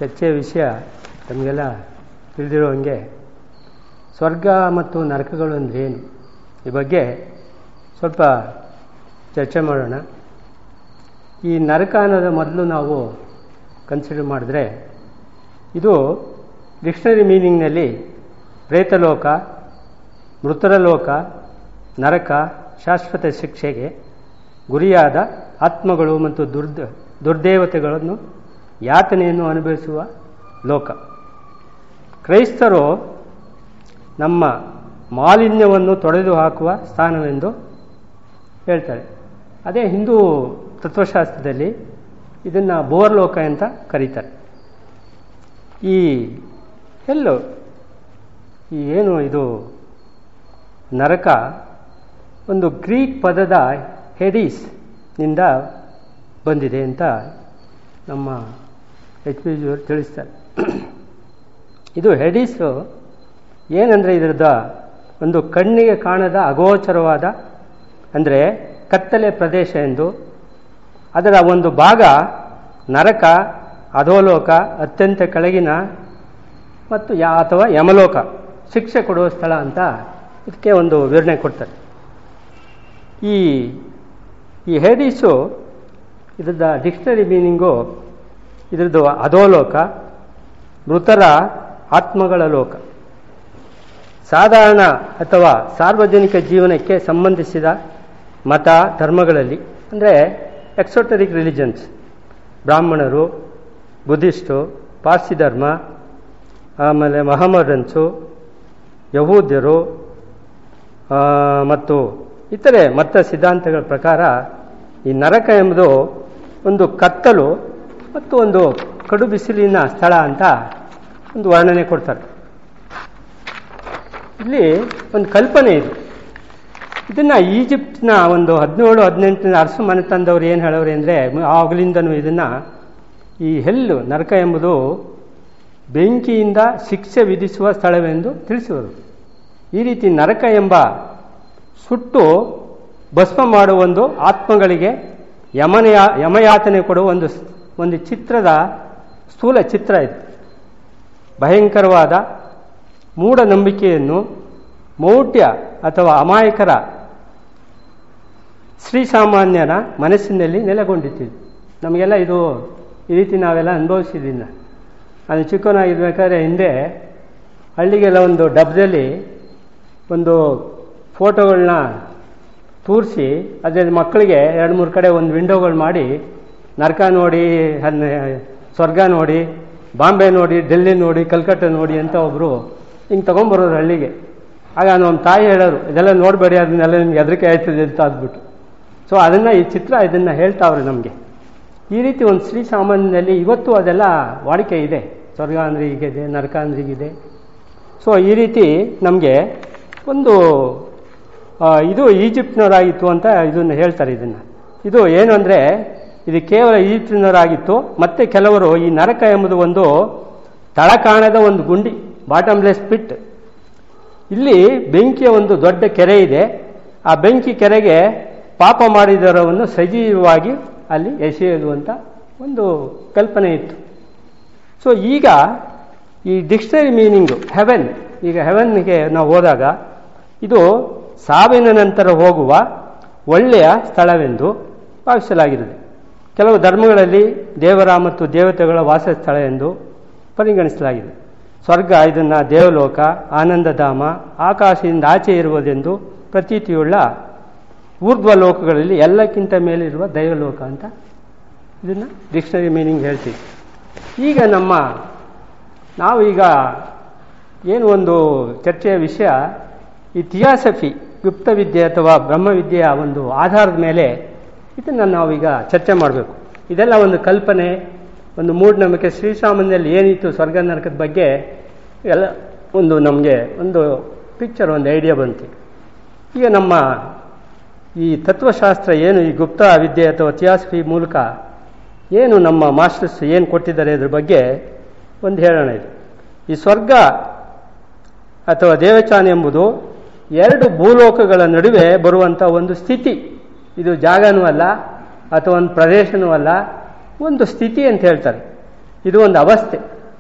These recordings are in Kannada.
ಚರ್ಚೆಯ ವಿಷಯ ನಮಗೆಲ್ಲ ತಿಳಿದಿರೋ ಹಂಗೆ ಸ್ವರ್ಗ ಮತ್ತು ನರಕಗಳು ಅಂದರೆ ಏನು ಈ ಬಗ್ಗೆ ಸ್ವಲ್ಪ ಚರ್ಚೆ ಮಾಡೋಣ ಈ ನರಕ ಅನ್ನೋದ ಮೊದಲು ನಾವು ಕನ್ಸಿಡರ್ ಮಾಡಿದ್ರೆ ಇದು ಡಿಕ್ಷನರಿ ಮೀನಿಂಗ್ನಲ್ಲಿ ಪ್ರೇತಲೋಕ ಮೃತರ ಲೋಕ ನರಕ ಶಾಶ್ವತ ಶಿಕ್ಷೆಗೆ ಗುರಿಯಾದ ಆತ್ಮಗಳು ಮತ್ತು ದುರ್ದ ದುರ್ದೇವತೆಗಳನ್ನು ಯಾತನೆಯನ್ನು ಅನುಭವಿಸುವ ಲೋಕ ಕ್ರೈಸ್ತರು ನಮ್ಮ ಮಾಲಿನ್ಯವನ್ನು ತೊಡೆದು ಹಾಕುವ ಸ್ಥಾನವೆಂದು ಹೇಳ್ತಾರೆ ಅದೇ ಹಿಂದೂ ತತ್ವಶಾಸ್ತ್ರದಲ್ಲಿ ಇದನ್ನು ಬೋರ್ಲೋಕ ಅಂತ ಕರೀತಾರೆ ಈ ಎಲ್ಲೋ ಈ ಏನು ಇದು ನರಕ ಒಂದು ಗ್ರೀಕ್ ಪದದ ಹೆಡೀಸ್ ನಿಂದ ಬಂದಿದೆ ಅಂತ ನಮ್ಮ ಎಚ್ ಪಿ ಜಿಯವರು ತಿಳಿಸ್ತಾರೆ ಇದು ಹೆಡೀಸು ಏನಂದರೆ ಇದರದ ಒಂದು ಕಣ್ಣಿಗೆ ಕಾಣದ ಅಗೋಚರವಾದ ಅಂದರೆ ಕತ್ತಲೆ ಪ್ರದೇಶ ಎಂದು ಅದರ ಒಂದು ಭಾಗ ನರಕ ಅಧೋಲೋಕ ಅತ್ಯಂತ ಕೆಳಗಿನ ಮತ್ತು ಯಾ ಅಥವಾ ಯಮಲೋಕ ಶಿಕ್ಷೆ ಕೊಡುವ ಸ್ಥಳ ಅಂತ ಇದಕ್ಕೆ ಒಂದು ವಿವರಣೆ ಕೊಡ್ತಾರೆ ಈ ಈ ಹೇಡೀಸು ಇದ್ರದ್ದು ಡಿಕ್ಷನರಿ ಮೀನಿಂಗು ಇದ್ರದ್ದು ಅಧೋಲೋಕ ಮೃತರ ಆತ್ಮಗಳ ಲೋಕ ಸಾಧಾರಣ ಅಥವಾ ಸಾರ್ವಜನಿಕ ಜೀವನಕ್ಕೆ ಸಂಬಂಧಿಸಿದ ಮತ ಧರ್ಮಗಳಲ್ಲಿ ಅಂದರೆ ಎಕ್ಸೋಟರಿಕ್ ರಿಲಿಜನ್ಸ್ ಬ್ರಾಹ್ಮಣರು ಬುದ್ಧಿಸ್ಟು ಪಾರ್ಸಿ ಧರ್ಮ ಆಮೇಲೆ ಮಹಮ್ಮದನ್ಸು ಯಹೂದ್ಯರು ಮತ್ತು ಇತರೆ ಮತ ಸಿದ್ಧಾಂತಗಳ ಪ್ರಕಾರ ಈ ನರಕ ಎಂಬುದು ಒಂದು ಕತ್ತಲು ಮತ್ತು ಒಂದು ಕಡು ಬಿಸಿಲಿನ ಸ್ಥಳ ಅಂತ ಒಂದು ವರ್ಣನೆ ಕೊಡ್ತಾರೆ ಇಲ್ಲಿ ಒಂದು ಕಲ್ಪನೆ ಇದು ಇದನ್ನು ಈಜಿಪ್ಟ್ನ ಒಂದು ಹದಿನೇಳು ಹದಿನೆಂಟನೇ ಅರಸು ಮನೆತಂದವ್ರು ಏನು ಹೇಳೋರು ಅಂದರೆ ಆಗಲಿಂದನೂ ಇದನ್ನು ಈ ಹೆಲ್ಲು ನರಕ ಎಂಬುದು ಬೆಂಕಿಯಿಂದ ಶಿಕ್ಷೆ ವಿಧಿಸುವ ಸ್ಥಳವೆಂದು ತಿಳಿಸುವರು ಈ ರೀತಿ ನರಕ ಎಂಬ ಸುಟ್ಟು ಭಸ್ಮ ಮಾಡುವ ಒಂದು ಆತ್ಮಗಳಿಗೆ ಯಮನೆಯ ಯಮಯಾತನೆ ಕೊಡುವ ಒಂದು ಒಂದು ಚಿತ್ರದ ಸ್ಥೂಲ ಚಿತ್ರ ಇದು ಭಯಂಕರವಾದ ಮೂಢನಂಬಿಕೆಯನ್ನು ಮೌಢ್ಯ ಅಥವಾ ಅಮಾಯಕರ ಶ್ರೀಸಾಮಾನ್ಯನ ಮನಸ್ಸಿನಲ್ಲಿ ನೆಲೆಗೊಂಡಿತ್ತು ನಮಗೆಲ್ಲ ಇದು ಈ ರೀತಿ ನಾವೆಲ್ಲ ಅನುಭವಿಸಿದ್ದೀನಿ ನಾನು ಚಿಕ್ಕವನಾಗಿರ್ಬೇಕಾದ್ರೆ ಹಿಂದೆ ಹಳ್ಳಿಗೆಲ್ಲ ಒಂದು ಡಬ್ಬದಲ್ಲಿ ಒಂದು ಫೋಟೋಗಳನ್ನ ತೂರಿಸಿ ಅದ್ರ ಮಕ್ಕಳಿಗೆ ಎರಡು ಮೂರು ಕಡೆ ಒಂದು ವಿಂಡೋಗಳು ಮಾಡಿ ನರಕ ನೋಡಿ ಸ್ವರ್ಗ ನೋಡಿ ಬಾಂಬೆ ನೋಡಿ ಡೆಲ್ಲಿ ನೋಡಿ ಕಲ್ಕಟ್ಟ ನೋಡಿ ಅಂತ ಒಬ್ಬರು ಹಿಂಗೆ ತೊಗೊಂಬರೋರು ಹಳ್ಳಿಗೆ ಆಗ ನಮ್ಮ ತಾಯಿ ಹೇಳೋರು ಇದೆಲ್ಲ ನೋಡಬೇಡಿ ಅದನ್ನೆಲ್ಲ ನಿಮ್ಗೆ ಹೆದರಿಕೆ ಆಯ್ತದೆ ಅಂತ ಅಂದ್ಬಿಟ್ಟು ಸೊ ಅದನ್ನು ಈ ಚಿತ್ರ ಇದನ್ನು ಹೇಳ್ತಾವ್ರೆ ನಮಗೆ ಈ ರೀತಿ ಒಂದು ಶ್ರೀ ಸಾಮಾನ್ಯದಲ್ಲಿ ಇವತ್ತು ಅದೆಲ್ಲ ವಾಡಿಕೆ ಇದೆ ಸ್ವರ್ಗ ಅಂದರೆ ಹೀಗಿದೆ ನರಕ ಅಂದ್ರೆ ಹೀಗಿದೆ ಸೊ ಈ ರೀತಿ ನಮಗೆ ಒಂದು ಇದು ಈಜಿಪ್ಟ್ನವರಾಗಿತ್ತು ಅಂತ ಇದನ್ನು ಹೇಳ್ತಾರೆ ಇದನ್ನು ಇದು ಏನು ಅಂದರೆ ಇದು ಕೇವಲ ಈಜಿಪ್ಟಿನವರಾಗಿತ್ತು ಮತ್ತೆ ಕೆಲವರು ಈ ನರಕ ಎಂಬುದು ಒಂದು ತಳ ಕಾಣದ ಒಂದು ಗುಂಡಿ ಬಾಟಮ್ಲೆಸ್ ಪಿಟ್ ಇಲ್ಲಿ ಬೆಂಕಿಯ ಒಂದು ದೊಡ್ಡ ಕೆರೆ ಇದೆ ಆ ಬೆಂಕಿ ಕೆರೆಗೆ ಪಾಪ ಮಾಡಿದವರವನ್ನು ಸಜೀವವಾಗಿ ಅಲ್ಲಿ ಎಸೆಯೋದು ಅಂತ ಒಂದು ಕಲ್ಪನೆ ಇತ್ತು ಸೊ ಈಗ ಈ ಡಿಕ್ಷನರಿ ಮೀನಿಂಗು ಹೆವೆನ್ ಈಗ ಹೆವೆನ್ಗೆ ನಾವು ಹೋದಾಗ ಇದು ಸಾವಿನ ನಂತರ ಹೋಗುವ ಒಳ್ಳೆಯ ಸ್ಥಳವೆಂದು ಭಾವಿಸಲಾಗಿರುತ್ತದೆ ಕೆಲವು ಧರ್ಮಗಳಲ್ಲಿ ದೇವರ ಮತ್ತು ದೇವತೆಗಳ ವಾಸಸ್ಥಳ ಎಂದು ಪರಿಗಣಿಸಲಾಗಿದೆ ಸ್ವರ್ಗ ಇದನ್ನು ದೇವಲೋಕ ಆನಂದಧಾಮ ಆಕಾಶದಿಂದ ಆಚೆ ಇರುವುದೆಂದು ಪ್ರತೀತಿಯುಳ್ಳ ಊರ್ಧ್ವ ಲೋಕಗಳಲ್ಲಿ ಎಲ್ಲಕ್ಕಿಂತ ಮೇಲಿರುವ ದೈವಲೋಕ ಅಂತ ಇದನ್ನು ಡಿಕ್ಷನರಿ ಮೀನಿಂಗ್ ಹೇಳ್ತೀವಿ ಈಗ ನಮ್ಮ ನಾವು ಈಗ ಏನು ಒಂದು ಚರ್ಚೆಯ ವಿಷಯ ಈ ಥಿಯಾಸಫಿ ಗುಪ್ತವಿದ್ಯೆ ಅಥವಾ ಬ್ರಹ್ಮವಿದ್ಯೆಯ ಒಂದು ಆಧಾರದ ಮೇಲೆ ಇದನ್ನು ನಾವೀಗ ಚರ್ಚೆ ಮಾಡಬೇಕು ಇದೆಲ್ಲ ಒಂದು ಕಲ್ಪನೆ ಒಂದು ಮೂಢನಂಬಿಕೆ ಶ್ರೀಸಾಮಾನ್ಯದಲ್ಲಿ ಏನಿತ್ತು ಸ್ವರ್ಗ ನರಕದ ಬಗ್ಗೆ ಎಲ್ಲ ಒಂದು ನಮಗೆ ಒಂದು ಪಿಕ್ಚರ್ ಒಂದು ಐಡಿಯಾ ಬಂತು ಈಗ ನಮ್ಮ ಈ ತತ್ವಶಾಸ್ತ್ರ ಏನು ಈ ಗುಪ್ತ ವಿದ್ಯೆ ಅಥವಾ ಥಿಯಾಸಫಿ ಮೂಲಕ ಏನು ನಮ್ಮ ಮಾಸ್ಟರ್ಸ್ ಏನು ಕೊಟ್ಟಿದ್ದಾರೆ ಇದ್ರ ಬಗ್ಗೆ ಒಂದು ಹೇಳೋಣ ಇದು ಈ ಸ್ವರ್ಗ ಅಥವಾ ದೇವಚಾನ ಎಂಬುದು ಎರಡು ಭೂಲೋಕಗಳ ನಡುವೆ ಬರುವಂಥ ಒಂದು ಸ್ಥಿತಿ ಇದು ಜಾಗನೂ ಅಲ್ಲ ಅಥವಾ ಒಂದು ಪ್ರದೇಶನೂ ಅಲ್ಲ ಒಂದು ಸ್ಥಿತಿ ಅಂತ ಹೇಳ್ತಾರೆ ಇದು ಒಂದು ಅವಸ್ಥೆ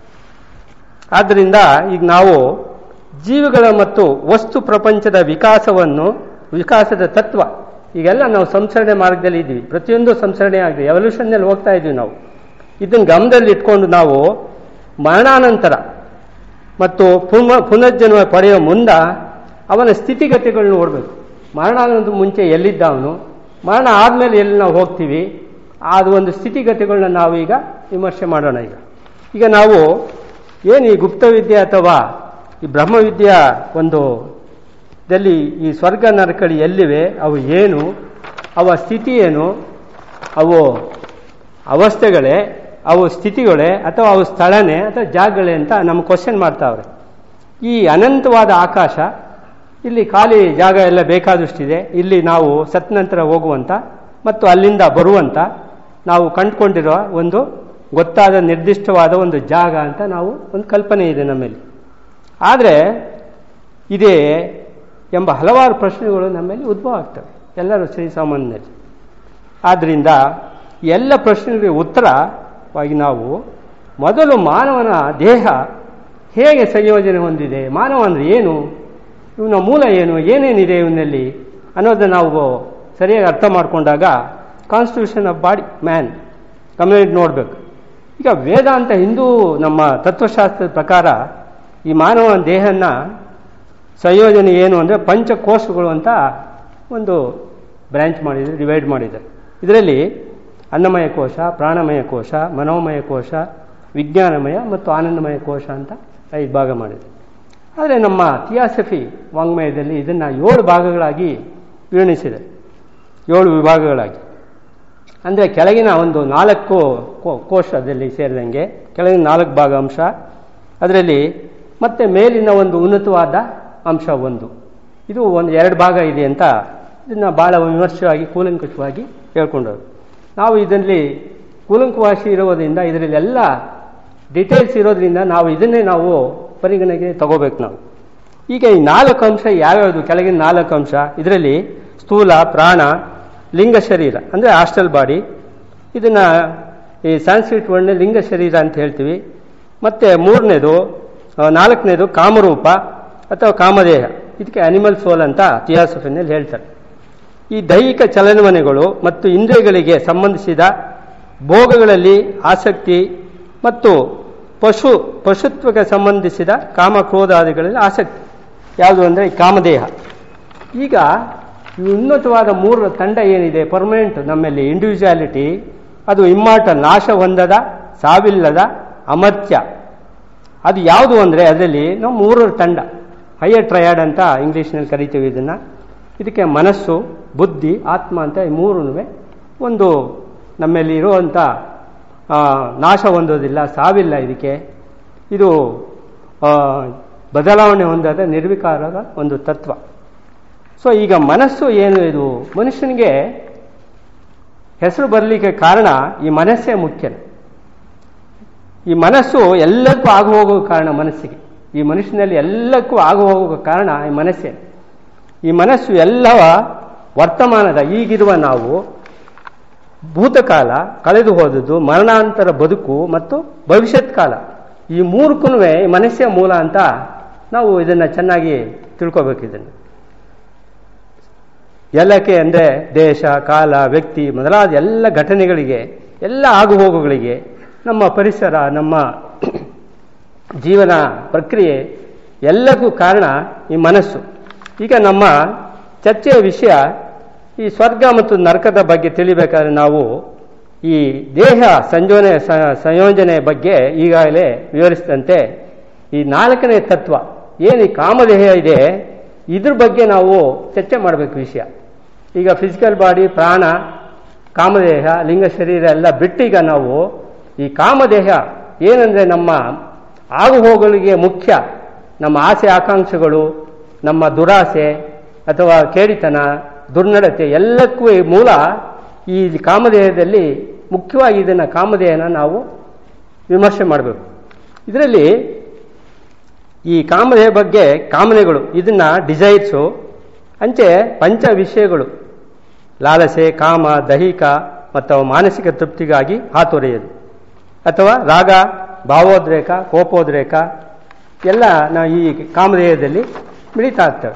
ಆದ್ದರಿಂದ ಈಗ ನಾವು ಜೀವಿಗಳ ಮತ್ತು ವಸ್ತು ಪ್ರಪಂಚದ ವಿಕಾಸವನ್ನು ವಿಕಾಸದ ತತ್ವ ಈಗೆಲ್ಲ ನಾವು ಸಂಸ್ಕರಣೆ ಮಾರ್ಗದಲ್ಲಿ ಇದ್ದೀವಿ ಪ್ರತಿಯೊಂದು ಸಂಸ್ಕರಣೆ ಆಗಿದೆ ಎವಲ್ಯೂಷನ್ನಲ್ಲಿ ಹೋಗ್ತಾ ಇದ್ದೀವಿ ನಾವು ಇದನ್ನು ಗಮನದಲ್ಲಿ ಇಟ್ಕೊಂಡು ನಾವು ಮರಣಾನಂತರ ಮತ್ತು ಪುನ ಪುನರ್ಜನ್ಮ ಪಡೆಯುವ ಮುಂದ ಅವನ ಸ್ಥಿತಿಗತಿಗಳನ್ನ ನೋಡಬೇಕು ಮರಣಾನಂತರ ಮುಂಚೆ ಎಲ್ಲಿದ್ದ ಅವನು ಮರಣ ಆದಮೇಲೆ ಎಲ್ಲಿ ನಾವು ಹೋಗ್ತೀವಿ ಅದು ಒಂದು ಸ್ಥಿತಿಗತಿಗಳನ್ನ ನಾವು ಈಗ ವಿಮರ್ಶೆ ಮಾಡೋಣ ಈಗ ಈಗ ನಾವು ಏನು ಈ ಗುಪ್ತವಿದ್ಯೆ ಅಥವಾ ಈ ಬ್ರಹ್ಮವಿದ್ಯೆಯ ಒಂದು ದಲ್ಲಿ ಈ ಸ್ವರ್ಗ ನರಕಳಿ ಎಲ್ಲಿವೆ ಅವು ಏನು ಅವ ಸ್ಥಿತಿ ಏನು ಅವು ಅವಸ್ಥೆಗಳೇ ಅವು ಸ್ಥಿತಿಗಳೇ ಅಥವಾ ಅವು ಸ್ಥಳನೇ ಅಥವಾ ಜಾಗಗಳೇ ಅಂತ ನಮ್ಮ ಕ್ವಶನ್ ಮಾಡ್ತಾವ್ರೆ ಈ ಅನಂತವಾದ ಆಕಾಶ ಇಲ್ಲಿ ಖಾಲಿ ಜಾಗ ಎಲ್ಲ ಬೇಕಾದಷ್ಟಿದೆ ಇಲ್ಲಿ ನಾವು ಸತ್ ನಂತರ ಹೋಗುವಂತ ಮತ್ತು ಅಲ್ಲಿಂದ ಬರುವಂತ ನಾವು ಕಂಡುಕೊಂಡಿರುವ ಒಂದು ಗೊತ್ತಾದ ನಿರ್ದಿಷ್ಟವಾದ ಒಂದು ಜಾಗ ಅಂತ ನಾವು ಒಂದು ಕಲ್ಪನೆ ಇದೆ ನಮ್ಮಲ್ಲಿ ಆದರೆ ಇದೇ ಎಂಬ ಹಲವಾರು ಪ್ರಶ್ನೆಗಳು ನಮ್ಮಲ್ಲಿ ಉದ್ಭವ ಆಗ್ತವೆ ಎಲ್ಲರೂ ಶ್ರೀಸಾಮಾನ್ಯರಲ್ಲಿ ಆದ್ದರಿಂದ ಎಲ್ಲ ಪ್ರಶ್ನೆಗಳಿಗೆ ಉತ್ತರವಾಗಿ ನಾವು ಮೊದಲು ಮಾನವನ ದೇಹ ಹೇಗೆ ಸಂಯೋಜನೆ ಹೊಂದಿದೆ ಮಾನವ ಅಂದರೆ ಏನು ಇವನ ಮೂಲ ಏನು ಏನೇನಿದೆ ಇವನಲ್ಲಿ ಅನ್ನೋದನ್ನು ನಾವು ಸರಿಯಾಗಿ ಅರ್ಥ ಮಾಡಿಕೊಂಡಾಗ constitution of body man community ನೋಡಬೇಕು ಈಗ ವೇದಾಂತ ಹಿಂದೂ ನಮ್ಮ ತತ್ವಶಾಸ್ತ್ರದ ಪ್ರಕಾರ ಈ ಮಾನವನ ದೇಹನ ಸಂಯೋಜನೆ ಏನು ಅಂದರೆ ಪಂಚಕೋಶಗಳು ಅಂತ ಒಂದು ಬ್ರ್ಯಾಂಚ್ ಮಾಡಿದ್ದಾರೆ ಡಿವೈಡ್ ಮಾಡಿದ್ದಾರೆ ಇದರಲ್ಲಿ ಅನ್ನಮಯ ಕೋಶ ಪ್ರಾಣಮಯ ಕೋಶ ಮನೋಮಯ ಕೋಶ ವಿಜ್ಞಾನಮಯ ಮತ್ತು ಆನಂದಮಯ ಕೋಶ ಅಂತ ಐದು ಭಾಗ ಮಾಡಿದೆ ಆದರೆ ನಮ್ಮ ಥಿಯಾಸಫಿ ವಾಂಗ್ಮಯದಲ್ಲಿ ಇದನ್ನು ಏಳು ಭಾಗಗಳಾಗಿ ವಿವರಿಸಿದೆ ಏಳು ವಿಭಾಗಗಳಾಗಿ ಅಂದರೆ ಕೆಳಗಿನ ಒಂದು ನಾಲ್ಕು ಕೋಶದಲ್ಲಿ ಸೇರಿದಂಗೆ ಕೆಳಗಿನ ನಾಲ್ಕು ಭಾಗ ಅಂಶ ಅದರಲ್ಲಿ ಮತ್ತೆ ಮೇಲಿನ ಒಂದು ಉನ್ನತವಾದ ಅಂಶ ಒಂದು ಇದು ಒಂದು ಎರಡು ಭಾಗ ಇದೆ ಅಂತ ಇದನ್ನು ಭಾಳ ವಿಮರ್ಶವಾಗಿ ಕೂಲಂಕಷವಾಗಿ ಹೇಳ್ಕೊಂಡವರು ನಾವು ಇದರಲ್ಲಿ ಕೂಲಂಕವಾಸಿ ಇರೋದ್ರಿಂದ ಇದರಲ್ಲಿ ಎಲ್ಲ ಡೀಟೇಲ್ಸ್ ಇರೋದ್ರಿಂದ ನಾವು ಇದನ್ನೇ ನಾವು ಪರಿಗಣನೆಗೆ ತಗೋಬೇಕು ನಾವು ಈಗ ಈ ನಾಲ್ಕು ಅಂಶ ಯಾವ್ಯಾವುದು ಕೆಳಗಿನ ನಾಲ್ಕು ಅಂಶ ಇದರಲ್ಲಿ ಸ್ಥೂಲ ಪ್ರಾಣ ಲಿಂಗ ಶರೀರ ಅಂದರೆ ಹಾಸ್ಟೆಲ್ ಬಾಡಿ ಇದನ್ನು ಈ ಸಾಂಸ್ಕ್ರಿಟ್ ವರ್ಣ ಲಿಂಗ ಶರೀರ ಅಂತ ಹೇಳ್ತೀವಿ ಮತ್ತು ಮೂರನೇದು ನಾಲ್ಕನೇದು ಕಾಮರೂಪ ಅಥವಾ ಕಾಮದೇಹ ಇದಕ್ಕೆ ಅನಿಮಲ್ ಸೋಲ್ ಅಂತ ಥಿಯಾಸಫಿನಲ್ಲಿ ಹೇಳ್ತಾರೆ ಈ ದೈಹಿಕ ಚಲನವಲನಗಳು ಮತ್ತು ಇಂದ್ರಿಯಗಳಿಗೆ ಸಂಬಂಧಿಸಿದ ಭೋಗಗಳಲ್ಲಿ ಆಸಕ್ತಿ ಮತ್ತು ಪಶು ಪಶುತ್ವಕ್ಕೆ ಸಂಬಂಧಿಸಿದ ಕಾಮ ಕ್ರೋಧಾದಿಗಳಲ್ಲಿ ಆಸಕ್ತಿ ಯಾವುದು ಅಂದರೆ ಈ ಕಾಮದೇಹ ಈಗ ಈ ಉನ್ನತವಾದ ಮೂರು ತಂಡ ಏನಿದೆ ಪರ್ಮನೆಂಟ್ ನಮ್ಮಲ್ಲಿ ಇಂಡಿವಿಜುವಾಲಿಟಿ ಅದು ಇಮ್ಮಾರ್ಟಲ್ ನಾಶ ಹೊಂದದ ಸಾವಿಲ್ಲದ ಅಮರ್ತ್ಯ ಅದು ಯಾವುದು ಅಂದರೆ ಅದರಲ್ಲಿ ನಾವು ಮೂರರ ತಂಡ ಹೈಯರ್ ಟ್ರಯಾಡ್ ಅಂತ ಇಂಗ್ಲೀಷ್ನಲ್ಲಿ ಕರಿತೀವಿ ಇದನ್ನು ಇದಕ್ಕೆ ಮನಸ್ಸು ಬುದ್ಧಿ ಆತ್ಮ ಅಂತ ಈ ಮೂರೂ ಒಂದು ನಮ್ಮಲ್ಲಿ ಇರುವಂಥ ನಾಶ ಹೊಂದೋದಿಲ್ಲ ಸಾವಿಲ್ಲ ಇದಕ್ಕೆ ಇದು ಬದಲಾವಣೆ ಹೊಂದದ ನಿರ್ವಿಕಾರದ ಒಂದು ತತ್ವ ಸೊ ಈಗ ಮನಸ್ಸು ಏನು ಇದು ಮನುಷ್ಯನಿಗೆ ಹೆಸರು ಬರಲಿಕ್ಕೆ ಕಾರಣ ಈ ಮನಸ್ಸೇ ಮುಖ್ಯ ಈ ಮನಸ್ಸು ಎಲ್ಲಕ್ಕೂ ಆಗು ಹೋಗೋ ಕಾರಣ ಮನಸ್ಸಿಗೆ ಈ ಮನುಷ್ಯನಲ್ಲಿ ಎಲ್ಲಕ್ಕೂ ಆಗು ಹೋಗೋ ಕಾರಣ ಈ ಮನಸ್ಸೇ ಈ ಮನಸ್ಸು ಎಲ್ಲವ ವರ್ತಮಾನದ ಈಗಿರುವ ನಾವು ಭೂತಕಾಲ ಕಳೆದು ಹೋದದ್ದು ಮರಣಾಂತರ ಬದುಕು ಮತ್ತು ಭವಿಷ್ಯತ್ ಕಾಲ ಈ ಮೂರಕ್ಕೂ ಈ ಮನಸ್ಸೇ ಮೂಲ ಅಂತ ನಾವು ಇದನ್ನು ಚೆನ್ನಾಗಿ ತಿಳ್ಕೋಬೇಕು ಇದನ್ನು ಎಲ್ಲಕ್ಕೆ ಅಂದರೆ ದೇಶ ಕಾಲ ವ್ಯಕ್ತಿ ಮೊದಲಾದ ಎಲ್ಲ ಘಟನೆಗಳಿಗೆ ಎಲ್ಲ ಆಗುಹೋಗುಗಳಿಗೆ ನಮ್ಮ ಪರಿಸರ ನಮ್ಮ ಜೀವನ ಪ್ರಕ್ರಿಯೆ ಎಲ್ಲಕ್ಕೂ ಕಾರಣ ಈ ಮನಸ್ಸು ಈಗ ನಮ್ಮ ಚರ್ಚೆಯ ವಿಷಯ ಈ ಸ್ವರ್ಗ ಮತ್ತು ನರಕದ ಬಗ್ಗೆ ತಿಳಿಬೇಕಾದ್ರೆ ನಾವು ಈ ದೇಹ ಸಂಯೋಜನೆ ಸಂಯೋಜನೆ ಬಗ್ಗೆ ಈಗಾಗಲೇ ವಿವರಿಸಿದಂತೆ ಈ ನಾಲ್ಕನೇ ತತ್ವ ಏನು ಈ ಕಾಮದೇಹ ಇದೆ ಇದ್ರ ಬಗ್ಗೆ ನಾವು ಚರ್ಚೆ ಮಾಡಬೇಕು ವಿಷಯ ಈಗ ಫಿಸಿಕಲ್ ಬಾಡಿ ಪ್ರಾಣ ಕಾಮದೇಹ ಲಿಂಗ ಶರೀರ ಎಲ್ಲ ಬಿಟ್ಟೀಗ ನಾವು ಈ ಕಾಮದೇಹ ಏನಂದರೆ ನಮ್ಮ ಆಗುಹೋಗಲಿಗೆ ಮುಖ್ಯ ನಮ್ಮ ಆಸೆ ಆಕಾಂಕ್ಷೆಗಳು ನಮ್ಮ ದುರಾಸೆ ಅಥವಾ ಕೇಡಿತನ ದುರ್ನಡತೆ ಎಲ್ಲಕ್ಕೂ ಮೂಲ ಈ ಕಾಮದೇಹದಲ್ಲಿ ಮುಖ್ಯವಾಗಿ ಇದನ್ನು ಕಾಮದೇಹನ ನಾವು ವಿಮರ್ಶೆ ಮಾಡಬೇಕು ಇದರಲ್ಲಿ ಈ ಕಾಮದೇಹ ಬಗ್ಗೆ ಕಾಮನೆಗಳು ಇದನ್ನ ಡಿಸೈರ್ಸು ಅಂಚೆ ಪಂಚ ವಿಷಯಗಳು ಲಾಲಸೆ ಕಾಮ ದೈಹಿಕ ಮತ್ತು ಮಾನಸಿಕ ತೃಪ್ತಿಗಾಗಿ ಹಾತೊರೆಯೋದು ಅಥವಾ ರಾಗ ಭಾವೋದ್ರೇಕ ಕೋಪೋದ್ರೇಕ ಎಲ್ಲ ನಾವು ಈ ಕಾಮದೇಹದಲ್ಲಿ ಮಿಳಿತಾ ಇರ್ತವೆ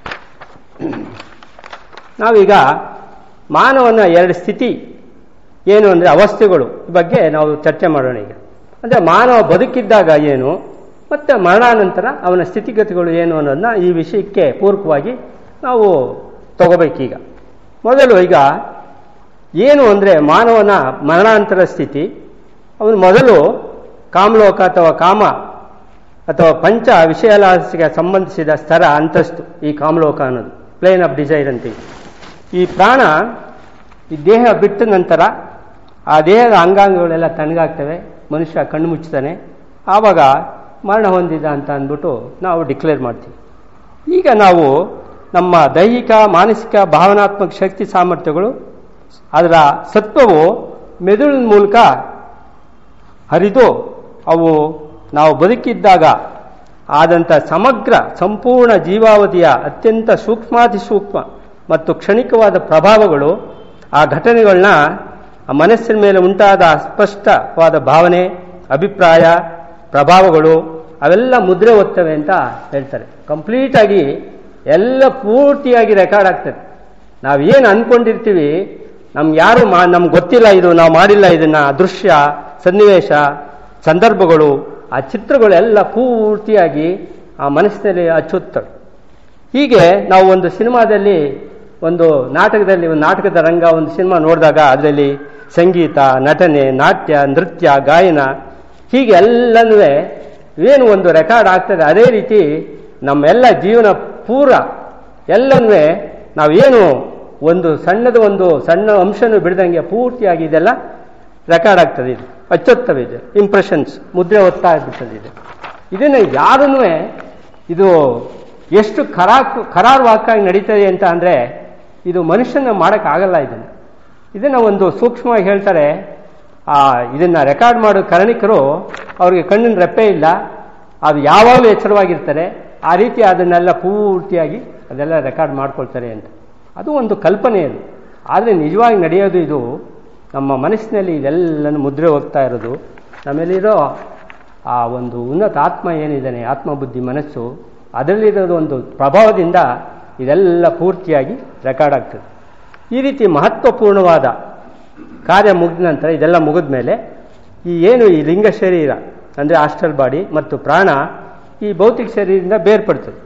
ನಾವೀಗ ಮಾನವನ ಎರಡು ಸ್ಥಿತಿ ಏನು ಅಂದರೆ ಅವಸ್ಥೆಗಳು ಬಗ್ಗೆ ನಾವು ಚರ್ಚೆ ಮಾಡೋಣ ಈಗ ಅಂದರೆ ಮಾನವ ಬದುಕಿದ್ದಾಗ ಏನು ಮತ್ತು ಮರಣಾನಂತರ ಅವನ ಸ್ಥಿತಿಗತಿಗಳು ಏನು ಅನ್ನೋದನ್ನ ಈ ವಿಷಯಕ್ಕೆ ಪೂರಕವಾಗಿ ನಾವು ತಗೋಬೇಕೀಗ ಮೊದಲು ಈಗ ಏನು ಅಂದರೆ ಮಾನವನ ಮರಣಾಂತರ ಸ್ಥಿತಿ ಅವನು ಮೊದಲು ಕಾಮಲೋಕ ಅಥವಾ ಕಾಮ ಅಥವಾ ಪಂಚ ವಿಷಯಲಾಸಿಗೆ ಸಂಬಂಧಿಸಿದ ಸ್ತರ ಅಂತಸ್ತು ಈ ಕಾಮಲೋಕ ಅನ್ನೋದು ಪ್ಲೇನ್ ಆಫ್ ಡಿಸೈರ್ ಅಂತೀವಿ ಈ ಪ್ರಾಣ ಈ ದೇಹ ಬಿಟ್ಟ ನಂತರ ಆ ದೇಹದ ಅಂಗಾಂಗಗಳೆಲ್ಲ ತಣ್ಣಗಾಗ್ತವೆ ಮನುಷ್ಯ ಕಣ್ಣು ಮುಚ್ತಾನೆ ಆವಾಗ ಮರಣ ಹೊಂದಿದ ಅಂತ ಅಂದ್ಬಿಟ್ಟು ನಾವು ಡಿಕ್ಲೇರ್ ಮಾಡ್ತೀವಿ ಈಗ ನಾವು ನಮ್ಮ ದೈಹಿಕ ಮಾನಸಿಕ ಭಾವನಾತ್ಮಕ ಶಕ್ತಿ ಸಾಮರ್ಥ್ಯಗಳು ಅದರ ಸತ್ವವು ಮೆದುಳಿನ ಮೂಲಕ ಹರಿದು ಅವು ನಾವು ಬದುಕಿದ್ದಾಗ ಆದಂಥ ಸಮಗ್ರ ಸಂಪೂರ್ಣ ಜೀವಾವಧಿಯ ಅತ್ಯಂತ ಸೂಕ್ಷ್ಮಾತಿ ಸೂಕ್ಷ್ಮ ಮತ್ತು ಕ್ಷಣಿಕವಾದ ಪ್ರಭಾವಗಳು ಆ ಘಟನೆಗಳನ್ನ ಆ ಮನಸ್ಸಿನ ಮೇಲೆ ಉಂಟಾದ ಅಸ್ಪಷ್ಟವಾದ ಭಾವನೆ ಅಭಿಪ್ರಾಯ ಪ್ರಭಾವಗಳು ಅವೆಲ್ಲ ಮುದ್ರೆ ಓದ್ತವೆ ಅಂತ ಹೇಳ್ತಾರೆ ಕಂಪ್ಲೀಟಾಗಿ ಎಲ್ಲ ಪೂರ್ತಿಯಾಗಿ ರೆಕಾರ್ಡ್ ಆಗ್ತದೆ ನಾವೇನು ಅನ್ಕೊಂಡಿರ್ತೀವಿ ನಮ್ಗೆ ಯಾರು ಮಾ ನಮ್ಗೆ ಗೊತ್ತಿಲ್ಲ ಇದು ನಾವು ಮಾಡಿಲ್ಲ ಇದನ್ನ ದೃಶ್ಯ ಸನ್ನಿವೇಶ ಸಂದರ್ಭಗಳು ಆ ಚಿತ್ರಗಳೆಲ್ಲ ಪೂರ್ತಿಯಾಗಿ ಆ ಮನಸ್ಸಿನಲ್ಲಿ ಅಚ್ಚುತ್ತವೆ ಹೀಗೆ ನಾವು ಒಂದು ಸಿನಿಮಾದಲ್ಲಿ ಒಂದು ನಾಟಕದಲ್ಲಿ ಒಂದು ನಾಟಕದ ರಂಗ ಒಂದು ಸಿನಿಮಾ ನೋಡಿದಾಗ ಅದರಲ್ಲಿ ಸಂಗೀತ ನಟನೆ ನಾಟ್ಯ ನೃತ್ಯ ಗಾಯನ ಹೀಗೆ ಎಲ್ಲನೂ ಏನು ಒಂದು ರೆಕಾರ್ಡ್ ಆಗ್ತದೆ ಅದೇ ರೀತಿ ನಮ್ಮೆಲ್ಲ ಜೀವನ ಪೂರ ಎಲ್ಲನೂ ನಾವೇನು ಒಂದು ಸಣ್ಣದ ಒಂದು ಸಣ್ಣ ಅಂಶನೂ ಬಿಡದಂಗೆ ಪೂರ್ತಿಯಾಗಿ ಇದೆಲ್ಲ ರೆಕಾರ್ಡ್ ಆಗ್ತದೆ ಇದು ಅಚ್ಚೊತ್ತವೆ ಇದೆ ಇಂಪ್ರೆಷನ್ಸ್ ಮುದ್ರೆ ಒತ್ತಾ ಇರ್ತದೆ ಇದು ಇದನ್ನು ಯಾರೂ ಇದು ಎಷ್ಟು ಖರಾ ಖರಾರ್ವಾಕಾಗಿ ನಡೀತದೆ ಅಂತ ಅಂದರೆ ಇದು ಮನುಷ್ಯನ ಮಾಡೋಕ್ಕಾಗಲ್ಲ ಇದನ್ನು ಇದನ್ನು ಒಂದು ಸೂಕ್ಷ್ಮವಾಗಿ ಹೇಳ್ತಾರೆ ಆ ಇದನ್ನು ರೆಕಾರ್ಡ್ ಮಾಡೋ ಕರಣಿಕರು ಅವ್ರಿಗೆ ಕಣ್ಣಿನ ರೆಪ್ಪೆ ಇಲ್ಲ ಅದು ಯಾವಾಗಲೂ ಎಚ್ಚರವಾಗಿರ್ತಾರೆ ಆ ರೀತಿ ಅದನ್ನೆಲ್ಲ ಪೂರ್ತಿಯಾಗಿ ಅದೆಲ್ಲ ರೆಕಾರ್ಡ್ ಮಾಡ್ಕೊಳ್ತಾರೆ ಅಂತ ಅದು ಒಂದು ಕಲ್ಪನೆ ಅದು ಆದರೆ ನಿಜವಾಗಿ ನಡೆಯೋದು ಇದು ನಮ್ಮ ಮನಸ್ಸಿನಲ್ಲಿ ಇದೆಲ್ಲನೂ ಮುದ್ರೆ ಹೋಗ್ತಾ ಇರೋದು ನಮ್ಮಲ್ಲಿರೋ ಆ ಒಂದು ಉನ್ನತ ಆತ್ಮ ಏನಿದ್ದಾನೆ ಆತ್ಮಬುದ್ಧಿ ಮನಸ್ಸು ಅದರಲ್ಲಿರೋದು ಒಂದು ಪ್ರಭಾವದಿಂದ ಇದೆಲ್ಲ ಪೂರ್ತಿಯಾಗಿ ರೆಕಾರ್ಡ್ ಆಗ್ತದೆ ಈ ರೀತಿ ಮಹತ್ವಪೂರ್ಣವಾದ ಕಾರ್ಯ ಮುಗಿದ ನಂತರ ಇದೆಲ್ಲ ಮುಗಿದ ಮೇಲೆ ಈ ಏನು ಈ ಲಿಂಗ ಶರೀರ ಅಂದರೆ ಆಸ್ಟ್ರಲ್ ಬಾಡಿ ಮತ್ತು ಪ್ರಾಣ ಈ ಭೌತಿಕ ಶರೀರದಿಂದ ಬೇರ್ಪಡ್ತದೆ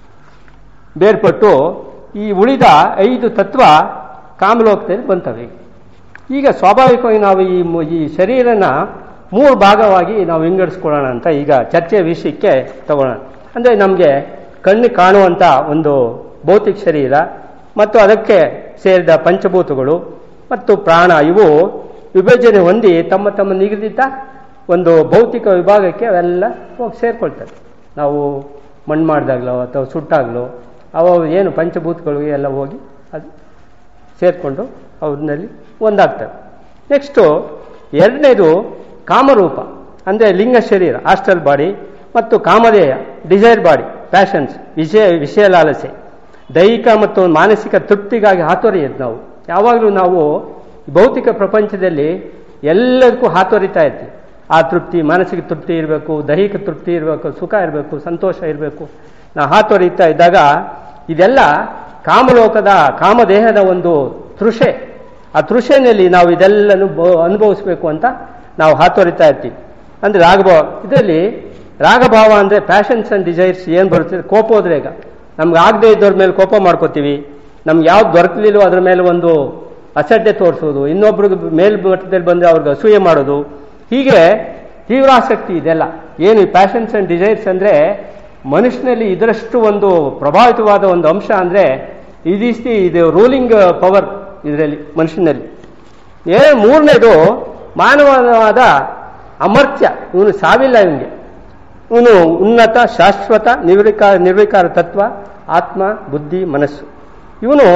ಬೇರ್ಪಟ್ಟು ಈ ಉಳಿದ ಐದು ತತ್ವ ಕಾಮಲೋಕದಲ್ಲಿ ಬಂತವೆ ಈಗ ಸ್ವಾಭಾವಿಕವಾಗಿ ನಾವು ಈ ಮು- ಈ ಶರೀರನ ಮೂರು ಭಾಗವಾಗಿ ನಾವು ವಿಂಗಡಿಸ್ಕೊಳ್ಳೋಣ ಅಂತ ಈಗ ಚರ್ಚೆಯ ವಿಷಯಕ್ಕೆ ತಗೊಳ್ಳೋಣ ಅಂದರೆ ನಮಗೆ ಕಣ್ಣು ಕಾಣುವಂಥ ಒಂದು ಭೌತಿಕ ಶರೀರ ಮತ್ತು ಅದಕ್ಕೆ ಸೇರಿದ ಪಂಚಭೂತಗಳು ಮತ್ತು ಪ್ರಾಣ ಇವು ವಿಭಜನೆ ಹೊಂದಿ ತಮ್ಮ ತಮ್ಮ ನಿಗದಿತ ಒಂದು ಭೌತಿಕ ವಿಭಾಗಕ್ಕೆ ಅವೆಲ್ಲ ಹೋಗಿ ಸೇರ್ಕೊಳ್ತವೆ ನಾವು ಮಣ್ಣು ಮಾಡಿದಾಗಲೋ ಅಥವಾ ಸುಟ್ಟಾಗಲೋ ಅವು ಏನು ಪಂಚಭೂತಗಳು ಎಲ್ಲ ಹೋಗಿ ಅದು ಸೇರಿಕೊಂಡು ಅವ್ರಲ್ಲಿ ಒಂದಾಗ್ತವೆ ನೆಕ್ಸ್ಟು ಎರಡನೇದು ಕಾಮರೂಪ ಅಂದರೆ ಲಿಂಗ ಶರೀರ ಆಸ್ಟ್ರಲ್ ಬಾಡಿ ಮತ್ತು ಕಾಮದೇಹ ಡಿಸೈರ್ ಬಾಡಿ ಪ್ಯಾಷನ್ಸ್ ವಿಷಯ ವಿಷಯ ಲಾಲಸೆ ದೈಹಿಕ ಮತ್ತು ಮಾನಸಿಕ ತೃಪ್ತಿಗಾಗಿ ಹಾತೊರೆಯೋದು ನಾವು ಯಾವಾಗಲೂ ನಾವು ಭೌತಿಕ ಪ್ರಪಂಚದಲ್ಲಿ ಎಲ್ಲದಕ್ಕೂ ಹಾತೊರಿತಾ ಇರ್ತೀವಿ ಆ ತೃಪ್ತಿ ಮಾನಸಿಕ ತೃಪ್ತಿ ಇರಬೇಕು ದೈಹಿಕ ತೃಪ್ತಿ ಇರಬೇಕು ಸುಖ ಇರಬೇಕು ಸಂತೋಷ ಇರಬೇಕು ನಾವು ಹಾತೊರಿತಾ ಇದ್ದಾಗ ಇದೆಲ್ಲ ಕಾಮಲೋಕದ ಕಾಮದೇಹದ ಒಂದು ತೃಷೆ ಆ ತೃಷೆನಲ್ಲಿ ನಾವು ಇದೆಲ್ಲನೂ ಬ- ಅನುಭವಿಸ್ಬೇಕು ಅಂತ ನಾವು ಹಾತೊರಿತಾ ಇರ್ತೀವಿ ಅಂದರೆ ರಾಗಭಾವ ಇದರಲ್ಲಿ ರಾಗಭಾವ ಅಂದರೆ ಪ್ಯಾಷನ್ಸ್ ಅಂಡ್ ಡಿಸೈರ್ಸ್ ಏನು ಬರುತ್ತೆ ಕೋಪೋದ್ರೇಗ ನಮ್ಗೆ ಆಗದೆ ಇದ್ದವ್ರ ಮೇಲೆ ಕೋಪ ಮಾಡ್ಕೋತೀವಿ ನಮ್ಗೆ ಯಾವ್ದು ದೊರಕಲಿಲ್ಲೋ ಅದ್ರ ಮೇಲೆ ಒಂದು ಅಸಡ್ಡೆ ತೋರಿಸೋದು ಇನ್ನೊಬ್ರಿಗೆ ಮೇಲ್ಮಟ್ಟದಲ್ಲಿ ಬಂದರೆ ಅವ್ರಿಗೆ ಅಸೂಯೆ ಮಾಡೋದು ಹೀಗೆ ತೀವ್ರಾಸಕ್ತಿ ಇದೆಲ್ಲ ಏನು ಈ ಪ್ಯಾಷನ್ಸ್ ಅಂಡ್ ಡಿಸೈರ್ಸ್ ಅಂದರೆ ಮನುಷ್ಯನಲ್ಲಿ ಇದರಷ್ಟು ಒಂದು ಪ್ರಭಾವಿತವಾದ ಒಂದು ಅಂಶ ಅಂದರೆ ಇದಿಸ್ತಿ ಇದು ರೂಲಿಂಗ್ ಪವರ್ ಇದರಲ್ಲಿ ಮನುಷ್ಯನಲ್ಲಿ ಏ ಮೂರನೇದು ಮಾನವವಾದ ಅಮರ್ತ್ಯ ಇವನು ಸಾವಿಲ್ಲ ಇವನಿಗೆ ಇವನು ಉನ್ನತ ಶಾಶ್ವತ ನಿರ್ವಿಕಾರ ನಿರ್ವಿಕಾರ ತತ್ವ ಆತ್ಮ ಬುದ್ಧಿ ಮನಸ್ಸು ಇವನು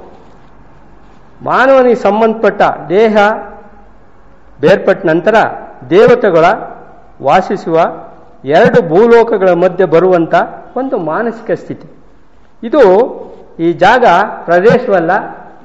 ಮಾನವನಿಗೆ ಸಂಬಂಧಪಟ್ಟ ದೇಹ ಬೇರ್ಪಟ್ಟ ನಂತರ ದೇವತೆಗಳ ವಾಸಿಸುವ ಎರಡು ಭೂಲೋಕಗಳ ಮಧ್ಯೆ ಬರುವಂಥ ಒಂದು ಮಾನಸಿಕ ಸ್ಥಿತಿ ಇದು ಈ ಜಾಗ ಪ್ರದೇಶವಲ್ಲ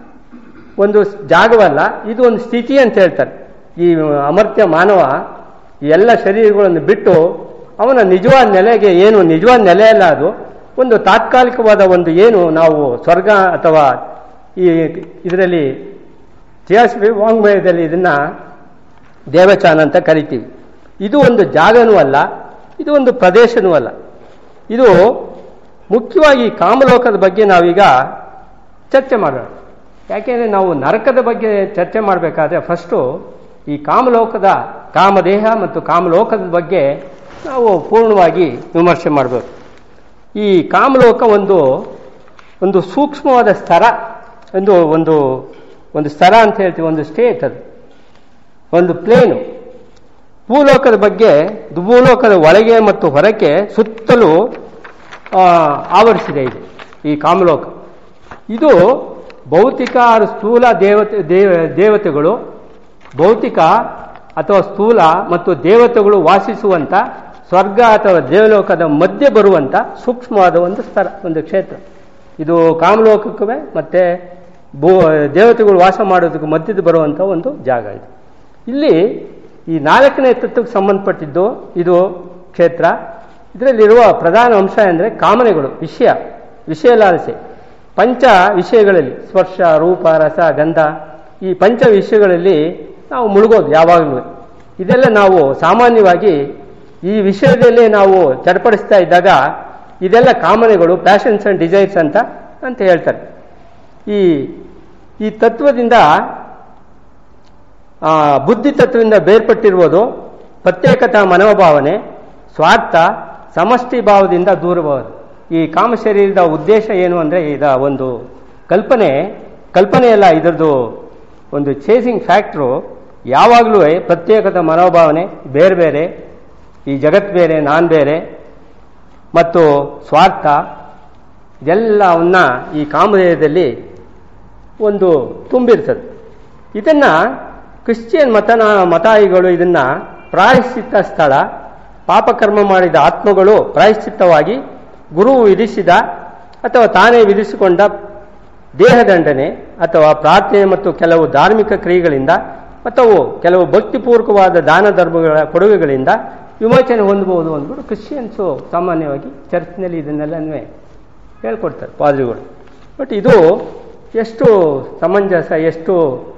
ಒಂದು ಜಾಗವಲ್ಲ ಇದು ಒಂದು ಸ್ಥಿತಿ ಅಂತ ಹೇಳ್ತಾರೆ ಈ ಅಮರ್ತ್ಯ ಮಾನವ ಈ ಎಲ್ಲ ಶರೀರಗಳನ್ನು ಬಿಟ್ಟು ಅವನ ನಿಜವಾದ ನೆಲೆಗೆ ಏನು ನಿಜವಾದ ನೆಲೆ ಅಲ್ಲ ಅದು ಒಂದು ತಾತ್ಕಾಲಿಕವಾದ ಒಂದು ಏನು ನಾವು ಸ್ವರ್ಗ ಅಥವಾ ಈ ಇದರಲ್ಲಿ ಇತಿಹಾಸ ವಾಂಗ್ಮಯದಲ್ಲಿ ಇದನ್ನ ದೇವಚಾನ ಅಂತ ಕರಿತೀವಿ ಇದು ಒಂದು ಜಾಗನೂ ಅಲ್ಲ ಇದು ಒಂದು ಪ್ರದೇಶನೂ ಅಲ್ಲ ಇದು ಮುಖ್ಯವಾಗಿ ಕಾಮಲೋಕದ ಬಗ್ಗೆ ನಾವೀಗ ಚರ್ಚೆ ಮಾಡೋಣ ಯಾಕೆಂದರೆ ನಾವು ನರಕದ ಬಗ್ಗೆ ಚರ್ಚೆ ಮಾಡಬೇಕಾದ್ರೆ ಫಸ್ಟು ಈ ಕಾಮಲೋಕದ ಕಾಮದೇಹ ಮತ್ತು ಕಾಮಲೋಕದ ಬಗ್ಗೆ ನಾವು ಪೂರ್ಣವಾಗಿ ವಿಮರ್ಶೆ ಮಾಡಬೇಕು ಈ ಕಾಮಲೋಕ ಒಂದು ಒಂದು ಸೂಕ್ಷ್ಮವಾದ ಸ್ತರ ಒಂದು ಒಂದು ಒಂದು ಸ್ತರ ಅಂತ ಹೇಳ್ತೀವಿ ಒಂದು ಸ್ಟೇಟ್ ಅದು ಒಂದು ಪ್ಲೇನು ಭೂಲೋಕದ ಬಗ್ಗೆ ಭೂಲೋಕದ ಒಳಗೆ ಮತ್ತು ಹೊರಕ್ಕೆ ಸುತ್ತಲೂ ಆ, ಆವರಿಸಿದೆ ಇದು ಈ ಕಾಮಲೋಕ ಇದು ಭೌತಿಕ ಹಾಗೂ ಸ್ಥೂಲ ದೇವತೆ ದೇವ ದೇವತೆಗಳು ಭೌತಿಕ ಅಥವಾ ಸ್ಥೂಲ ಮತ್ತು ದೇವತೆಗಳು ವಾಸಿಸುವಂಥ ಸ್ವರ್ಗ ಅಥವಾ ದೇವಲೋಕದ ಮಧ್ಯೆ ಬರುವಂಥ ಸೂಕ್ಷ್ಮವಾದ ಒಂದು ಸ್ಥಳ ಒಂದು ಕ್ಷೇತ್ರ ಇದು ಕಾಮಲೋಕಕ್ಕೂ ಮತ್ತೆ ಭೂ ದೇವತೆಗಳು ವಾಸ ಮಾಡೋದಕ್ಕೆ ಮಧ್ಯದ ಬರುವಂಥ ಒಂದು ಜಾಗ ಇದು ಇಲ್ಲಿ ಈ ನಾಲ್ಕನೇ ತತ್ವಕ್ಕೆ ಸಂಬಂಧಪಟ್ಟಿದ್ದು ಇದು ಕ್ಷೇತ್ರ ಇದರಲ್ಲಿರುವ ಪ್ರಧಾನ ಅಂಶ ಅಂದರೆ ಕಾಮನೆಗಳು ವಿಷಯ ವಿಷಯ ಲಾಲಸೆ ಪಂಚ ವಿಷಯಗಳಲ್ಲಿ ಸ್ಪರ್ಶ ರೂಪ ರಸ ಗಂಧ ಈ ಪಂಚ ವಿಷಯಗಳಲ್ಲಿ ನಾವು ಮುಳುಗೋದು ಯಾವಾಗಲೂ ಇದೆಲ್ಲ ನಾವು ಸಾಮಾನ್ಯವಾಗಿ ಈ ವಿಷಯದಲ್ಲೇ ನಾವು ಚಡಪಡಿಸ್ತಾ ಇದ್ದಾಗ ಇದೆಲ್ಲ ಕಾಮನೆಗಳು ಪ್ಯಾಷನ್ಸ್ ಅಂಡ್ ಡಿಸೈರ್ಸ್ ಅಂತ ಅಂತ ಹೇಳ್ತಾರೆ ಈ ಈ ತತ್ವದಿಂದ ಆ, ಬುದ್ಧಿ ತತ್ವದಿಂದ ಬೇರ್ಪಟ್ಟಿರುವುದು ಪ್ರತ್ಯೇಕತಾ ಮನೋಭಾವನೆ ಸ್ವಾರ್ಥ ಸಮಷ್ಟಿ ಭಾವದಿಂದ ದೂರಬಹುದು ಈ ಕಾಮ ಶರೀರದ ಉದ್ದೇಶ ಏನು ಅಂದರೆ ಇದ ಒಂದು ಕಲ್ಪನೆ ಕಲ್ಪನೆ ಅಲ್ಲ ಇದರದ್ದು ಒಂದು ಚೇಸಿಂಗ್ ಫ್ಯಾಕ್ಟ್ರು ಯಾವಾಗಲೂ ಪ್ರತ್ಯೇಕತ ಮನೋಭಾವನೆ ಬೇರೆ ಬೇರೆ ಈ ಜಗತ್ ಬೇರೆ ನಾನ್ ಬೇರೆ ಮತ್ತು ಸ್ವಾರ್ಥ ಇದೆಲ್ಲವನ್ನ ಈ ಕಾಮದೇಹದಲ್ಲಿ ಒಂದು ತುಂಬಿರ್ತದೆ ಇದನ್ನ ಕ್ರಿಶ್ಚಿಯನ್ ಮತನ ಮತಾಯಿಗಳು ಇದನ್ನ ಪ್ರಾಯಶ್ಚಿತ್ತ ಸ್ಥಳ ಪಾಪಕರ್ಮ ಮಾಡಿದ ಆತ್ಮಗಳು ಪ್ರಾಯಶ್ಚಿತ್ತವಾಗಿ ಗುರು ವಿಧಿಸಿದ ಅಥವಾ ತಾನೇ ವಿಧಿಸಿಕೊಂಡ ದೇಹದಂಡನೆ ಅಥವಾ ಪ್ರಾರ್ಥನೆ ಮತ್ತು ಕೆಲವು ಧಾರ್ಮಿಕ ಕ್ರಿಯೆಗಳಿಂದ ಅಥವಾ ಕೆಲವು ಭಕ್ತಿಪೂರ್ವಕವಾದ ದಾನ ಧರ್ಮಗಳ ಕೊಡುಗೆಗಳಿಂದ ವಿಮೋಚನೆ ಹೊಂದಬಹುದು ಅಂದ್ಬಿಟ್ಟು ಕ್ರಿಶ್ಚಿಯನ್ಸು ಸಾಮಾನ್ಯವಾಗಿ ಚರ್ಚ್ನಲ್ಲಿ ಇದನ್ನೆಲ್ಲನೂ ಹೇಳ್ಕೊಡ್ತಾರೆ ಪಾದ್ರಿಗಳು ಬಟ್ ಇದು ಎಷ್ಟು ಸಮಂಜಸ ಎಷ್ಟು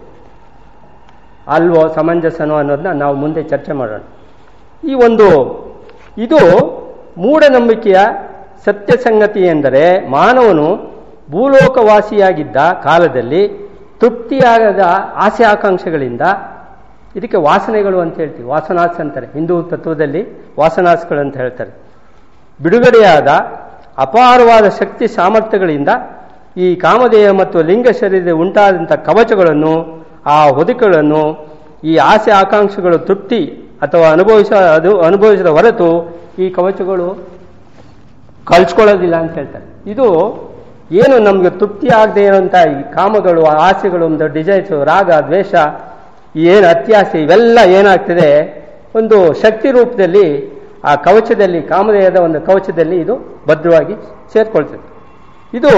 ಅಲ್ವೋ ಸಮಂಜಸನೋ ಅನ್ನೋದನ್ನ ನಾವು ಮುಂದೆ ಚರ್ಚೆ ಮಾಡೋಣ ಈ ಒಂದು ಇದು ಮೂಢನಂಬಿಕೆಯ ಸತ್ಯ ಸಂಗತಿ ಎಂದರೆ ಮಾನವನು ಭೂಲೋಕವಾಸಿಯಾಗಿದ್ದ ಕಾಲದಲ್ಲಿ ತೃಪ್ತಿಯಾಗದ ಆಸೆ ಆಕಾಂಕ್ಷೆಗಳಿಂದ ಇದಕ್ಕೆ ವಾಸನೆಗಳು ಅಂತ ಹೇಳ್ತೀವಿ ವಾಸನಾಸ್ ಅಂತಾರೆ ಹಿಂದೂ ತತ್ವದಲ್ಲಿ ವಾಸನಾಸ್ಗಳು ಅಂತ ಹೇಳ್ತಾರೆ ಬಿಡುಗಡೆಯಾದ ಅಪಾರವಾದ ಶಕ್ತಿ ಸಾಮರ್ಥ್ಯಗಳಿಂದ ಈ ಕಾಮದೇಹ ಮತ್ತು ಲಿಂಗ ಶರೀರದ ಉಂಟಾದಂಥ ಕವಚಗಳನ್ನು ಆ ಹೊದಿಕೆಗಳನ್ನು ಈ ಆಸೆ ಆಕಾಂಕ್ಷೆಗಳು ತೃಪ್ತಿ ಅಥವಾ ಅನುಭವಿಸ ಅದು ಅನುಭವಿಸಿದ ಹೊರತು ಈ ಕವಚಗಳು ಕಳ್ಸ್ಕೊಳ್ಳೋದಿಲ್ಲ ಅಂತ ಹೇಳ್ತಾರೆ ಇದು ಏನು ನಮಗೆ ತೃಪ್ತಿ ಆಗದೆ ಇರುವಂಥ ಈ ಕಾಮಗಳು ಆಸೆಗಳು ಒಂದು ಡಿಸೈರ್ಸು ರಾಗ ದ್ವೇಷ ಈ ಏನು ಅತ್ಯಾಸೆ ಇವೆಲ್ಲ ಏನಾಗ್ತದೆ ಒಂದು ಶಕ್ತಿ ರೂಪದಲ್ಲಿ ಆ ಕವಚದಲ್ಲಿ ಕಾಮದೇಹದ ಒಂದು ಕವಚದಲ್ಲಿ ಇದು ಭದ್ರವಾಗಿ ಸೇರ್ಕೊಳ್ತದೆ ಇದು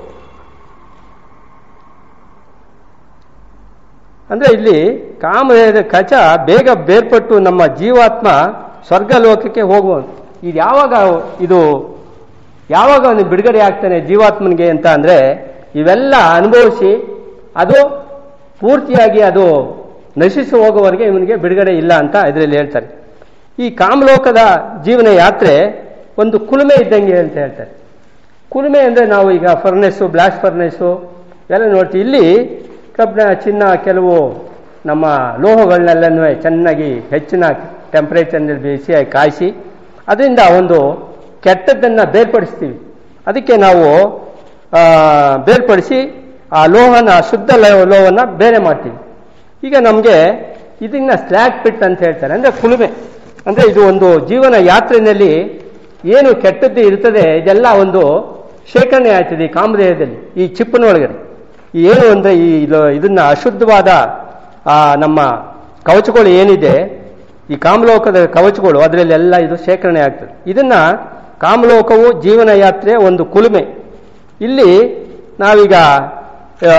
ಅಂದ್ರೆ ಇಲ್ಲಿ ಕಾಮದೇಹದ ಕಚ ಬೇಗ ಬೇರ್ಪಟ್ಟು ನಮ್ಮ ಜೀವಾತ್ಮ ಸ್ವರ್ಗಲೋಕಕ್ಕೆ ಹೋಗುವುದು ಇದು ಯಾವಾಗ ಇದು ಯಾವಾಗ ಅವನು ಬಿಡುಗಡೆ ಆಗ್ತಾನೆ ಜೀವಾತ್ಮನಿಗೆ ಅಂತ ಅಂದ್ರೆ ಇವೆಲ್ಲ ಅನುಭವಿಸಿ ಅದು ಪೂರ್ತಿಯಾಗಿ ಅದು ನಶಿಸಿ ಹೋಗುವವರೆಗೆ ಇವನಿಗೆ ಬಿಡುಗಡೆ ಇಲ್ಲ ಅಂತ ಇದರಲ್ಲಿ ಹೇಳ್ತಾರೆ ಈ ಕಾಮಲೋಕದ ಜೀವನ ಯಾತ್ರೆ ಒಂದು ಕುಲುಮೆ ಇದ್ದಂಗೆ ಅಂತ ಹೇಳ್ತಾರೆ ಕುಲುಮೆ ಅಂದರೆ ನಾವು ಈಗ ಫರ್ನೆಸ್ಸು ಬ್ಲಾಸ್ಟ್ ಫರ್ನೆಸ್ಸು ಎಲ್ಲ ನೋಡ್ತೀವಿ ಇಲ್ಲಿ ಕಬ್ಬಿಣ ಚಿನ್ನ ಕೆಲವು ನಮ್ಮ ಲೋಹಗಳನ್ನೆಲ್ಲನೂ ಚೆನ್ನಾಗಿ ಹೆಚ್ಚಿನ ಟೆಂಪರೇಚರ್ನಲ್ಲಿ ಬೇಯಿಸಿ ಕಾಯಿಸಿ ಅದರಿಂದ ಒಂದು ಕೆಟ್ಟದ್ದನ್ನು ಬೇರ್ಪಡಿಸ್ತೀವಿ ಅದಕ್ಕೆ ನಾವು ಆ, ಬೇರ್ಪಡಿಸಿ ಆ ಲೋಹನ ಶುದ್ಧ ಲೋ- ಲೋಹನ ಬೇರೆ ಮಾಡ್ತೀವಿ ಈಗ ನಮಗೆ ಇದನ್ನ ಸ್ಲ್ಯಾಗ್ ಪಿಟ್ ಅಂತ ಹೇಳ್ತಾರೆ ಅಂದರೆ ಕುಲುಮೆ ಅಂದರೆ ಇದು ಒಂದು ಜೀವನ ಯಾತ್ರೆಯಲ್ಲಿ ಏನು ಕೆಟ್ಟದ್ದು ಇರ್ತದೆ ಇದೆಲ್ಲ ಒಂದು ಶೇಖರಣೆ ಆಗ್ತದೆ ಈ ಕಾಮದೇಹದಲ್ಲಿ ಈ ಚಿಪ್ಪಿನೊಳಗಡೆ ಈ ಏನು ಅಂದರೆ ಈ ಇದು- ಇದನ್ನ ಅಶುದ್ಧವಾದ ಆ, ನಮ್ಮ ಕವಚಗಳು ಏನಿದೆ ಈ ಕಾಮಲೋಕದ ಕವಚಗಳು ಅದರಲ್ಲಿ ಎಲ್ಲ ಇದು ಶೇಖರಣೆ ಆಗ್ತದೆ ಇದನ್ನ ಕಾಮಲೋಕವು ಜೀವನ ಯಾತ್ರೆ ಒಂದು ಕುಲುಮೆ ಇಲ್ಲಿ ನಾವೀಗ ಆ,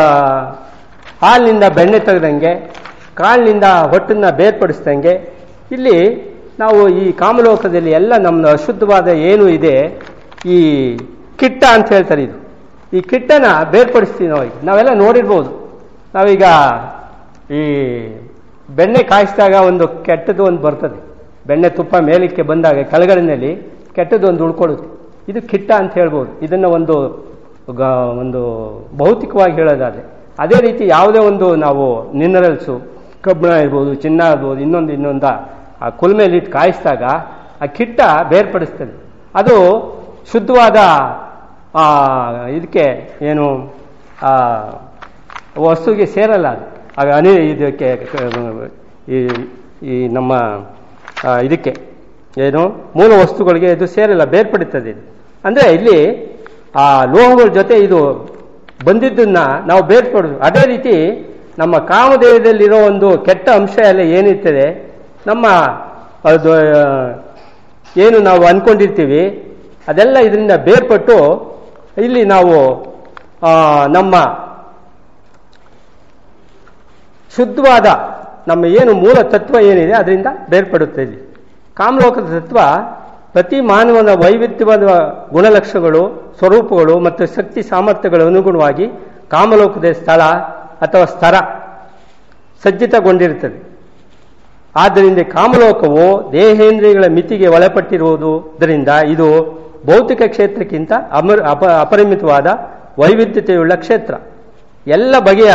ಹಾಲಿನಿಂದ ಬೆಣ್ಣೆ ತೆಗೆದಂಗೆ ಕಾಳಿನಿಂದ ಹೊಟ್ಟನ್ನ ಬೇರ್ಪಡಿಸ್ದಂಗೆ ಇಲ್ಲಿ ನಾವು ಈ ಕಾಮಲೋಕದಲ್ಲಿ ಎಲ್ಲ ನಮ್ಮದು ಅಶುದ್ಧವಾದ ಏನು ಇದೆ ಈ ಕಿಟ್ಟ ಅಂತ ಹೇಳ್ತಾರೆ ಇದು ಈ ಕಿಟ್ಟನ ಬೇರ್ಪಡಿಸ್ತೀವಿ ನಾವು ಈಗ ನಾವೆಲ್ಲ ನೋಡಿರ್ಬೋದು ನಾವೀಗ ಈ ಬೆಣ್ಣೆ ಕಾಯಿಸಿದಾಗ ಒಂದು ಕೆಟ್ಟದ್ದು ಒಂದು ಬರ್ತದೆ ಬೆಣ್ಣೆ ತುಪ್ಪ ಮೇಲಕ್ಕೆ ಬಂದಾಗ ಕೆಳಗಡೆನಲ್ಲಿ ಕೆಟ್ಟದ್ದು ಒಂದು ಉಳ್ಕೊಳ್ಳುತ್ತೆ ಇದು ಕಿಟ್ಟ ಅಂತ ಹೇಳ್ಬೋದು ಇದನ್ನು ಒಂದು ಗ- ಒಂದು ಭೌತಿಕವಾಗಿ ಹೇಳೋದಾದ್ರೆ ಅದೇ ರೀತಿ ಯಾವುದೇ ಒಂದು ನಾವು ಮಿನರಲ್ಸು ಕಬ್ಬಿಣ ಇರ್ಬೋದು ಚಿನ್ನ ಇರ್ಬೋದು ಇನ್ನೊಂದು ಇನ್ನೊಂದ ಆ ಕುಲ್ಮೇಲಿಟ್ಟು ಕಾಯಿಸಿದಾಗ ಆ ಕಿಟ್ಟ ಬೇರ್ಪಡಿಸ್ತದೆ ಅದು ಶುದ್ಧವಾದ ಆ, ಇದಕ್ಕೆ ಏನು ಆ, ವಸ್ತುವಿಗೆ ಸೇರಲ್ಲ ಅದು ಆಗ ಅನಿ ಇದಕ್ಕೆ ಕ- ಈ ಈ ನಮ್ಮ ಆ, ಇದಕ್ಕೆ ಏನು ಮೂಲ ವಸ್ತುಗಳಿಗೆ ಇದು ಸೇರಲ್ಲ ಬೇರ್ಪಡುತ್ತದೆ ಇದು ಅಂದರೆ ಇಲ್ಲಿ ಆ ಲೋಹಗಳ ಜೊತೆ ಇದು ಬಂದಿದ್ದನ್ನ ನಾವು ಬೇರ್ಪಡೋದು ಅದೇ ರೀತಿ ನಮ್ಮ ಕಾಮದೇಹದಲ್ಲಿರೋ ಒಂದು ಕೆಟ್ಟ ಅಂಶ ಎಲ್ಲ ಏನಿರ್ತದೆ ನಮ್ಮ ಅದು ಆ, ಏನು ನಾವು ಅನ್ಕೊಂಡಿರ್ತೀವಿ ಅದೆಲ್ಲ ಇದರಿಂದ ಬೇರ್ಪಟ್ಟು ಇಲ್ಲಿ ನಾವು ಆ, ನಮ್ಮ ಶುದ್ಧವಾದ ನಮ್ಮ ಏನು ಮೂಲ ತತ್ವ ಏನಿದೆ ಅದರಿಂದ ಬೇರ್ಪಡುತ್ತೆ ಇಲ್ಲಿ ಕಾಮಲೋಕದ ತತ್ವ ಪ್ರತಿ ಮಾನವನ ವೈವಿಧ್ಯವಾದ ಗುಣಲಕ್ಷಣಗಳು ಸ್ವರೂಪಗಳು ಮತ್ತು ಶಕ್ತಿ ಸಾಮರ್ಥ್ಯಗಳ ಅನುಗುಣವಾಗಿ ಕಾಮಲೋಕದ ಸ್ಥಳ ಅಥವಾ ಸ್ತರ ಸಜ್ಜಿತಗೊಂಡಿರುತ್ತದೆ ಆದ್ದರಿಂದ ಕಾಮಲೋಕವು ದೇಹೇಂದ್ರಿಯಗಳ ಮಿತಿಗೆ ಒಳಪಟ್ಟಿರುವುದರಿಂದ ಇದು ಭೌತಿಕ ಕ್ಷೇತ್ರಕ್ಕಿಂತ ಅಮರ್ ಅಪ ಅಪರಿಮಿತವಾದ ವೈವಿಧ್ಯತೆಯುಳ್ಳ ಕ್ಷೇತ್ರ ಎಲ್ಲ ಬಗೆಯ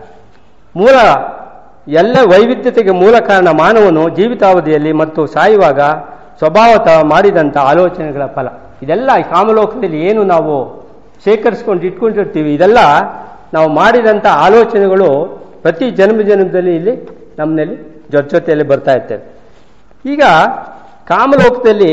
ಮೂಲ ಎಲ್ಲ ವೈವಿಧ್ಯತೆಗೆ ಮೂಲ ಕಾರಣ ಮಾನವನು ಜೀವಿತಾವಧಿಯಲ್ಲಿ ಮತ್ತು ಸಾಯುವಾಗ ಸ್ವಭಾವತಃ ಮಾಡಿದಂಥ ಆಲೋಚನೆಗಳ ಫಲ ಇದೆಲ್ಲ ಈ ಕಾಮಲೋಕದಲ್ಲಿ ಏನು ನಾವು ಶೇಖರಿಸ್ಕೊಂಡು ಇಟ್ಕೊಂಡಿರ್ತೀವಿ ಇದೆಲ್ಲ ನಾವು ಮಾಡಿದಂಥ ಆಲೋಚನೆಗಳು ಪ್ರತಿ ಜನ್ಮ ಜನ್ಮದಲ್ಲಿ ಇಲ್ಲಿ ನಮ್ಮಲ್ಲಿ ಜೊತೆ ಜೊತೆಯಲ್ಲಿ ಬರ್ತಾ ಇರ್ತೇವೆ ಈಗ ಕಾಮಲೋಕದಲ್ಲಿ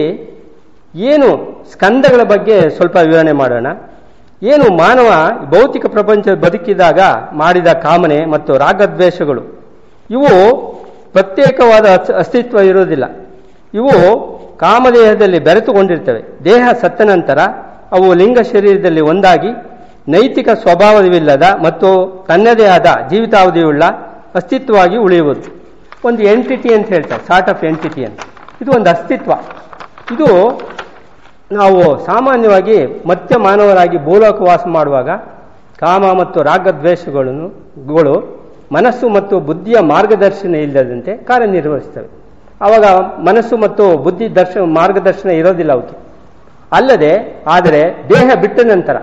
ಏನು ಸ್ಕಂದಗಳ ಬಗ್ಗೆ ಸ್ವಲ್ಪ ವಿವರಣೆ ಮಾಡೋಣ ಏನು ಮಾನವ ಭೌತಿಕ ಪ್ರಪಂಚ ಬದುಕಿದಾಗ ಮಾಡಿದ ಕಾಮನೆ ಮತ್ತು ರಾಗದ್ವೇಷಗಳು ಇವು ಪ್ರತ್ಯೇಕವಾದ ಅಸ್- ಅಸ್ತಿತ್ವ ಇರುವುದಿಲ್ಲ ಇವು ಕಾಮದೇಹದಲ್ಲಿ ಬೆರೆತುಕೊಂಡಿರ್ತವೆ ದೇಹ ಸತ್ತ ನಂತರ ಅವು ಲಿಂಗ ಶರೀರದಲ್ಲಿ ಒಂದಾಗಿ ನೈತಿಕ ಸ್ವಭಾವವಿಲ್ಲದ ಮತ್ತು ತನ್ನದೇ ಆದ ಜೀವಿತಾವಧಿಯುಳ್ಳ ಅಸ್ತಿತ್ವವಾಗಿ ಉಳಿಯುವುದು ಒಂದು ಎಂಟಿಟಿ ಅಂತ ಹೇಳ್ತಾರೆ ಸಾರ್ಟ್ ಆಫ್ ಎಂಟಿಟಿ ಅಂತ ಇದು ಒಂದು ಅಸ್ತಿತ್ವ ಇದು ನಾವು ಸಾಮಾನ್ಯವಾಗಿ ಮತ್ಯ ಮಾನವರಾಗಿ ಭೂಲೋಕ ವಾಸ ಮಾಡುವಾಗ ಕಾಮ ಮತ್ತು ರಾಗದ್ವೇಷಗಳನ್ನು ಗಳು ಮನಸ್ಸು ಮತ್ತು ಬುದ್ಧಿಯ ಮಾರ್ಗದರ್ಶನ ಇಲ್ಲದಂತೆ ಕಾರ್ಯನಿರ್ವಹಿಸ್ತವೆ ಆವಾಗ ಮನಸ್ಸು ಮತ್ತು ಬುದ್ಧಿ ದರ್ಶನ ಮಾರ್ಗದರ್ಶನ ಇರೋದಿಲ್ಲ ಅವಕ್ಕೆ ಅಲ್ಲದೆ ಆದರೆ ದೇಹ ಬಿಟ್ಟ ನಂತರ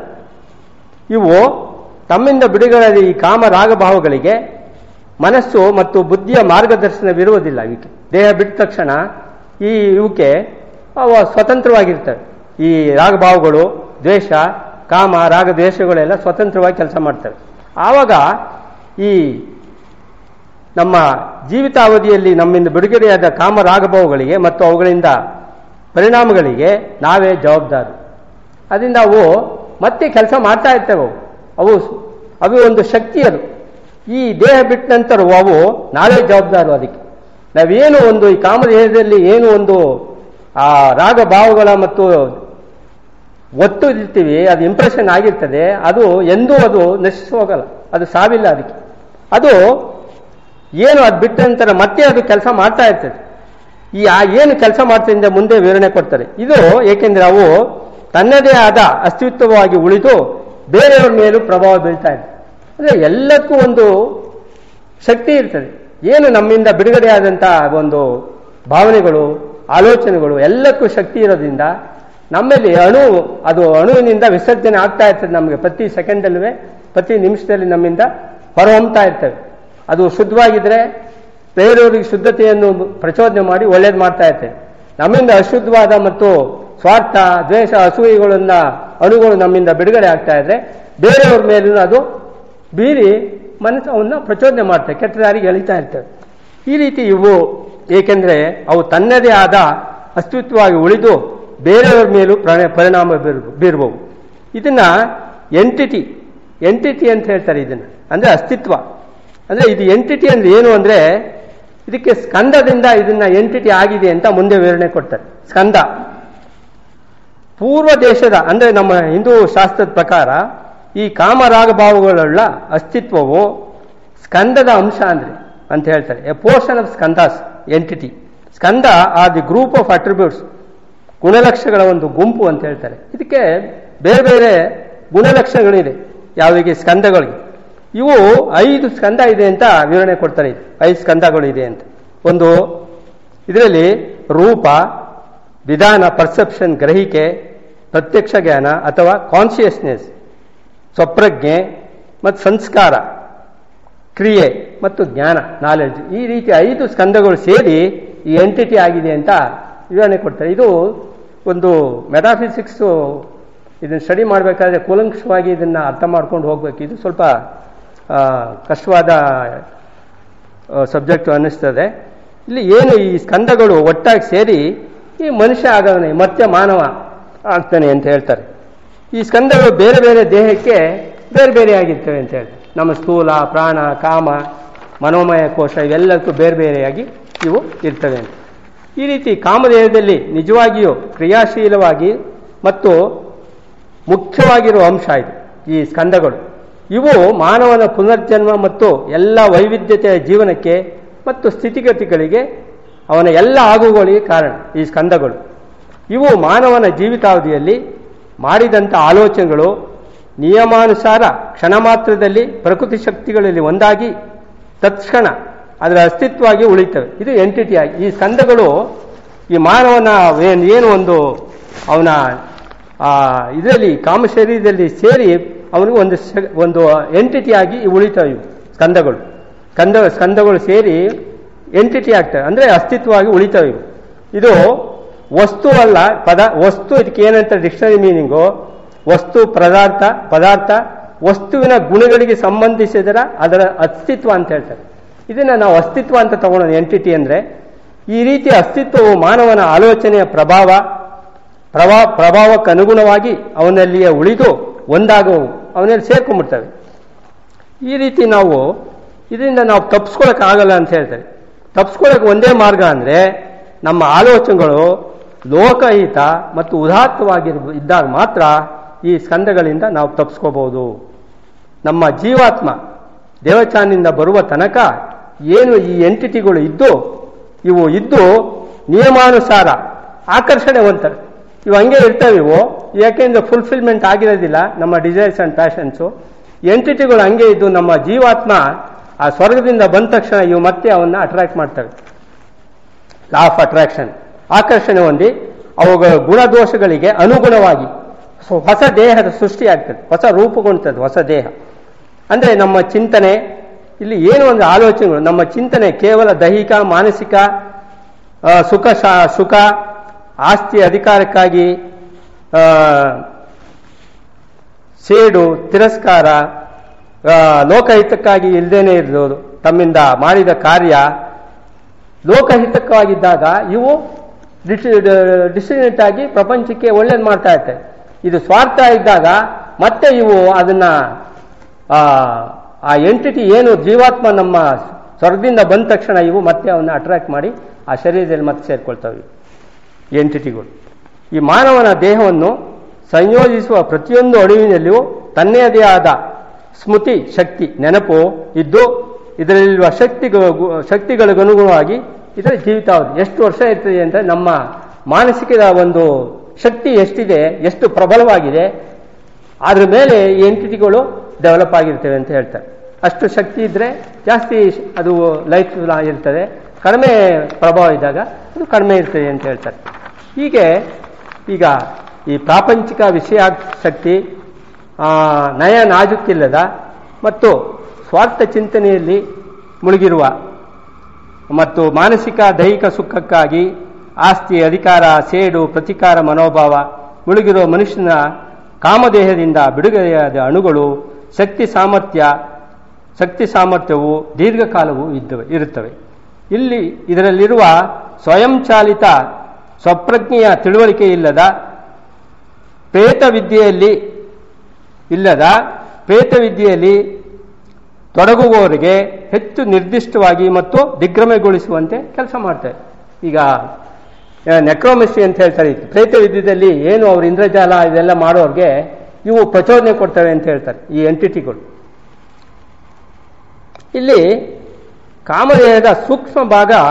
ಇವು ತಮ್ಮಿಂದ ಬಿಡುಗಡೆ ಈ ಕಾಮ ರಾಗಭಾವಗಳಿಗೆ ಮನಸ್ಸು ಮತ್ತು ಬುದ್ಧಿಯ ಮಾರ್ಗದರ್ಶನವಿರುವುದಿಲ್ಲ ಇವಕ್ಕೆ ದೇಹ ಬಿಟ್ಟ ತಕ್ಷಣ ಈ ಇವಕ್ಕೆ ಅವ ಸ್ವತಂತ್ರವಾಗಿರ್ತವೆ ಈ ರಾಗಭಾವಗಳು ದ್ವೇಷ ಕಾಮ ರಾಗ ದ್ವೇಷಗಳೆಲ್ಲ ಸ್ವತಂತ್ರವಾಗಿ ಕೆಲಸ ಮಾಡ್ತವೆ ಆವಾಗ ಈ ನಮ್ಮ ಜೀವಿತಾವಧಿಯಲ್ಲಿ ನಮ್ಮಿಂದ ಬಿಡುಗಡೆಯಾದ ಕಾಮ ರಾಗಭಾವಗಳಿಗೆ ಮತ್ತು ಅವುಗಳಿಂದ ಪರಿಣಾಮಗಳಿಗೆ ನಾವೇ ಜವಾಬ್ದಾರಿ ಅದರಿಂದ ಅವು ಮತ್ತೆ ಕೆಲಸ ಮಾಡ್ತಾ ಇರ್ತವೆ ಅವು ಅವು ಅವು ಒಂದು ಶಕ್ತಿ ಅದು ಈ ದೇಹ ಬಿಟ್ಟ ನಂತರ ಅವು ನಾವೇ ಜವಾಬ್ದಾರು ಅದಕ್ಕೆ ನಾವೇನು ಒಂದು ಈ ಕಾಮದೇಹದಲ್ಲಿ ಏನು ಒಂದು ಆ ರಾಗ ಭಾವಗಳ ಮತ್ತು ಒತ್ತು ಇರ್ತೀವಿ ಅದು ಇಂಪ್ರೆಷನ್ ಆಗಿರ್ತದೆ ಅದು ಎಂದೂ ಅದು ನಶಿಸಿ ಹೋಗಲ್ಲ ಅದು ಸಾವಿಲ್ಲ ಅದಕ್ಕೆ ಅದು ಏನು ಅದು ಬಿಟ್ಟ ನಂತರ ಮತ್ತೆ ಅದು ಕೆಲಸ ಮಾಡ್ತಾ ಇರ್ತದೆ ಈ ಆ ಏನು ಕೆಲಸ ಮಾಡ್ತಿಂದ ಮುಂದೆ ವಿವರಣೆ ಕೊಡ್ತಾರೆ ಇದು ಏಕೆಂದ್ರೆ ಅವು ತನ್ನದೇ ಆದ ಅಸ್ತಿತ್ವವಾಗಿ ಉಳಿದು ಬೇರೆಯವ್ರ ಮೇಲೂ ಪ್ರಭಾವ ಬೀಳ್ತಾ ಇದೆ ಅಂದರೆ ಎಲ್ಲಕ್ಕೂ ಒಂದು ಶಕ್ತಿ ಇರ್ತದೆ ಏನು ನಮ್ಮಿಂದ ಬಿಡುಗಡೆಯಾದಂಥ ಒಂದು ಭಾವನೆಗಳು ಆಲೋಚನೆಗಳು ಎಲ್ಲಕ್ಕೂ ಶಕ್ತಿ ಇರೋದ್ರಿಂದ ನಮ್ಮಲ್ಲಿ ಅಣು ಅದು ಅಣುವಿನಿಂದ ವಿಸರ್ಜನೆ ಆಗ್ತಾ ಇರ್ತದೆ ನಮಗೆ ಪ್ರತಿ ಸೆಕೆಂಡಲ್ಲೂ ಪ್ರತಿ ನಿಮಿಷದಲ್ಲಿ ನಮ್ಮಿಂದ ಹೊರಹೊಮ್ತಾ ಇರ್ತವೆ ಅದು ಶುದ್ಧವಾಗಿದ್ರೆ ಬೇರೆಯವರಿಗೆ ಶುದ್ಧತೆಯನ್ನು ಪ್ರಚೋದನೆ ಮಾಡಿ ಒಳ್ಳೇದು ಮಾಡ್ತಾ ಇರ್ತೇವೆ ನಮ್ಮಿಂದ ಅಶುದ್ಧವಾದ ಮತ್ತು ಸ್ವಾರ್ಥ ದ್ವೇಷ ಅಸೂಯೆಗಳನ್ನ ಅಣುಗಳು ನಮ್ಮಿಂದ ಬಿಡುಗಡೆ ಆಗ್ತಾ ಇದ್ರೆ ಬೇರೆಯವ್ರ ಮೇಲೂ ಅದು ಬೀರಿ ಮನಸ್ಸು ಅವನ್ನ ಪ್ರಚೋದನೆ ಮಾಡ್ತವೆ ಕೆಟ್ಟ ದಾರಿಗೆ ಎಳಿತಾ ಇರ್ತವೆ ಈ ರೀತಿ ಇವು ಏಕೆಂದರೆ ಅವು ತನ್ನದೇ ಆದ ಅಸ್ತಿತ್ವವಾಗಿ ಉಳಿದು ಬೇರೆಯವ್ರ ಮೇಲೂ ಪ್ರ- ಪರಿಣಾಮ ಬೀರ್ ಬೀರ್ಬೋದು ಇದನ್ನ ಎಂಟಿಟಿ ಎಂಟಿಟಿ ಅಂತ ಹೇಳ್ತಾರೆ ಇದನ್ನ ಅಂದ್ರೆ ಅಸ್ತಿತ್ವ ಅಂದ್ರೆ ಇದು ಎಂಟಿಟಿ ಅಂದ್ರೆ ಏನು ಅಂದ್ರೆ ಇದಕ್ಕೆ ಸ್ಕಂದದಿಂದ ಇದನ್ನ ಎಂಟಿಟಿ ಆಗಿದೆ ಅಂತ ಮುಂದೆ ವಿವರಣೆ ಕೊಡ್ತಾರೆ ಸ್ಕಂದ ಪೂರ್ವ ದೇಶದ ಅಂದ್ರೆ ನಮ್ಮ ಹಿಂದೂ ಶಾಸ್ತ್ರದ ಪ್ರಕಾರ ಈ ಕಾಮರಾಗ ಭಾವಗಳುಳ್ಳ ಅಸ್ತಿತ್ವವು ಸ್ಕಂದದ ಅಂಶ ಅಂದ್ರೆ ಅಂತ ಹೇಳ್ತಾರೆ a portion of skandhas entity skandha are the group of attributes ಗುಣಲಕ್ಷಣಗಳ ಒಂದು ಗುಂಪು ಅಂತ ಹೇಳ್ತಾರೆ ಇದಕ್ಕೆ ಬೇರೆ ಬೇರೆ ಗುಣಲಕ್ಷಣಗಳಿದೆ ಯಾವಿಗೆ ಸ್ಕಂದಗಳಿಗೆ ಇವು ಐದು ಸ್ಕಂದ ಇದೆ ಅಂತ ವಿವರಣೆ ಕೊಡ್ತಾರೆ ಇದು ಐದು ಸ್ಕಂದಗಳು ಇದೆ ಅಂತ ಒಂದು ಇದರಲ್ಲಿ ರೂಪ ವಿಧಾನ ಪರ್ಸೆಪ್ಷನ್ ಗ್ರಹಿಕೆ ಪ್ರತ್ಯಕ್ಷ ಜ್ಞಾನ ಅಥವಾ ಕಾನ್ಸಿಯಸ್ನೆಸ್ ಸ್ವಪ್ರಜ್ಞೆ ಮತ್ತು ಸಂಸ್ಕಾರ ಕ್ರಿಯೆ ಮತ್ತು ಜ್ಞಾನ ನಾಲೆಡ್ಜ್ ಈ ರೀತಿ ಐದು ಸ್ಕಂದಗಳು ಸೇರಿ ಈ ಎಂಟಿಟಿ ಆಗಿದೆ ಅಂತ ವಿವರಣೆ ಕೊಡ್ತಾರೆ ಇದು ಒಂದು ಮೆಟಾಫಿಸಿಕ್ಸ್ ಇದನ್ನು ಸ್ಟಡಿ ಮಾಡಬೇಕಾದ್ರೆ ಕೂಲಂಕಷವಾಗಿ ಇದನ್ನು ಅರ್ಥ ಮಾಡ್ಕೊಂಡು ಹೋಗ್ಬೇಕು ಇದು ಸ್ವಲ್ಪ ಆ, ಕಷ್ಟವಾದ ಸಬ್ಜೆಕ್ಟ್ ಅನ್ನಿಸ್ತದೆ ಇಲ್ಲಿ ಏನು ಈ ಸ್ಕಂದಗಳು ಒಟ್ಟಾಗಿ ಸೇರಿ ಈ ಮನುಷ್ಯ ಆಗವನೆ ಮತ್ತೆ ಮಾನವ ಆಗ್ತಾನೆ ಅಂತ ಹೇಳ್ತಾರೆ ಈ ಸ್ಕಂದಗಳು ಬೇರೆ ಬೇರೆ ದೇಹಕ್ಕೆ ಬೇರೆ ಬೇರೆ ಆಗಿರ್ತವೆ ಅಂತ ಹೇಳ್ತಾರೆ ನಮ್ಮ ಸ್ಥೂಲ ಪ್ರಾಣ ಕಾಮ ಮನೋಮಯ ಕೋಶ ಇವೆಲ್ಲಕ್ಕೂ ಬೇರೆ ಬೇರೆಯಾಗಿ ಇವು ಇರ್ತವೆ ಅಂತ ಈ ರೀತಿ ಕಾಮದೇಹದಲ್ಲಿ ನಿಜವಾಗಿಯೂ ಕ್ರಿಯಾಶೀಲವಾಗಿ ಮತ್ತು ಮುಖ್ಯವಾಗಿರುವ ಅಂಶ ಇದು ಈ ಸ್ಕಂದಗಳು ಇವು ಮಾನವನ ಪುನರ್ಜನ್ಮ ಮತ್ತು ಎಲ್ಲ ವೈವಿಧ್ಯತೆಯ ಜೀವನಕ್ಕೆ ಮತ್ತು ಸ್ಥಿತಿಗತಿಗಳಿಗೆ ಅವನ ಎಲ್ಲ ಆಗುಗಳಿಗೆ ಕಾರಣ ಈ ಸ್ಕಂದಗಳು ಇವು ಮಾನವನ ಜೀವಿತಾವಧಿಯಲ್ಲಿ ಮಾಡಿದಂಥ ಆಲೋಚನೆಗಳು ನಿಯಮಾನುಸಾರ ಕ್ಷಣ ಮಾತ್ರದಲ್ಲಿ ಪ್ರಕೃತಿ ಶಕ್ತಿಗಳಲ್ಲಿ ಒಂದಾಗಿ ತತ್ಕ್ಷಣ ಅದರ ಅಸ್ತಿತ್ವವಾಗಿ ಉಳಿತವೆ ಇದು ಎಂಟಿಟಿ ಆಗಿ ಈ ಸ್ಕಂದಗಳು ಈ ಮಾನವನ ಏನ್- ಏನು ಒಂದು ಅವನ ಇದರಲ್ಲಿ ಕಾಮ ಶರೀರದಲ್ಲಿ ಸೇರಿ ಅವನಿಗೆ ಒಂದು ಶ- ಒಂದು ಎಂಟಿಟಿ ಆಗಿ ಉಳಿತವೆ ಇವು ಸ್ಕಂದಗಳು ಸ್ಕಂದ ಸ್ಕಂದಗಳು ಸೇರಿ ಎಂಟಿಟಿ ಆಗ್ತವೆ ಅಂದರೆ ಅಸ್ತಿತ್ವವಾಗಿ ಉಳಿತವೆ ಇವು ಇದು ವಸ್ತು ಅಲ್ಲ ಪದ ವಸ್ತು ಇದಕ್ಕೆ ಏನಂತ ಡಿಕ್ಷನರಿ ಮೀನಿಂಗು ವಸ್ತು ಪದಾರ್ಥ ಪದಾರ್ಥ ವಸ್ತುವಿನ ಗುಣಗಳಿಗೆ ಸಂಬಂಧಿಸಿದರ ಅದರ ಅಸ್ತಿತ್ವ ಅಂತ ಹೇಳ್ತಾರೆ ಇದನ್ನ ನಾವು ಅಸ್ತಿತ್ವ ಅಂತ ತಗೊಳ್ಳೋಣ ಎಂಟಿಟಿ ಅಂದ್ರೆ ಈ ರೀತಿಯ ಅಸ್ತಿತ್ವವು ಮಾನವನ ಆಲೋಚನೆಯ ಪ್ರಭಾವ ಪ್ರಭಾ ಪ್ರಭಾವಕ್ಕೆ ಅನುಗುಣವಾಗಿ ಅವನಲ್ಲಿಯೇ ಉಳಿದು ಒಂದಾಗುವವು ಅವನಲ್ಲಿ ಸೇರ್ಕೊಂಡ್ಬಿಡ್ತವೆ ಈ ರೀತಿ ನಾವು ಇದರಿಂದ ನಾವು ತಪ್ಪಿಸ್ಕೊಳಕ್ ಆಗಲ್ಲ ಅಂತ ಹೇಳ್ತಾರೆ ತಪ್ಪಿಸ್ಕೊಳಕ್ ಒಂದೇ ಮಾರ್ಗ ಅಂದ್ರೆ ನಮ್ಮ ಆಲೋಚನೆಗಳು ಲೋಕಹಿತ ಮತ್ತು ಉದಾತ್ತವಾಗಿರ್ ಇದ್ದಾಗ ಮಾತ್ರ ಈ ಸ್ಕಂದಗಳಿಂದ ನಾವು ತಪ್ಪಿಸ್ಕೋಬಹುದು ನಮ್ಮ ಜೀವಾತ್ಮ ದೇವಚಾನಿಂದ ಬರುವ ತನಕ ಏನು ಈ ಎಂಟಿಟಿಗಳು ಇದ್ದು ಇವು ಇದ್ದು ನಿಯಮಾನುಸಾರ ಆಕರ್ಷಣೆವಂತವೆ ಇವು ಹಂಗೆ ಇರ್ತವೆ ಇವು ಯಾಕೆಂದ್ರೆ ಫುಲ್ಫಿಲ್ಮೆಂಟ್ ಆಗಿರೋದಿಲ್ಲ ನಮ್ಮ ಡಿಸೈರ್ಸ್ ಅಂಡ್ ಪ್ಯಾಷನ್ಸು ಎಂಟಿಟಿಗಳು ಹಂಗೆ ಇದ್ದು ನಮ್ಮ ಜೀವಾತ್ಮ ಆ ಸ್ವರ್ಗದಿಂದ ಬಂದ ತಕ್ಷಣ ಇವು ಮತ್ತೆ ಅವನ್ನ ಅಟ್ರಾಕ್ಟ್ ಮಾಡ್ತವೆ ಲಾ ಆಫ್ ಅಟ್ರಾಕ್ಷನ್ ಆಕರ್ಷಣೆ ಹೊಂದಿ ಅವುಗಳ ಗುಣದೋಷಗಳಿಗೆ ಅನುಗುಣವಾಗಿ ಸೊ ಹೊಸ ದೇಹದ ಸೃಷ್ಟಿ ಆಗ್ತದೆ ಹೊಸ ರೂಪುಗೊಳ್ತದೆ ಹೊಸ ದೇಹ ಅಂದ್ರೆ ನಮ್ಮ ಚಿಂತನೆ ಇಲ್ಲಿ ಏನು ಒಂದು ಆಲೋಚನೆಗಳು ನಮ್ಮ ಚಿಂತನೆ ಕೇವಲ ದೈಹಿಕ ಮಾನಸಿಕ ಆ, ಸುಖ ಶಾ- ಸುಖ ಆಸ್ತಿ ಅಧಿಕಾರಕ್ಕಾಗಿ ಆ, ಸೇಡು ತಿರಸ್ಕಾರ ಆ, ಲೋಕಹಿತಕ್ಕಾಗಿ ಇಲ್ಲದೇನೆ ಇರೋದು ತಮ್ಮಿಂದ ಮಾಡಿದ ಕಾರ್ಯ ಲೋಕಹಿತಕವಾಗಿದ್ದಾಗ ಇವು ಡಿಸಿನೆಂಟ್ ಆಗಿ ಪ್ರಪಂಚಕ್ಕೆ ಒಳ್ಳೇದು ಮಾಡ್ತಾ ಇರ್ತವೆ ಇದು ಸ್ವಾರ್ಥ ಇದ್ದಾಗ ಮತ್ತೆ ಇವು ಅದನ್ನ ಆ, ಆ ಎಂಟಿಟಿ ಏನು ಜೀವಾತ್ಮ ನಮ್ಮ ಸ್ವರ್ಗದಿಂದ ಬಂದ ತಕ್ಷಣ ಇವು ಮತ್ತೆ ಅವನ್ನ ಅಟ್ರಾಕ್ಟ್ ಮಾಡಿ ಆ ಶರೀರದಲ್ಲಿ ಮತ್ತೆ ಸೇರ್ಕೊಳ್ತವೆ ಎಂಟಿಟಿಗಳು ಈ ಮಾನವನ ದೇಹವನ್ನು ಸಂಯೋಜಿಸುವ ಪ್ರತಿಯೊಂದು ಅಣುವಿನಲ್ಲಿಯೂ ತನ್ನದೇ ಆದ ಸ್ಮೃತಿ ಶಕ್ತಿ ನೆನಪು ಇದ್ದು ಇದರಲ್ಲಿರುವ ಶಕ್ತಿಗಳು ಶಕ್ತಿಗಳಿಗನುಗುಣವಾಗಿ ಇದರ ಜೀವಿತಾವಧಿ ಎಷ್ಟು ವರ್ಷ ಇರ್ತದೆ ಅಂದರೆ ನಮ್ಮ ಮಾನಸಿಕದ ಒಂದು ಶಕ್ತಿ ಎಷ್ಟಿದೆ ಎಷ್ಟು ಪ್ರಬಲವಾಗಿದೆ ಅದ್ರ ಮೇಲೆ ಈ ಎಂಟಿಟಿಗಳು ಡೆವಲಪ್ ಆಗಿರ್ತವೆ ಅಂತ ಹೇಳ್ತಾರೆ ಅಷ್ಟು ಶಕ್ತಿ ಇದ್ರೆ ಜಾಸ್ತಿ ಅದು ಲೈಫ್ ಇರ್ತದೆ ಕಡಿಮೆ ಪ್ರಭಾವ ಇದ್ದಾಗ ಅದು ಕಡಿಮೆ ಇರ್ತದೆ ಅಂತ ಹೇಳ್ತಾರೆ ಹೀಗೆ ಈಗ ಈ ಪ್ರಾಪಂಚಿಕ ವಿಷಯ ಶಕ್ತಿ ಆ, ನಯ ನಾಜುಕ್ಕಿಲ್ಲದ ಮತ್ತು ಸ್ವಾರ್ಥ ಚಿಂತನೆಯಲ್ಲಿ ಮುಳುಗಿರುವ ಮತ್ತು ಮಾನಸಿಕ ದೈಹಿಕ ಸುಖಕ್ಕಾಗಿ ಆಸ್ತಿ ಅಧಿಕಾರ ಸೇಡು ಪ್ರತಿಕಾರ ಮನೋಭಾವ ಮುಳುಗಿರುವ ಮನುಷ್ಯನ ಕಾಮದೇಹದಿಂದ ಬಿಡುಗಡೆಯಾದ ಅಣುಗಳು ಶಕ್ತಿ ಸಾಮರ್ಥ್ಯ ಶಕ್ತಿ ಸಾಮರ್ಥ್ಯವು ದೀರ್ಘಕಾಲವೂ ಇದ್ದವೆ ಇರುತ್ತವೆ ಇಲ್ಲಿ ಇದರಲ್ಲಿರುವ ಸ್ವಯಂಚಾಲಿತ ಸ್ವಪ್ರಜ್ಞೆಯ ತಿಳುವಳಿಕೆ ಇಲ್ಲದ ಪ್ರೇತ ವಿದ್ಯೆಯಲ್ಲಿ ಇಲ್ಲದ ಪ್ರೇತ ವಿದ್ಯೆಯಲ್ಲಿ ತೊಡಗುವವರಿಗೆ ಹೆಚ್ಚು ನಿರ್ದಿಷ್ಟವಾಗಿ ಮತ್ತು ದಿಗ್ಭ್ರಮೆಗೊಳಿಸುವಂತೆ ಕೆಲಸ ಮಾಡ್ತಾರೆ ಈಗ ನೆಕ್ರೋಮಿಸ್ಟ್ರಿ ಅಂತ ಹೇಳ್ತಾರೆ ಇದು ಪ್ರೇತ ವಿದ್ಯೆಯಲ್ಲಿ ಏನು ಅವ್ರ ಇಂದ್ರಜಾಲ ಇದೆಲ್ಲ ಮಾಡೋರಿಗೆ ಇವು ಪ್ರಚೋದನೆ ಕೊಡ್ತವೆ ಅಂತ ಹೇಳ್ತಾರೆ ಈ ಎಂಟಿಟಿಗಳು ಇಲ್ಲಿ ಕಾಮದೇಹದ ಸೂಕ್ಷ್ಮ ಭಾಗ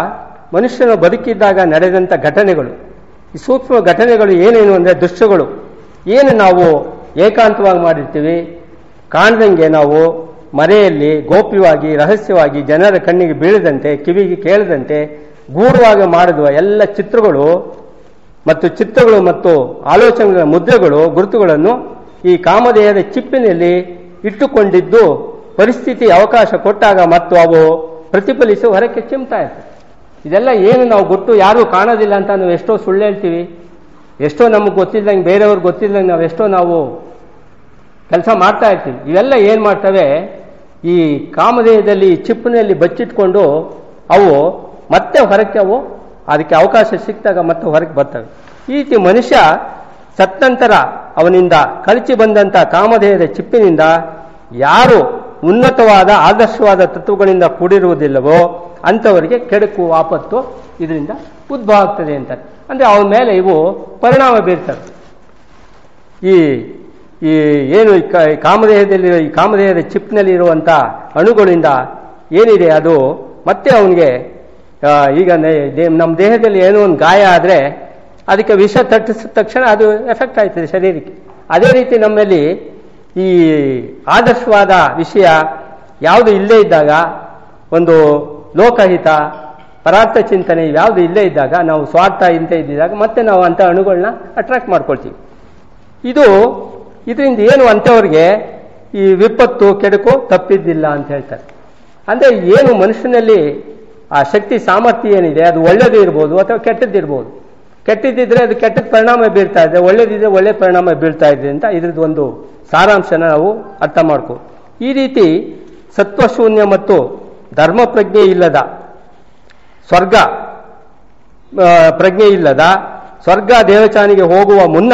ಮನುಷ್ಯನ ಬದುಕಿದ್ದಾಗ ನಡೆದಂಥ ಘಟನೆಗಳು ಈ ಸೂಕ್ಷ್ಮ ಘಟನೆಗಳು ಏನೇನು ಅಂದರೆ ದೃಶ್ಯಗಳು ಏನು ನಾವು ಏಕಾಂತವಾಗಿ ಮಾಡಿರ್ತೀವಿ ಕಾಣದಂಗೆ ನಾವು ಮರೆಯಲ್ಲಿ ಗೋಪ್ಯವಾಗಿ ರಹಸ್ಯವಾಗಿ ಜನರ ಕಣ್ಣಿಗೆ ಬೀಳದಂತೆ ಕಿವಿಗೆ ಕೇಳದಂತೆ ಗೂಢವಾಗಿ ಮಾಡಿರುವ ಎಲ್ಲ ಚಿತ್ರಗಳು ಮತ್ತು ಚಿತ್ರಗಳು ಮತ್ತು ಆಲೋಚನೆಗಳ ಮುದ್ರೆಗಳು ಗುರುತುಗಳನ್ನು ಈ ಕಾಮದೇಹದ ಚಿಪ್ಪಿನಲ್ಲಿ ಇಟ್ಟುಕೊಂಡಿದ್ದು ಪರಿಸ್ಥಿತಿ ಅವಕಾಶ ಕೊಟ್ಟಾಗ ಮತ್ತು ಅವು ಪ್ರತಿಫಲಿಸಿ ಹೊರಕ್ಕೆ ಚಿಮ್ತಾ ಇರ್ತವೆ ಇದೆಲ್ಲ ಏನು ನಾವು ಗೊತ್ತು ಯಾರೂ ಕಾಣೋದಿಲ್ಲ ಅಂತ ನಾವು ಎಷ್ಟೋ ಸುಳ್ಳು ಹೇಳ್ತೀವಿ ಎಷ್ಟೋ ನಮಗೆ ಗೊತ್ತಿಲ್ಲದಂಗೆ ಬೇರೆಯವ್ರಿಗೆ ಗೊತ್ತಿಲ್ಲದಂಗೆ ನಾವು ಎಷ್ಟೋ ನಾವು ಕೆಲಸ ಮಾಡ್ತಾ ಇರ್ತೀವಿ ಇವೆಲ್ಲ ಏನು ಮಾಡ್ತವೆ ಈ ಕಾಮದೇಹದಲ್ಲಿ ಚಿಪ್ಪಿನಲ್ಲಿ ಬಚ್ಚಿಟ್ಕೊಂಡು ಅವು ಮತ್ತೆ ಹೊರಕ್ಕೆ ಅವು ಅದಕ್ಕೆ ಅವಕಾಶ ಸಿಕ್ಕಿದಾಗ ಮತ್ತೆ ಹೊರಗೆ ಬರ್ತವೆ ಈ ರೀತಿ ಮನುಷ್ಯ ಸತ್ತಂತರ ಅವನಿಂದ ಕಳಚಿ ಬಂದಂಥ ಕಾಮದೇಹದ ಚಿಪ್ಪಿನಿಂದ ಯಾರು ಉನ್ನತವಾದ ಆದರ್ಶವಾದ ತತ್ವಗಳಿಂದ ಕೂಡಿರುವುದಿಲ್ಲವೋ ಅಂಥವರಿಗೆ ಕೆಡುಕು ಆಪತ್ತು ಇದರಿಂದ ಉದ್ಭವ ಆಗ್ತದೆ ಅಂತಾರೆ ಅಂದರೆ ಅವನ ಮೇಲೆ ಇವು ಪರಿಣಾಮ ಬೀರ್ತವೆ ಈ ಈ ಏನು ಈ ಕ- ಈ ಕಾಮದೇಹದಲ್ಲಿ ಈ ಕಾಮದೇಹದ ಚಿಪ್ನಲ್ಲಿ ಇರುವಂಥ ಅಣುಗಳಿಂದ ಏನಿದೆ ಅದು ಮತ್ತೆ ಅವನಿಗೆ ಈಗ ನೆ- ದೇ- ನಮ್ಮ ದೇಹದಲ್ಲಿ ಏನೋ ಒಂದು ಗಾಯ ಆದರೆ ಅದಕ್ಕೆ ವಿಷ ತಟ್ಟಿಸಿದ ತಕ್ಷಣ ಅದು ಎಫೆಕ್ಟ್ ಆಯ್ತದೆ ಶರೀರಕ್ಕೆ ಅದೇ ರೀತಿ ನಮ್ಮಲ್ಲಿ ಈ ಆದರ್ಶವಾದ ವಿಷಯ ಯಾವುದು ಇಲ್ಲೇ ಇದ್ದಾಗ ಒಂದು ಲೋಕಹಿತ ಪರಾರ್ಥ ಚಿಂತನೆ ಯಾವುದು ಇಲ್ಲೇ ಇದ್ದಾಗ ನಾವು ಸ್ವಾರ್ಥ ಇಂತ ಇದ್ದಾಗ ಮತ್ತೆ ನಾವು ಅಂಥ ಅಣುಗಳನ್ನ ಅಟ್ರಾಕ್ಟ್ ಮಾಡ್ಕೊಳ್ತೀವಿ ಇದು ಇದರಿಂದ ಏನು ಅಂಥವ್ರಿಗೆ ಈ ವಿಪತ್ತು ಕೆಡುಕು ತಪ್ಪಿದ್ದಿಲ್ಲ ಅಂತ ಹೇಳ್ತಾರೆ ಅಂದರೆ ಏನು ಮನುಷ್ಯನಲ್ಲಿ ಆ ಶಕ್ತಿ ಸಾಮರ್ಥ್ಯ ಏನಿದೆ ಅದು ಒಳ್ಳೆಯದು ಇರ್ಬೋದು ಅಥವಾ ಕೆಟ್ಟದ್ದಿರ್ಬೋದು ಕೆಟ್ಟದ್ದಿದ್ರೆ ಅದು ಕೆಟ್ಟದ ಪರಿಣಾಮ ಬೀಳ್ತಾ ಇದೆ ಒಳ್ಳೇದಿದ್ರೆ ಒಳ್ಳೆ ಪರಿಣಾಮ ಬೀಳ್ತಾ ಇದೆ ಅಂತ ಇದ್ರದ್ದು ಒಂದು ಸಾರಾಂಶನ ನಾವು ಅರ್ಥ ಮಾಡ್ಕೋ ಈ ರೀತಿ ಸತ್ವಶೂನ್ಯ ಮತ್ತು ಧರ್ಮ ಪ್ರಜ್ಞೆ ಇಲ್ಲದ ಸ್ವರ್ಗ ಆ, ಪ್ರಜ್ಞೆ ಇಲ್ಲದ ಸ್ವರ್ಗ ದೇವಚಾನಿಗೆ ಹೋಗುವ ಮುನ್ನ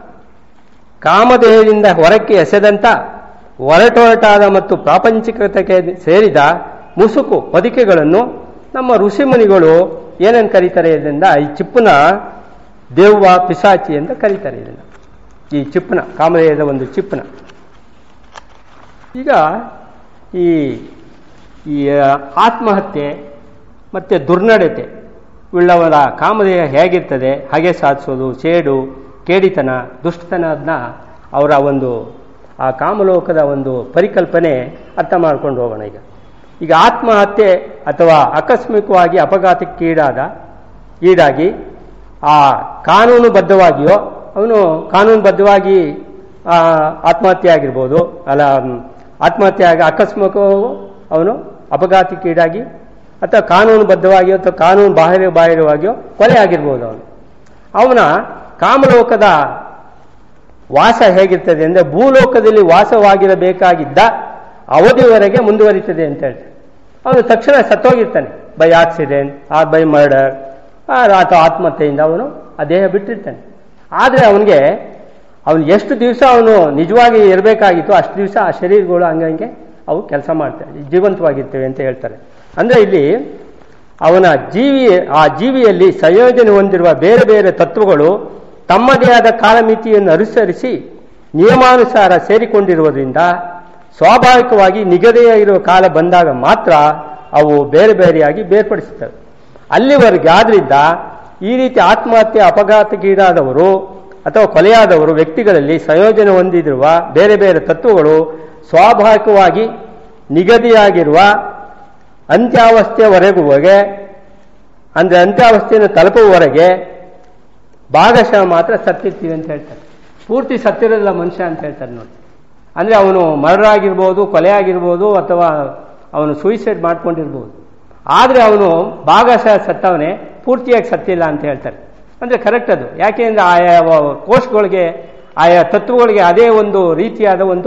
ಕಾಮದೇಹದಿಂದ ಹೊರಕ್ಕೆ ಎಸೆದಂತ ಒರಟೊರಟಾದ ಮತ್ತು ಪ್ರಾಪಂಚಿಕತೆಗೆ ಸೇರಿದ ಮುಸುಕು ಹೊದಿಕೆಗಳನ್ನು ನಮ್ಮ ಋಷಿಮುನಿಗಳು ಏನೇನು ಕರೀತಾರೆ ಇದರಿಂದ ಈ ಚಿಪ್ಪನ ದೆವ್ವ ಪಿಸಾಚಿ ಅಂತ ಕರೀತಾರೆ ಇದನ್ನು ಈ ಚಿಪ್ಪನ ಕಾಮದೇಹದ ಒಂದು ಚಿಪ್ಪನ ಈಗ ಈ ಈ ಆತ್ಮಹತ್ಯೆ ಮತ್ತು ದುರ್ನಡತೆ ಉಳ್ಳವರ ಕಾಮದೇಹ ಹೇಗಿರ್ತದೆ ಹಾಗೆ ಸಾಧಿಸೋದು ಸೇಡು ಕೇಡಿತನ ದುಷ್ಟತನದನ್ನ ಅವರ ಒಂದು ಆ ಕಾಮಲೋಕದ ಒಂದು ಪರಿಕಲ್ಪನೆ ಅರ್ಥ ಮಾಡ್ಕೊಂಡು ಹೋಗೋಣ ಈಗ ಈಗ ಆತ್ಮಹತ್ಯೆ ಅಥವಾ ಆಕಸ್ಮಿಕವಾಗಿ ಅಪಘಾತಕ್ಕೀಡಾದ ಈಡಾಗಿ ಆ ಕಾನೂನುಬದ್ಧವಾಗಿಯೋ ಅವನು ಕಾನೂನುಬದ್ಧವಾಗಿ ಆ, ಆತ್ಮಹತ್ಯೆ ಆಗಿರ್ಬೋದು ಅಲ್ಲ ಮ್, ಆತ್ಮಹತ್ಯೆ ಆಗಿ ಅಕಸ್ಮಾತ್ವೂ ಅವನು ಅಪಘಾತಕ್ಕೀಡಾಗಿ ಅಥವಾ ಕಾನೂನುಬದ್ಧವಾಗಿಯೋ ಅಥವಾ ಕಾನೂನು ಬಾಹಿರ ಬಾಹಿರವಾಗಿಯೋ ಕೊಲೆ ಆಗಿರ್ಬೋದು ಅವನು ಅವನ ಕಾಮಲೋಕದ ವಾಸ ಹೇಗಿರ್ತದೆ ಅಂದರೆ ಭೂಲೋಕದಲ್ಲಿ ವಾಸವಾಗಿರಬೇಕಾಗಿದ್ದ ಅವಧಿವರೆಗೆ ಮುಂದುವರಿತದೆ ಅಂತ ಹೇಳ್ತಾರೆ ಅವನು ತಕ್ಷಣ ಸತ್ತೋಗಿರ್ತಾನೆ by accident or by murder ಅಥವಾ ಆತ್ಮಹತ್ಯೆಯಿಂದ ಅವನು ಆ ದೇಹ ಬಿಟ್ಟಿರ್ತಾನೆ ಆದರೆ ಅವನಿಗೆ ಅವನು ಎಷ್ಟು ದಿವಸ ಅವನು ನಿಜವಾಗಿ ಇರಬೇಕಾಗಿತ್ತು ಅಷ್ಟು ದಿವಸ ಆ ಶರೀರಗಳು ಹಂಗಂಗೆ ಅವು ಕೆಲಸ ಮಾಡ್ತವೆ ಜೀವಂತವಾಗಿರ್ತವೆ ಅಂತ ಹೇಳ್ತಾರೆ ಅಂದರೆ ಇಲ್ಲಿ ಅವನ ಜೀವಿ ಆ ಜೀವಿಯಲ್ಲಿ ಸಂಯೋಜನೆ ಹೊಂದಿರುವ ಬೇರೆ ಬೇರೆ ತತ್ವಗಳು ತಮ್ಮದೇ ಆದ ಕಾಲಮಿತಿಯನ್ನು ಅನುಸರಿಸಿ ನಿಯಮಾನುಸಾರ ಸೇರಿಕೊಂಡಿರುವುದರಿಂದ ಸ್ವಾಭಾವಿಕವಾಗಿ ನಿಗದಿಯಾಗಿರುವ ಕಾಲ ಬಂದಾಗ ಮಾತ್ರ ಅವು ಬೇರೆ ಬೇರೆಯಾಗಿ ಬೇರ್ಪಡಿಸುತ್ತವೆ ಅಲ್ಲಿವರೆಗೆ ಆದ್ರಿಂದ ಈ ರೀತಿ ಆತ್ಮಹತ್ಯೆ ಅಪಘಾತಕ್ಕೀಡಾದವರು ಅಥವಾ ಕೊಲೆಯಾದವರು ವ್ಯಕ್ತಿಗಳಲ್ಲಿ ಸಂಯೋಜನೆ ಹೊಂದಿರುವ ಬೇರೆ ಬೇರೆ ತತ್ವಗಳು ಸ್ವಾಭಾವಿಕವಾಗಿ ನಿಗದಿಯಾಗಿರುವ ಅಂತ್ಯಾವಸ್ಥೆಯವರೆಗುವಗೆ ಅಂದರೆ ಅಂತ್ಯಾವಸ್ಥೆಯನ್ನು ತಲುಪುವವರೆಗೆ ಭಾಗಶಃ ಮಾತ್ರ ಸತ್ತಿರ್ತೀವಿ ಅಂತ ಹೇಳ್ತಾರೆ ಪೂರ್ತಿ ಸತ್ತಿರೋದಿಲ್ಲ ಮನುಷ್ಯ ಅಂತ ಹೇಳ್ತಾರೆ ನೋಡಿ ಅಂದರೆ ಅವನು ಮರ್ಡರ್ ಆಗಿರ್ಬೋದು ಕೊಲೆ ಆಗಿರ್ಬೋದು ಅಥವಾ ಅವನು ಸೂಯಿಸೈಡ್ ಮಾಡ್ಕೊಂಡಿರ್ಬೋದು ಆದರೆ ಅವನು ಭಾಗಶಃ ಸತ್ತವನೇ ಪೂರ್ತಿಯಾಗಿ ಸತ್ತಿಲ್ಲ ಅಂತ ಹೇಳ್ತಾರೆ ಅಂದರೆ ಕರೆಕ್ಟ್ ಅದು ಯಾಕೆಂದರೆ ಆಯಾ ವ- ಕೋಶಗಳಿಗೆ ಆಯಾ ತತ್ವಗಳಿಗೆ ಅದೇ ಒಂದು ರೀತಿಯಾದ ಒಂದು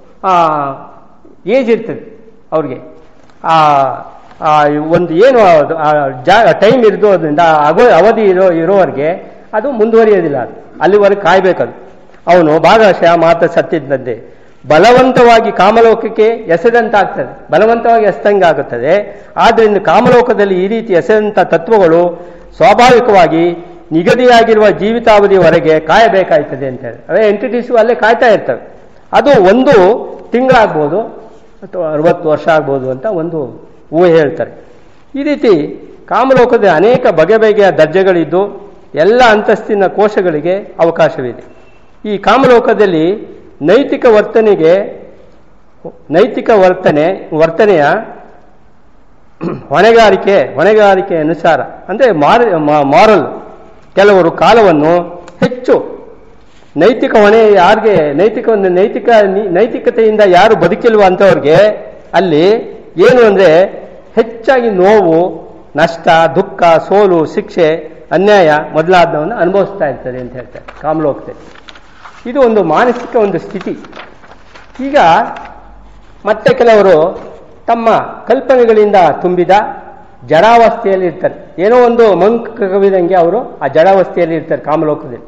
ಏಜ್ ಇರ್ತದೆ ಅವ್ರಿಗೆ ಆ ಆ ಒಂದು ಏನು ಅದು ಆ ಜಾ ಟೈಮ್ ಇರೋದ್ರಿಂದ ಅವ ಅವಧಿ ಇರೋ ಇರೋವರೆಗೆ ಅದು ಮುಂದುವರಿಯೋದಿಲ್ಲ ಅದು ಅಲ್ಲಿವರೆಗೆ ಕಾಯ್ಬೇಕದು ಅವನು ಭಾಗಶಃ ಮಾತ್ರ ಸತ್ತಿದ್ದಂತೆ ಬಲವಂತವಾಗಿ ಕಾಮಲೋಕಕ್ಕೆ ಎಸೆದಂತಾಗ್ತದೆ ಬಲವಂತವಾಗಿ ಎಸೆದಂಗೆ ಆಗುತ್ತದೆ ಆದ್ದರಿಂದ ಕಾಮಲೋಕದಲ್ಲಿ ಈ ರೀತಿ ಎಸೆದಂಥ ತತ್ವಗಳು ಸ್ವಾಭಾವಿಕವಾಗಿ ನಿಗದಿಯಾಗಿರುವ ಜೀವಿತಾವಧಿಯವರೆಗೆ ಕಾಯಬೇಕಾಯ್ತದೆ ಅಂತ ಹೇಳಿ ಅವೇ ಎಂಟಿಟೀಸು ಅಲ್ಲೇ ಕಾಯ್ತಾ ಇರ್ತವೆ ಅದು ಒಂದು ತಿಂಗಳಾಗ್ಬೋದು ಅಥವಾ ಅರವತ್ತು ವರ್ಷ ಆಗ್ಬೋದು ಅಂತ ಒಂದು ಊಹೆ ಹೇಳ್ತಾರೆ ಈ ರೀತಿ ಕಾಮಲೋಕದ ಅನೇಕ ಬಗೆ ಬಗೆಯ ದರ್ಜೆಗಳಿದ್ದು ಎಲ್ಲ ಅಂತಸ್ತಿನ ಕೋಶಗಳಿಗೆ ಅವಕಾಶವಿದೆ ಈ ಕಾಮಲೋಕದಲ್ಲಿ ನೈತಿಕ ವರ್ತನೆಗೆ ನೈತಿಕ ವರ್ತನೆ ವರ್ತನೆಯ ಹೊಣೆಗಾರಿಕೆ ಹೊಣೆಗಾರಿಕೆ ಅನುಸಾರ ಅಂದರೆ ಮಾರಲ್ ಕೆಲವರು ಕಾಲವನ್ನು ಹೆಚ್ಚು ನೈತಿಕ ಹೊಣೆ ಯಾರಿಗೆ ನೈತಿಕ ಒಂದು ನೈತಿಕ ನೈತಿಕತೆಯಿಂದ ಯಾರು ಬದುಕಿಲ್ವ ಅಂತವ್ರಿಗೆ ಅಲ್ಲಿ ಏನು ಅಂದರೆ ಹೆಚ್ಚಾಗಿ ನೋವು ನಷ್ಟ ದುಃಖ ಸೋಲು ಶಿಕ್ಷೆ ಅನ್ಯಾಯ ಮೊದಲಾದವನ್ನು ಅನುಭವಿಸ್ತಾ ಇರ್ತದೆ ಅಂತ ಹೇಳ್ತಾರೆ ಕಾಮಲೋಕದಲ್ಲಿ ಇದು ಒಂದು ಮಾನಸಿಕ ಒಂದು ಸ್ಥಿತಿ ಈಗ ಮತ್ತೆ ಕೆಲವರು ತಮ್ಮ ಕಲ್ಪನೆಗಳಿಂದ ತುಂಬಿದ ಜಡಾವಸ್ಥೆಯಲ್ಲಿ ಇರ್ತಾರೆ ಏನೋ ಒಂದು ಮಂಕ್ ಕವಿದಂಗೆ ಅವರು ಆ ಜಡಾವಸ್ಥೆಯಲ್ಲಿ ಇರ್ತಾರೆ ಕಾಮಲೋಕದಲ್ಲಿ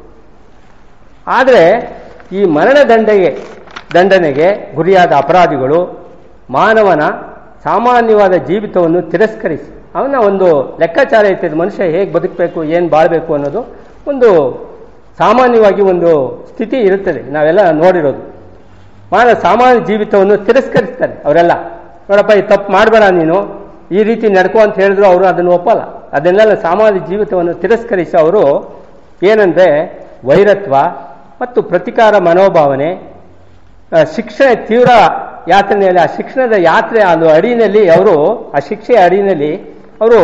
ಆದರೆ ಈ ಮರಣ ದಂಡೆಗೆ ದಂಡನೆಗೆ ಗುರಿಯಾದ ಅಪರಾಧಿಗಳು ಮಾನವನ ಸಾಮಾನ್ಯವಾದ ಜೀವಿತವನ್ನು ತಿರಸ್ಕರಿಸಿ ಅವನ ಒಂದು ಲೆಕ್ಕಾಚಾರ ಇರ್ತದೆ ಮನುಷ್ಯ ಹೇಗೆ ಬದುಕಬೇಕು ಏನು ಬಾಳಬೇಕು ಅನ್ನೋದು ಒಂದು ಸಾಮಾನ್ಯವಾಗಿ ಒಂದು ಸ್ಥಿತಿ ಇರುತ್ತದೆ ನಾವೆಲ್ಲ ನೋಡಿರೋದು ಮಾನವ ಸಾಮಾನ್ಯ ಜೀವಿತವನ್ನು ತಿರಸ್ಕರಿಸ್ತಾರೆ ಅವರೆಲ್ಲ ನೋಡಪ್ಪ ಈ ತಪ್ಪು ಮಾಡಬೇಡ ನೀನು ಈ ರೀತಿ ನಡ್ಕೋ ಅಂತ ಹೇಳಿದ್ರು ಅವರು ಅದನ್ನು ಒಪ್ಪಲ್ಲ ಅದನ್ನೆಲ್ಲ ಸಾಮಾನ್ಯ ಜೀವಿತವನ್ನು ತಿರಸ್ಕರಿಸಿ ಅವರು ಏನಂದ್ರೆ ವೈರತ್ವ ಮತ್ತು ಪ್ರತಿಕಾರ ಮನೋಭಾವನೆ ಶಿಕ್ಷಣ ತೀವ್ರ ಯಾತ್ರೆಯಲ್ಲಿ ಆ ಶಿಕ್ಷಣದ ಯಾತ್ರೆ ಅದು ಅಡಿನಲ್ಲಿ ಅವರು ಆ ಶಿಕ್ಷೆಯ ಅಡಿನಲ್ಲಿ ಅವರು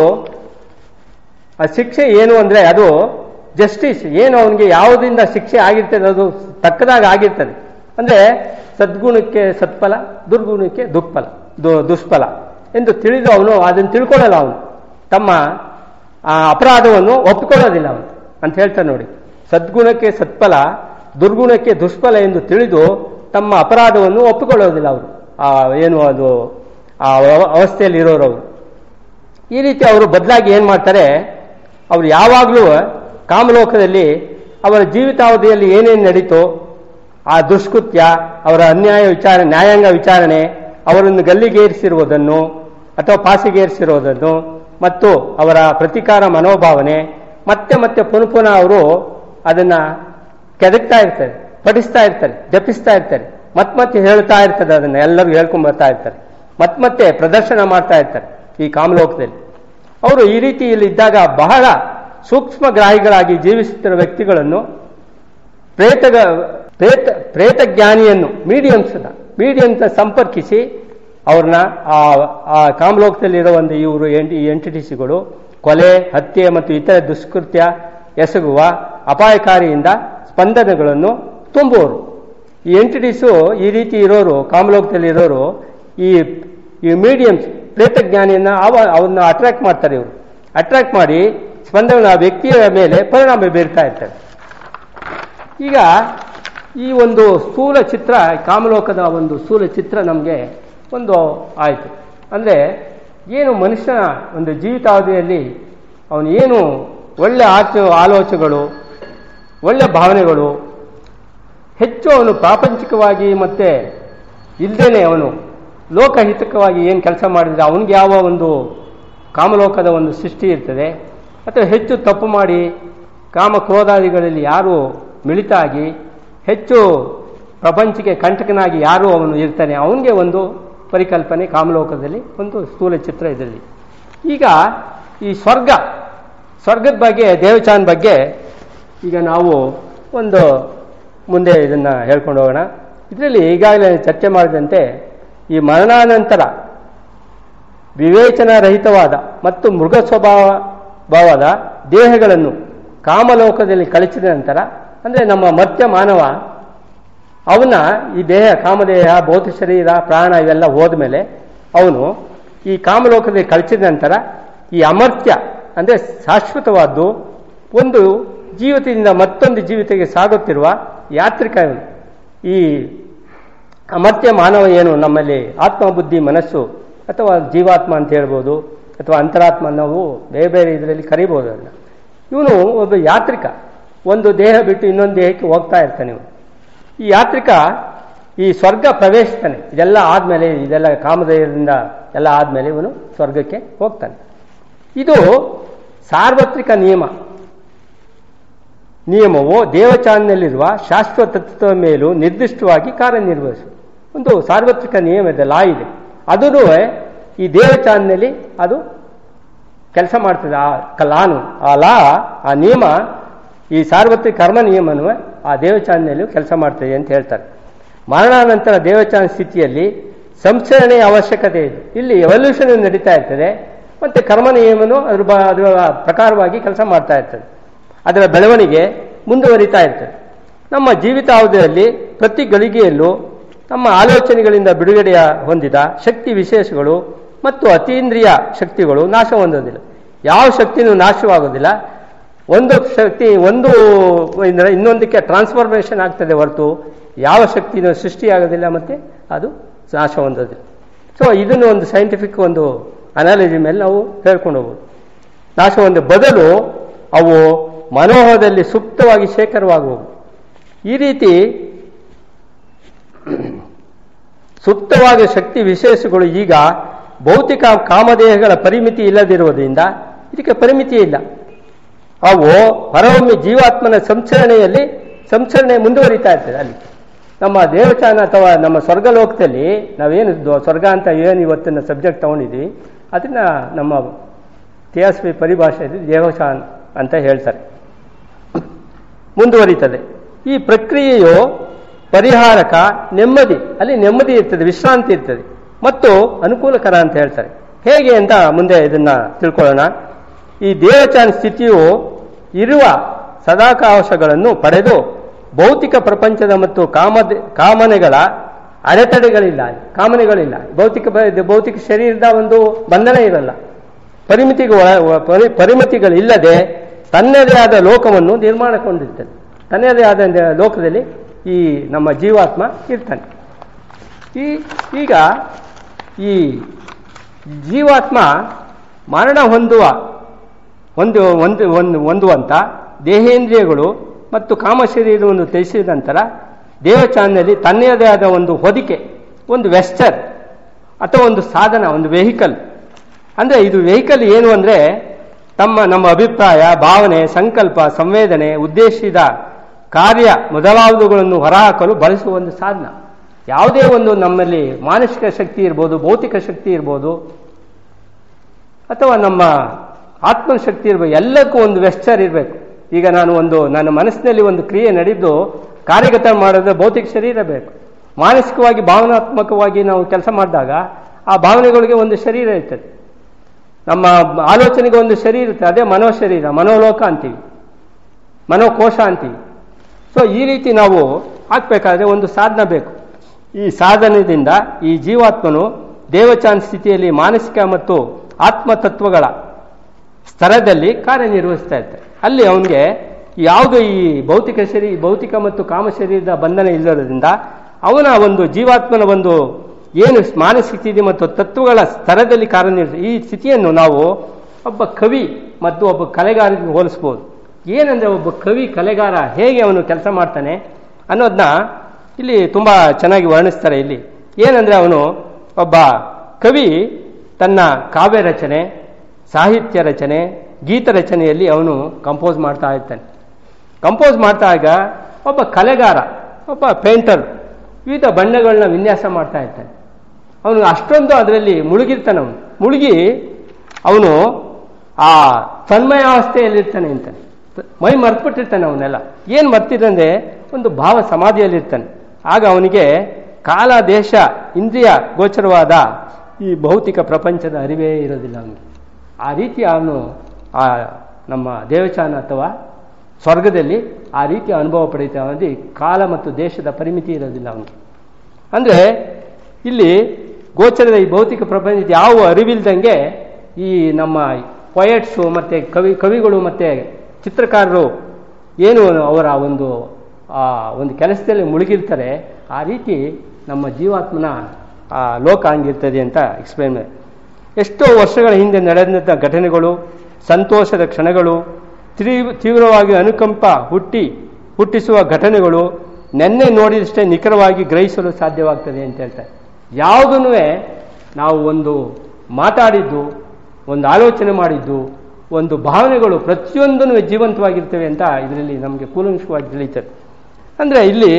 ಆ ಶಿಕ್ಷೆ ಏನು ಅಂದರೆ ಅದು ಜಸ್ಟಿಸ್ ಏನು ಅವನಿಗೆ ಯಾವುದರಿಂದ ಶಿಕ್ಷೆ ಆಗಿರ್ತದೆ ಅದು ತಕ್ಕದಾಗ ಆಗಿರ್ತದೆ ಅಂದರೆ ಸದ್ಗುಣಕ್ಕೆ ಸತ್ಫಲ ದುರ್ಗುಣಕ್ಕೆ ದುಃಫಲ ದುಷ್ಫಲ ಎಂದು ತಿಳಿದು ಅವನು ಅದನ್ನು ತಿಳ್ಕೊಳ್ಳಲ್ಲ ಅವನು ತಮ್ಮ ಆ ಅಪರಾಧವನ್ನು ಒಪ್ಪಿಕೊಳ್ಳೋದಿಲ್ಲ ಅವನು ಅಂತ ಹೇಳ್ತಾನೆ ನೋಡಿ ಸದ್ಗುಣಕ್ಕೆ ಸತ್ಫಲ ದುರ್ಗುಣಕ್ಕೆ ದುಷ್ಫಲ ಎಂದು ತಿಳಿದು ತಮ್ಮ ಅಪರಾಧವನ್ನು ಒಪ್ಪಿಕೊಳ್ಳೋದಿಲ್ಲ ಅವರು ಆ ಏನು ಅದು ಆ ಅವಸ್ಥೆಯಲ್ಲಿ ಇರೋರು ಅವರು ಈ ರೀತಿ ಅವರು ಬದಲಾಗಿ ಏನು ಮಾಡ್ತಾರೆ ಅವರು ಯಾವಾಗಲೂ ಕಾಮಲೋಕದಲ್ಲಿ ಅವರ ಜೀವಿತಾವಧಿಯಲ್ಲಿ ಏನೇನು ನಡೀತೋ ಆ ದುಷ್ಕೃತ್ಯ ಅವರ ಅನ್ಯಾಯ ವಿಚಾರ ನ್ಯಾಯಾಂಗ ವಿಚಾರಣೆ ಅವರನ್ನು ಗಲ್ಲಿಗೇರಿಸಿರುವುದನ್ನು ಅಥವಾ ಪಾಸಿಗೇರಿಸಿರುವುದನ್ನು ಮತ್ತು ಅವರ ಪ್ರತಿಕಾರ ಮನೋಭಾವನೆ ಮತ್ತೆ ಮತ್ತೆ ಪುನಃ ಪುನಃ ಅವರು ಅದನ್ನ ಕೆದಕ್ತಾ ಇರ್ತಾರೆ ಪಠಿಸ್ತಾ ಇರ್ತಾರೆ ಜಪಿಸ್ತಾ ಇರ್ತಾರೆ ಮತ್ ಮತ್ತೆ ಹೇಳ್ತಾ ಇರ್ತದೆ ಅದನ್ನ ಎಲ್ಲರೂ ಹೇಳ್ಕೊಂಡ್ ಬರ್ತಾ ಇರ್ತಾರೆ ಮತ್ ಮತ್ತೆ ಪ್ರದರ್ಶನ ಮಾಡ್ತಾ ಇರ್ತಾರೆ ಈ ಕಾಮಲೋಕದಲ್ಲಿ ಅವರು ಈ ರೀತಿಯಲ್ಲಿ ಇದ್ದಾಗ ಬಹಳ ಸೂಕ್ಷ್ಮ ಗ್ರಾಹಿಗಳಾಗಿ ಜೀವಿಸುತ್ತಿರುವ ವ್ಯಕ್ತಿಗಳನ್ನು ಪ್ರೇತ ಪ್ರೇತ ಪ್ರೇತ ಜ್ಞಾನಿಯನ್ನು ಮೀಡಿಯಮ್ಸ್ ಮೀಡಿಯಮ್ಸ್ ಸಂಪರ್ಕಿಸಿ ಅವ್ರನ್ನ ಆ ಕಾಮಲೋಕದಲ್ಲಿರೋ ಒಂದು ಇವರು ಈ ಎಂಟಿಟಿಸಿಗಳು ಕೊಲೆ ಹತ್ಯೆ ಮತ್ತು ಇತರ ದುಷ್ಕೃತ್ಯ ಎಸಗುವ ಅಪಾಯಕಾರಿಯಿಂದ ಸ್ಪಂದನೆಗಳನ್ನು ತುಂಬುವರು ಈ ಎಂಟಿಟೀಸು ಈ ರೀತಿ ಇರೋರು ಕಾಮಲೋಕದಲ್ಲಿ ಇರೋರು ಈ ಈ ಮೀಡಿಯಮ್ಸ್ ಪ್ರೇತಜ್ಞಾನಿಯನ್ನ ಅವ ಅವನ್ನ ಅಟ್ರಾಕ್ಟ್ ಮಾಡ್ತಾರೆ ಇವರು ಅಟ್ರಾಕ್ಟ್ ಮಾಡಿ ಸ್ಪಂದನ ಆ ವ್ಯಕ್ತಿಯ ಮೇಲೆ ಪರಿಣಾಮ ಬೀರ್ತಾ ಇರ್ತಾರೆ ಈಗ ಈ ಒಂದು ಸ್ಥೂಲ ಚಿತ್ರ ಕಾಮಲೋಕದ ಒಂದು ಸ್ಥೂಲ ಚಿತ್ರ ನಮಗೆ ಒಂದು ಆಯಿತು ಅಂದರೆ ಏನು ಮನುಷ್ಯನ ಒಂದು ಜೀವಿತಾವಧಿಯಲ್ಲಿ ಅವನು ಏನು ಒಳ್ಳೆ ಆಚ ಆಲೋಚನೆಗಳು ಒಳ್ಳೆ ಭಾವನೆಗಳು ಹೆಚ್ಚು ಅವನು ಪ್ರಾಪಂಚಿಕವಾಗಿ ಮತ್ತೆ ಇಲ್ಲದೇನೆ ಅವನು ಲೋಕಹಿತಕವಾಗಿ ಏನು ಕೆಲಸ ಮಾಡಿದರೆ ಅವನಿಗೆ ಯಾವ ಒಂದು ಕಾಮಲೋಕದ ಒಂದು ಸೃಷ್ಟಿ ಇರ್ತದೆ ಅಥವಾ ಹೆಚ್ಚು ತಪ್ಪು ಮಾಡಿ ಕಾಮ ಕ್ರೋಧಾದಿಗಳಲ್ಲಿ ಯಾರು ಮಿಳಿತ ಆಗಿ ಹೆಚ್ಚು ಪ್ರಪಂಚಕ್ಕೆ ಕಂಟಕನಾಗಿ ಯಾರು ಅವನು ಇರ್ತಾನೆ ಅವನಿಗೆ ಒಂದು ಪರಿಕಲ್ಪನೆ ಕಾಮಲೋಕದಲ್ಲಿ ಒಂದು ಸ್ಥೂಲ ಚಿತ್ರ ಇದರಲ್ಲಿ ಈಗ ಈ ಸ್ವರ್ಗ ಸ್ವರ್ಗದ ಬಗ್ಗೆ ದೇವಚಾನ್ ಬಗ್ಗೆ ಈಗ ನಾವು ಒಂದು ಮುಂದೆ ಇದನ್ನು ಹೇಳ್ಕೊಂಡು ಹೋಗೋಣ ಇದರಲ್ಲಿ ಈಗಾಗಲೇ ಚರ್ಚೆ ಮಾಡಿದಂತೆ ಈ ಮರಣಾನಂತರ ವಿವೇಚನ ರಹಿತವಾದ ಮತ್ತು ಮೃಗ ಸ್ವಭಾವ ಭಾವದ ದೇಹಗಳನ್ನು ಕಾಮಲೋಕದಲ್ಲಿ ಕಳಿಸಿದ ನಂತರ ಅಂದರೆ ನಮ್ಮ ಮರ್ತ್ಯ ಮಾನವ ಅವನ ಈ ದೇಹ ಕಾಮದೇಹ ಭೌತ ಶರೀರ ಪ್ರಾಣ ಇವೆಲ್ಲ ಹೋದ್ಮೇಲೆ ಅವನು ಈ ಕಾಮಲೋಕದಲ್ಲಿ ಕಳಿಸಿದ ನಂತರ ಈ ಅಮರ್ತ್ಯ ಅಂದರೆ ಶಾಶ್ವತವಾದ್ದು ಒಂದು ಜೀವಿತದಿಂದ ಮತ್ತೊಂದು ಜೀವಿತಕ್ಕೆ ಸಾಗುತ್ತಿರುವ ಯಾತ್ರಿಕ ಇವನು ಈ ಅಮರ್ತ್ಯ ಮಾನವ ಏನು ನಮ್ಮಲ್ಲಿ ಆತ್ಮ ಬುದ್ಧಿ ಮನಸ್ಸು ಅಥವಾ ಜೀವಾತ್ಮ ಅಂತ ಹೇಳ್ಬೋದು ಅಥವಾ ಅಂತರಾತ್ಮ ನಾವು ಬೇರೆ ಬೇರೆ ಇದರಲ್ಲಿ ಕರಿಬೋದು ಅದನ್ನ ಇವನು ಒಬ್ಬ ಯಾತ್ರಿಕ ಒಂದು ದೇಹ ಬಿಟ್ಟು ಇನ್ನೊಂದು ದೇಹಕ್ಕೆ ಹೋಗ್ತಾ ಇರ್ತಾನೆ ಇವನು ಈ ಯಾತ್ರಿಕ ಈ ಸ್ವರ್ಗ ಪ್ರವೇಶಿಸ್ತಾನೆ ಇದೆಲ್ಲ ಆದಮೇಲೆ ಇದೆಲ್ಲ ಕಾಮದೇಹದಿಂದ ಎಲ್ಲ ಆದಮೇಲೆ ಇವನು ಸ್ವರ್ಗಕ್ಕೆ ಹೋಗ್ತಾನೆ ಇದು ಸಾರ್ವತ್ರಿಕ ನಿಯಮ ನಿಯಮವು ದೇವಚಾನದಲ್ಲಿರುವ ಶಾಶ್ವತತ್ವದ ಮೇಲೂ ನಿರ್ದಿಷ್ಟವಾಗಿ ಕಾರ್ಯನಿರ್ವಹಿಸು ಒಂದು ಸಾರ್ವತ್ರಿಕ ನಿಯಮ ಇದೆ ಲಾ ಇದೆ ಅದೂ ಈ ದೇವಚಾನ್ನಲ್ಲಿ ಅದು ಕೆಲಸ ಮಾಡ್ತದೆ ಆ ಲಾನು ಆ ಲಾ ಆ ನಿಯಮ ಈ ಸಾರ್ವತ್ರಿಕ ಕರ್ಮ ನಿಯಮನು ಆ ದೇವಚಾನೆಯಲ್ಲೂ ಕೆಲಸ ಮಾಡ್ತದೆ ಅಂತ ಹೇಳ್ತಾರೆ ಮರಣಾನಂತರ ದೇವಚಾನ ಸ್ಥಿತಿಯಲ್ಲಿ ಸಂಸ್ಕರಣೆಯ ಅವಶ್ಯಕತೆ ಇದೆ ಇಲ್ಲಿ ಎವಲ್ಯೂಷನ್ ನಡೀತಾ ಇರ್ತದೆ ಮತ್ತೆ ಕರ್ಮ ನಿಯಮನು ಅದ್ರ ಬ ಅದರ ಪ್ರಕಾರವಾಗಿ ಕೆಲಸ ಮಾಡ್ತಾ ಇರ್ತದೆ ಅದರ ಬೆಳವಣಿಗೆ ಮುಂದುವರಿತಾ ಇರ್ತದೆ ನಮ್ಮ ಜೀವಿತಾವಧಿಯಲ್ಲಿ ಪ್ರತಿ ಗಳಿಗೆಯಲ್ಲೂ ನಮ್ಮ ಆಲೋಚನೆಗಳಿಂದ ಬಿಡುಗಡೆಯ ಹೊಂದಿದ ಶಕ್ತಿ ವಿಶೇಷಗಳು ಮತ್ತು ಅತೀಂದ್ರಿಯ ಶಕ್ತಿಗಳು ನಾಶ ಹೊಂದೋದಿಲ್ಲ ಯಾವ ಶಕ್ತಿನೂ ನಾಶವಾಗೋದಿಲ್ಲ ಒಂದು ಶಕ್ತಿ ಒಂದು ಇಂದ ಇನ್ನೊಂದಕ್ಕೆ ಟ್ರಾನ್ಸ್ಫಾರ್ಮೇಷನ್ ಆಗ್ತದೆ ಹೊರತು ಯಾವ ಶಕ್ತಿನೂ ಸೃಷ್ಟಿಯಾಗೋದಿಲ್ಲ ಮತ್ತು ಅದು ನಾಶ ಹೊಂದೋದಿಲ್ಲ ಸೊ ಇದನ್ನು ಒಂದು ಸೈಂಟಿಫಿಕ್ ಒಂದು ಅನಾಲಜಿ ಮೇಲೆ ನಾವು ಹೇಳ್ಕೊಂಡು ಹೋಗ್ಬೋದು ನಾಶ ಹೊಂದ ಬದಲು ಅವು ಮನೋಹರದಲ್ಲಿ ಸುಪ್ತವಾಗಿ ಶೇಖರವಾಗುವು ಈ ರೀತಿ ಸುಪ್ತವಾದ ಶಕ್ತಿ ವಿಶೇಷಗಳು ಈಗ ಭೌತಿಕ ಕಾಮದೇಹಗಳ ಪರಿಮಿತಿ ಇಲ್ಲದಿರುವುದರಿಂದ ಇದಕ್ಕೆ ಪರಿಮಿತಿ ಇಲ್ಲ ಅವು ಹೊರೊಮ್ಮೆ ಜೀವಾತ್ಮನ ಸಂಚರಣೆಯಲ್ಲಿ ಸಂಚರಣೆ ಮುಂದುವರಿತಾ ಇರ್ತದೆ ಅಲ್ಲಿ ನಮ್ಮ ದೇವಚಾನ ಅಥವಾ ನಮ್ಮ ಸ್ವರ್ಗಲೋಕದಲ್ಲಿ ನಾವೇನು ದ್ವ- ಸ್ವರ್ಗ ಅಂತ ಏನು ಇವತ್ತಿನ ಸಬ್ಜೆಕ್ಟ್ ತಗೊಂಡಿದ್ವಿ ಅದನ್ನ ನಮ್ಮ ತಿಯಾಸ್ವಿ ಪರಿಭಾಷೆಯಲ್ಲಿ ದೇವಚಾನ್ ಅಂತ ಹೇಳ್ತಾರೆ ಮುಂದುವರಿತದೆ ಈ ಪ್ರಕ್ರಿಯೆಯು ಪರಿಹಾರಕ ನೆಮ್ಮದಿ ಅಲ್ಲಿ ನೆಮ್ಮದಿ ಇರ್ತದೆ ವಿಶ್ರಾಂತಿ ಇರ್ತದೆ ಮತ್ತು ಅನುಕೂಲಕರ ಅಂತ ಹೇಳ್ತಾರೆ ಹೇಗೆ ಅಂತ ಮುಂದೆ ಇದನ್ನ ತಿಳ್ಕೊಳ್ಳೋಣ ಈ ದೇವಚಾನ್ ಸ್ಥಿತಿಯು ಇರುವ ಸದಾಕಾವಶಗಳನ್ನು ಪಡೆದು ಭೌತಿಕ ಪ್ರಪಂಚದ ಮತ್ತು ಕಾಮದ ಕಾಮನೆಗಳ ಅಡೆತಡೆಗಳಿಲ್ಲ ಅಲ್ಲಿ. ಕಾಮನೆಗಳಿಲ್ಲ ಭೌತಿಕ ಬ- ಭೌತಿಕ ಶರೀರದ ಒಂದು ಬಂಧನ ಇರಲ್ಲ ಪರಿಮಿತಿಗಳ ಪರಿ- ಪರಿಮಿತಿಗಳಿಲ್ಲದೆ ತನ್ನದೇ ಆದ ಲೋಕವನ್ನು ನಿರ್ಮಾಣಕೊಂಡಿರ್ತದೆ ತನ್ನದೇ ಆದ ಒಂದು ಲೋಕದಲ್ಲಿ ಈ ನಮ್ಮ ಜೀವಾತ್ಮ ಇರ್ತಾನೆ ಈ ಈಗ ಈ ಜೀವಾತ್ಮ ಮರಣ ಹೊಂದುವ ಒಂದು ಒಂದು ಒಂದು ಹೊಂದುವಂಥ ದೇಹೇಂದ್ರಿಯಗಳು ಮತ್ತು ಕಾಮಶರೀರವನ್ನು ತ್ಯಜಿಸಿದ ನಂತರ ದೇವಚಾನಲ್ಲಿ ತನ್ನದೇ ಆದ ಒಂದು ಹೊದಿಕೆ ಒಂದು ವೆಸ್ಟರ್ ಅಥವಾ ಒಂದು ಸಾಧನ ಒಂದು ವೆಹಿಕಲ್ ಅಂದರೆ ಇದು ವೆಹಿಕಲ್ ಏನು ಅಂದರೆ ತಮ್ಮ ನಮ್ಮ ಅಭಿಪ್ರಾಯ ಭಾವನೆ ಸಂಕಲ್ಪ ಸಂವೇದನೆ ಉದ್ದೇಶಿತ ಕಾರ್ಯ ಮೊದಲಾದವುಗಳನ್ನು ಹೊರಹಾಕಲು ಬಳಸುವ ಒಂದು ಸಾಧನ ಯಾವುದೇ ಒಂದು ನಮ್ಮಲ್ಲಿ ಮಾನಸಿಕ ಶಕ್ತಿ ಇರ್ಬೋದು ಭೌತಿಕ ಶಕ್ತಿ ಇರ್ಬೋದು ಅಥವಾ ನಮ್ಮ ಆತ್ಮಶಕ್ತಿ ಇರಬೇಕು ಎಲ್ಲಕ್ಕೂ ಒಂದು ವೆಸ್ಚರ್ ಇರಬೇಕು ಈಗ ನಾನು ಒಂದು ನನ್ನ ಮನಸ್ಸಿನಲ್ಲಿ ಒಂದು ಕ್ರಿಯೆ ನಡೆದು ಕಾರ್ಯಗತ ಮಾಡಿದ್ರೆ ಭೌತಿಕ ಶರೀರ ಬೇಕು ಮಾನಸಿಕವಾಗಿ ಭಾವನಾತ್ಮಕವಾಗಿ ನಾವು ಕೆಲಸ ಮಾಡಿದಾಗ ಆ ಭಾವನೆಗಳಿಗೆ ಒಂದು ಶರೀರ ಇರ್ತದೆ ನಮ್ಮ ಆಲೋಚನೆಗೆ ಒಂದು ಶರೀರ ಇರ್ತದೆ ಅದೇ ಮನೋಶರೀರ ಮನೋಲೋಕ ಅಂತೀವಿ ಮನೋಕೋಶ ಅಂತೀವಿ ಸೊ ಈ ರೀತಿ ನಾವು ಹಾಕ್ಬೇಕಾದ್ರೆ ಒಂದು ಸಾಧನ ಬೇಕು ಈ ಸಾಧನದಿಂದ ಈ ಜೀವಾತ್ಮನು ದೇವಚಾನ್ ಸ್ಥಿತಿಯಲ್ಲಿ ಮಾನಸಿಕ ಮತ್ತು ಆತ್ಮತತ್ವಗಳ ಸ್ತರದಲ್ಲಿ ಕಾರ್ಯನಿರ್ವಹಿಸ್ತಾ ಇರ್ತಾರೆ ಅಲ್ಲಿ ಅವನಿಗೆ ಯಾವುದು ಈ ಭೌತಿಕ ಶರೀರ ಭೌತಿಕ ಮತ್ತು ಕಾಮ ಶರೀರದ ಬಂಧನ ಇಲ್ಲದ್ರಿಂದ ಅವನ ಒಂದು ಜೀವಾತ್ಮನ ಒಂದು ಏನು ಮಾನಸಿಕ ಸ್ಥಿತಿ ಮತ್ತು ತತ್ವಗಳ ಸ್ತರದಲ್ಲಿ ಕಾರ್ಯನಿರ್ವ ಈ ಸ್ಥಿತಿಯನ್ನು ನಾವು ಒಬ್ಬ ಕವಿ ಮತ್ತು ಒಬ್ಬ ಕಲೆಗಾರರಿಗೆ ಹೋಲಿಸ್ಬೋದು ಏನಂದ್ರೆ ಒಬ್ಬ ಕವಿ ಕಲೆಗಾರ ಹೇಗೆ ಅವನು ಕೆಲಸ ಮಾಡ್ತಾನೆ ಅನ್ನೋದನ್ನ ಇಲ್ಲಿ ತುಂಬ ಚೆನ್ನಾಗಿ ವರ್ಣಿಸ್ತಾರೆ ಇಲ್ಲಿ ಏನಂದ್ರೆ ಅವನು ಒಬ್ಬ ಕವಿ ತನ್ನ ಕಾವ್ಯ ರಚನೆ ಸಾಹಿತ್ಯ ರಚನೆ ಗೀತ ರಚನೆಯಲ್ಲಿ ಅವನು ಕಂಪೋಸ್ ಮಾಡ್ತಾ ಇರ್ತಾನೆ ಕಂಪೋಸ್ ಮಾಡ್ತಾಗ ಒಬ್ಬ ಕಲೆಗಾರ ಒಬ್ಬ ಪೇಂಟರ್ ವಿವಿಧ ಬಣ್ಣಗಳನ್ನ ವಿನ್ಯಾಸ ಮಾಡ್ತಾ ಇರ್ತಾನೆ ಅವನು ಅಷ್ಟೊಂದು ಅದರಲ್ಲಿ ಮುಳುಗಿರ್ತಾನೆ ಅವನು ಮುಳುಗಿ ಅವನು ಆ ತನ್ಮಯಾವಸ್ಥೆಯಲ್ಲಿರ್ತಾನೆ ಅಂತಾನೆ ಮೈ ಮರ್ತ್ಬಿಟ್ಟಿರ್ತಾನೆ ಅವನ್ನೆಲ್ಲ ಏನು ಮರ್ತಿದಂದ್ರೆ ಒಂದು ಭಾವ ಸಮಾಧಿಯಲ್ಲಿರ್ತಾನೆ ಆಗ ಅವನಿಗೆ ಕಾಲ ದೇಶ ಇಂದ್ರಿಯ ಗೋಚರವಾದ ಈ ಭೌತಿಕ ಪ್ರಪಂಚದ ಅರಿವೇ ಇರೋದಿಲ್ಲ ಅವನಿಗೆ ಆ ರೀತಿ ಅವನು ಆ ನಮ್ಮ ದೇವಚಾನ ಅಥವಾ ಸ್ವರ್ಗದಲ್ಲಿ ಆ ರೀತಿಯ ಅನುಭವ ಪಡೀತಾವಲ್ಲಿ ಕಾಲ ಮತ್ತು ದೇಶದ ಪರಿಮಿತಿ ಇರೋದಿಲ್ಲ ಅವನಿಗೆ ಅಂದರೆ ಇಲ್ಲಿ ಗೋಚರದ ಈ ಭೌತಿಕ ಪ್ರಪಂಚದ ಯಾವ ಅರಿವಿಲ್ದಂಗೆ ಈ ನಮ್ಮ ಪೊಯೆಟ್ಸು ಮತ್ತು ಕವಿ ಕವಿಗಳು ಮತ್ತು ಚಿತ್ರಕಾರರು ಏನು ಅವರ ಒಂದು ಆ ಒಂದು ಕೆಲಸದಲ್ಲಿ ಮುಳುಗಿರ್ತಾರೆ ಆ ರೀತಿ ನಮ್ಮ ಜೀವಾತ್ಮನ ಆ ಲೋಕ ಹಂಗಿರ್ತದೆ ಅಂತ ಎಕ್ಸ್ಪ್ಲೈನ್ ಮಾಡಿ ಎಷ್ಟೋ ವರ್ಷಗಳ ಹಿಂದೆ ನಡೆದಂಥ ಘಟನೆಗಳು ಸಂತೋಷದ ಕ್ಷಣಗಳು ತೀವ್- ತೀವ್ರವಾಗಿ ಅನುಕಂಪ ಹುಟ್ಟಿ ಹುಟ್ಟಿಸುವ ಘಟನೆಗಳು ನೆನ್ನೆ ನೋಡಿದಷ್ಟೇ ನಿಖರವಾಗಿ ಗ್ರಹಿಸಲು ಸಾಧ್ಯವಾಗ್ತದೆ ಅಂತ ಹೇಳ್ತಾರೆ ಯಾವುದನ್ನೂ ನಾವು ಒಂದು ಮಾತಾಡಿದ್ದು ಒಂದು ಆಲೋಚನೆ ಮಾಡಿದ್ದು ಒಂದು ಭಾವನೆಗಳು ಪ್ರತಿಯೊಂದನ್ನು ಜೀವಂತವಾಗಿರ್ತವೆ ಅಂತ ಇದರಲ್ಲಿ ನಮಗೆ ಕೂಲಂಕಷವಾಗಿ ತಿಳಿಯುತ್ತದೆ ಅಂದರೆ ಇಲ್ಲಿ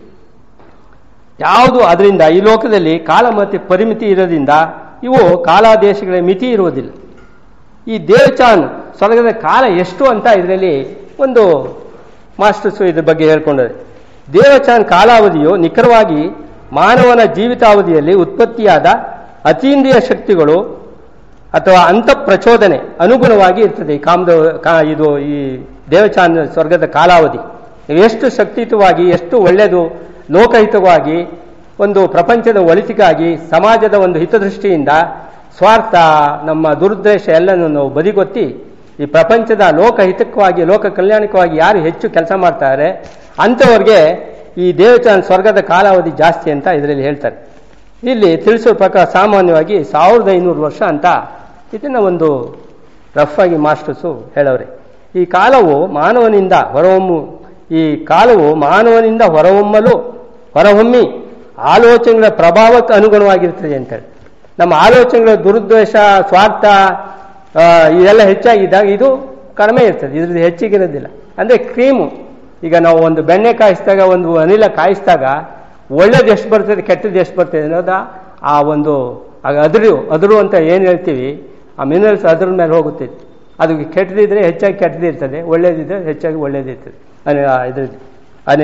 ಯಾವುದು ಅದರಿಂದ ಈ ಲೋಕದಲ್ಲಿ ಕಾಲ ಮತ್ತು ಪರಿಮಿತಿ ಇರೋದ್ರಿಂದ ಇವು ಕಾಲಾದೇಶಗಳ ಮಿತಿ ಇರುವುದಿಲ್ಲ ಈ ದೇವಚಾನ್ ಸ್ವರ್ಗದ ಕಾಲ ಎಷ್ಟು ಅಂತ ಇದರಲ್ಲಿ ಒಂದು ಮಾಸ್ಟರ್ಸ್ ಇದ್ರ ಬಗ್ಗೆ ಹೇಳ್ಕೊಂಡರೆ ದೇವಚಾನ್ ಕಾಲಾವಧಿಯು ನಿಖರವಾಗಿ ಮಾನವನ ಜೀವಿತಾವಧಿಯಲ್ಲಿ ಉತ್ಪತ್ತಿಯಾದ ಅತೀಂದ್ರಿಯ ಶಕ್ತಿಗಳು ಅಥವಾ ಅಂತ ಪ್ರಚೋದನೆ ಅನುಗುಣವಾಗಿ ಇರ್ತದೆ ಈ ಕಾಮದ ಕಾ- ಇದು ಈ ದೇವಚಾನ್ ಸ್ವರ್ಗದ ಕಾಲಾವಧಿ ಎಷ್ಟು ಶಕ್ತಿಯುತವಾಗಿ ಎಷ್ಟು ಒಳ್ಳೆಯದು ಲೋಕಹಿತವಾಗಿ ಒಂದು ಪ್ರಪಂಚದ ಒಳಿತಿಗಾಗಿ ಸಮಾಜದ ಒಂದು ಹಿತದೃಷ್ಟಿಯಿಂದ ಸ್ವಾರ್ಥ ನಮ್ಮ ದುರುದ್ದೇಶ ಎಲ್ಲನೂ ನಾವು ಬದಿಗೊತ್ತಿ ಈ ಪ್ರಪಂಚದ ಲೋಕಹಿತಕ್ಕಾಗಿ ಲೋಕ ಕಲ್ಯಾಣಕ್ಕಾಗಿ ಯಾರು ಹೆಚ್ಚು ಕೆಲಸ ಮಾಡ್ತಾರೆ ಅಂಥವ್ರಿಗೆ ಈ ದೇವಚಾನ್ ಸ್ವರ್ಗದ ಕಾಲಾವಧಿ ಜಾಸ್ತಿ ಅಂತ ಇದರಲ್ಲಿ ಹೇಳ್ತಾರೆ ಇಲ್ಲಿ ತಿಳಿಸೋ ಪ್ರಕಾರ ಸಾಮಾನ್ಯವಾಗಿ ಸಾವಿರದ ಐನೂರು ವರ್ಷ ಅಂತ ಇದನ್ನ ಒಂದು ರಫ್ ಆಗಿ ಮಾಸ್ಟರ್ಸು ಹೇಳವ್ರೆ ಈ ಕಾಲವು ಮಾನವನಿಂದ ಹೊರಹೊಮ್ಮು ಈ ಕಾಲವು ಮಾನವನಿಂದ ಹೊರಹೊಮ್ಮಲು ಹೊರಹೊಮ್ಮಿ ಆಲೋಚನೆಗಳ ಪ್ರಭಾವಕ್ಕೆ ಅನುಗುಣವಾಗಿರ್ತದೆ ಅಂತೇಳಿ ನಮ್ಮ ಆಲೋಚನೆಗಳ ದುರುದ್ದೇಶ ಸ್ವಾರ್ಥ ಆ, ಇದೆಲ್ಲ ಹೆಚ್ಚಾಗಿದ್ದಾಗ ಇದು ಕಡಿಮೆ ಇರ್ತದೆ ಇದ್ರದ್ದು ಹೆಚ್ಚಿಗಿರೋದಿಲ್ಲ ಅಂದರೆ ಕ್ರೀಮು ಈಗ ನಾವು ಒಂದು ಬೆಣ್ಣೆ ಕಾಯಿಸಿದಾಗ ಒಂದು ಅನಿಲ ಕಾಯಿಸಿದಾಗ ಒಳ್ಳೇದು ಎಷ್ಟು ಬರ್ತದೆ ಕೆಟ್ಟದ್ದು ಎಷ್ಟು ಬರ್ತದೆ ಅನ್ನೋದ ಆ ಒಂದು ಆಗ ಅದುರು ಅದುರು ಅಂತ ಏನು ಹೇಳ್ತೀವಿ ಆ ಮಿನರಲ್ಸ್ ಅದ್ರ ಮೇಲೆ ಹೋಗುತ್ತೆ ಅದು ಕೆಟ್ಟದಿದ್ರೆ ಹೆಚ್ಚಾಗಿ ಕೆಟ್ಟದಿರ್ತದೆ ಒಳ್ಳೇದಿದ್ರೆ ಹೆಚ್ಚಾಗಿ ಒಳ್ಳೇದಿರ್ತದೆ ಅನೆ ಇದ್ರ ಅನೆ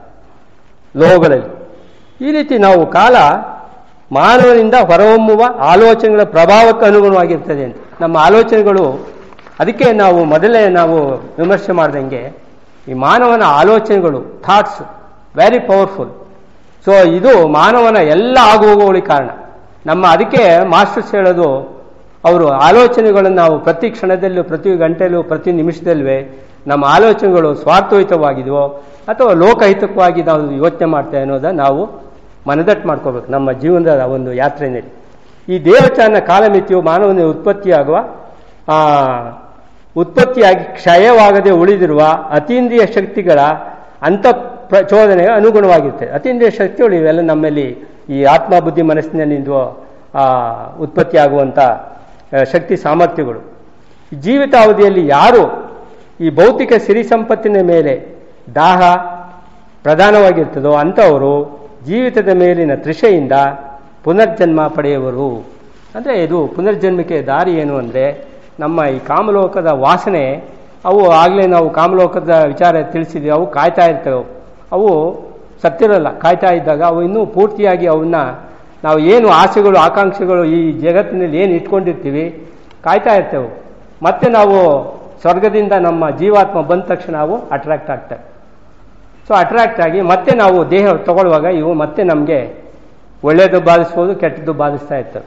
ಲೋಹಗಳಲ್ಲಿ ಈ ರೀತಿ ನಾವು ಕಾಲ ಮಾನವನಿಂದ ಹೊರಹೊಮ್ಮುವ ಆಲೋಚನೆಗಳ ಪ್ರಭಾವಕ್ಕೆ ಅನುಗುಣವಾಗಿರ್ತದೆ ಅಂತ ನಮ್ಮ ಆಲೋಚನೆಗಳು ಅದಕ್ಕೆ ನಾವು ಮೊದಲೇ ನಾವು ವಿಮರ್ಶೆ ಮಾಡ್ದಂಗೆ ಈ ಮಾನವನ ಆಲೋಚನೆಗಳು ಥಾಟ್ಸ್ ವೆರಿ ಪವರ್ಫುಲ್ ಸೊ ಇದು ಮಾನವನ ಎಲ್ಲ ಆಗುಹೋಗುಗಳಿಗೆ ಕಾರಣ ನಮ್ಮ ಅದಕ್ಕೆ ಮಾಸ್ಟರ್ಸ್ ಹೇಳೋದು ಅವರು ಆಲೋಚನೆಗಳನ್ನು ನಾವು ಪ್ರತಿ ಕ್ಷಣದಲ್ಲೂ ಪ್ರತಿ ಗಂಟೆಯಲ್ಲೂ ಪ್ರತಿ ನಿಮಿಷದಲ್ಲೂ ನಮ್ಮ ಆಲೋಚನೆಗಳು ಸ್ವಾರ್ಥಹಿತವಾಗಿದೆಯೋ ಅಥವಾ ಲೋಕಹಿತವಾಗಿ ನಾವು ಯೋಚನೆ ಮಾಡ್ತೇವೆ ಅನ್ನೋದನ್ನ ನಾವು ಮನದಟ್ಟು ಮಾಡ್ಕೋಬೇಕು ನಮ್ಮ ಜೀವನದ ಒಂದು ಯಾತ್ರೆಯಲ್ಲಿ ಈ ದೇವಚಾನ ಕಾಲಮಿತಿಯು ಮಾನವನ ಉತ್ಪತ್ತಿಯಾಗುವ ಆ, ಉತ್ಪತ್ತಿಯಾಗಿ ಕ್ಷಯವಾಗದೆ ಉಳಿದಿರುವ ಅತೀಂದ್ರಿಯ ಶಕ್ತಿಗಳ ಅಂತ ಪ್ರಚೋದನೆಗೆ ಅನುಗುಣವಾಗಿರ್ತದೆ ಅತೀಂದ್ರಿಯ ಶಕ್ತಿಗಳು ಇವೆಲ್ಲ ನಮ್ಮಲ್ಲಿ ಈ ಆತ್ಮ ಬುದ್ಧಿ ಮನಸ್ಸಿನಲ್ಲಿಂದು ಆ, ಉತ್ಪತ್ತಿಯಾಗುವಂಥ ಆ, ಶಕ್ತಿ ಸಾಮರ್ಥ್ಯಗಳು ಜೀವಿತಾವಧಿಯಲ್ಲಿ ಯಾರು ಈ ಭೌತಿಕ ಸಿರಿ ಸಂಪತ್ತಿನ ಮೇಲೆ ದಾಹ ಪ್ರಧಾನವಾಗಿರ್ತದೋ ಅಂಥವರು ಜೀವಿತದ ಮೇಲಿನ ತೃಷೆಯಿಂದ ಪುನರ್ಜನ್ಮ ಪಡೆಯುವರು ಅಂದರೆ ಇದು ಪುನರ್ಜನ್ಮಕ್ಕೆ ದಾರಿ ಏನು ಅಂದರೆ ನಮ್ಮ ಈ ಕಾಮಲೋಕದ ವಾಸನೆ ಅವು ಆಗಲೇ ನಾವು ಕಾಮಲೋಕದ ವಿಚಾರ ತಿಳಿಸಿದ್ವಿ ಅವು ಕಾಯ್ತಾ ಇರ್ತವೆ ಅವು ಸತ್ತಿರಲ್ಲ ಕಾಯ್ತಾ ಇದ್ದಾಗ ಅವು ಇನ್ನೂ ಪೂರ್ತಿಯಾಗಿ ಅವನ್ನ ನಾವು ಏನು ಆಸೆಗಳು ಆಕಾಂಕ್ಷೆಗಳು ಈ ಜಗತ್ತಿನಲ್ಲಿ ಏನು ಇಟ್ಕೊಂಡಿರ್ತೀವಿ ಕಾಯ್ತಾ ಇರ್ತೇವೆ ಮತ್ತೆ ನಾವು ಸ್ವರ್ಗದಿಂದ ನಮ್ಮ ಜೀವಾತ್ಮ ಬಂದ ತಕ್ಷಣ ನಾವು ಅಟ್ರಾಕ್ಟ್ ಆಗ್ತೇವೆ ಸೊ ಅಟ್ರಾಕ್ಟ್ ಆಗಿ ಮತ್ತೆ ನಾವು ದೇಹ ತಗೊಳ್ಳುವಾಗ ಇವು ಮತ್ತೆ ನಮಗೆ ಒಳ್ಳೆಯದು ಬಾಧಿಸ್ಬೋದು ಕೆಟ್ಟದ್ದು ಬಾಧಿಸ್ತಾ ಇರ್ತವೆ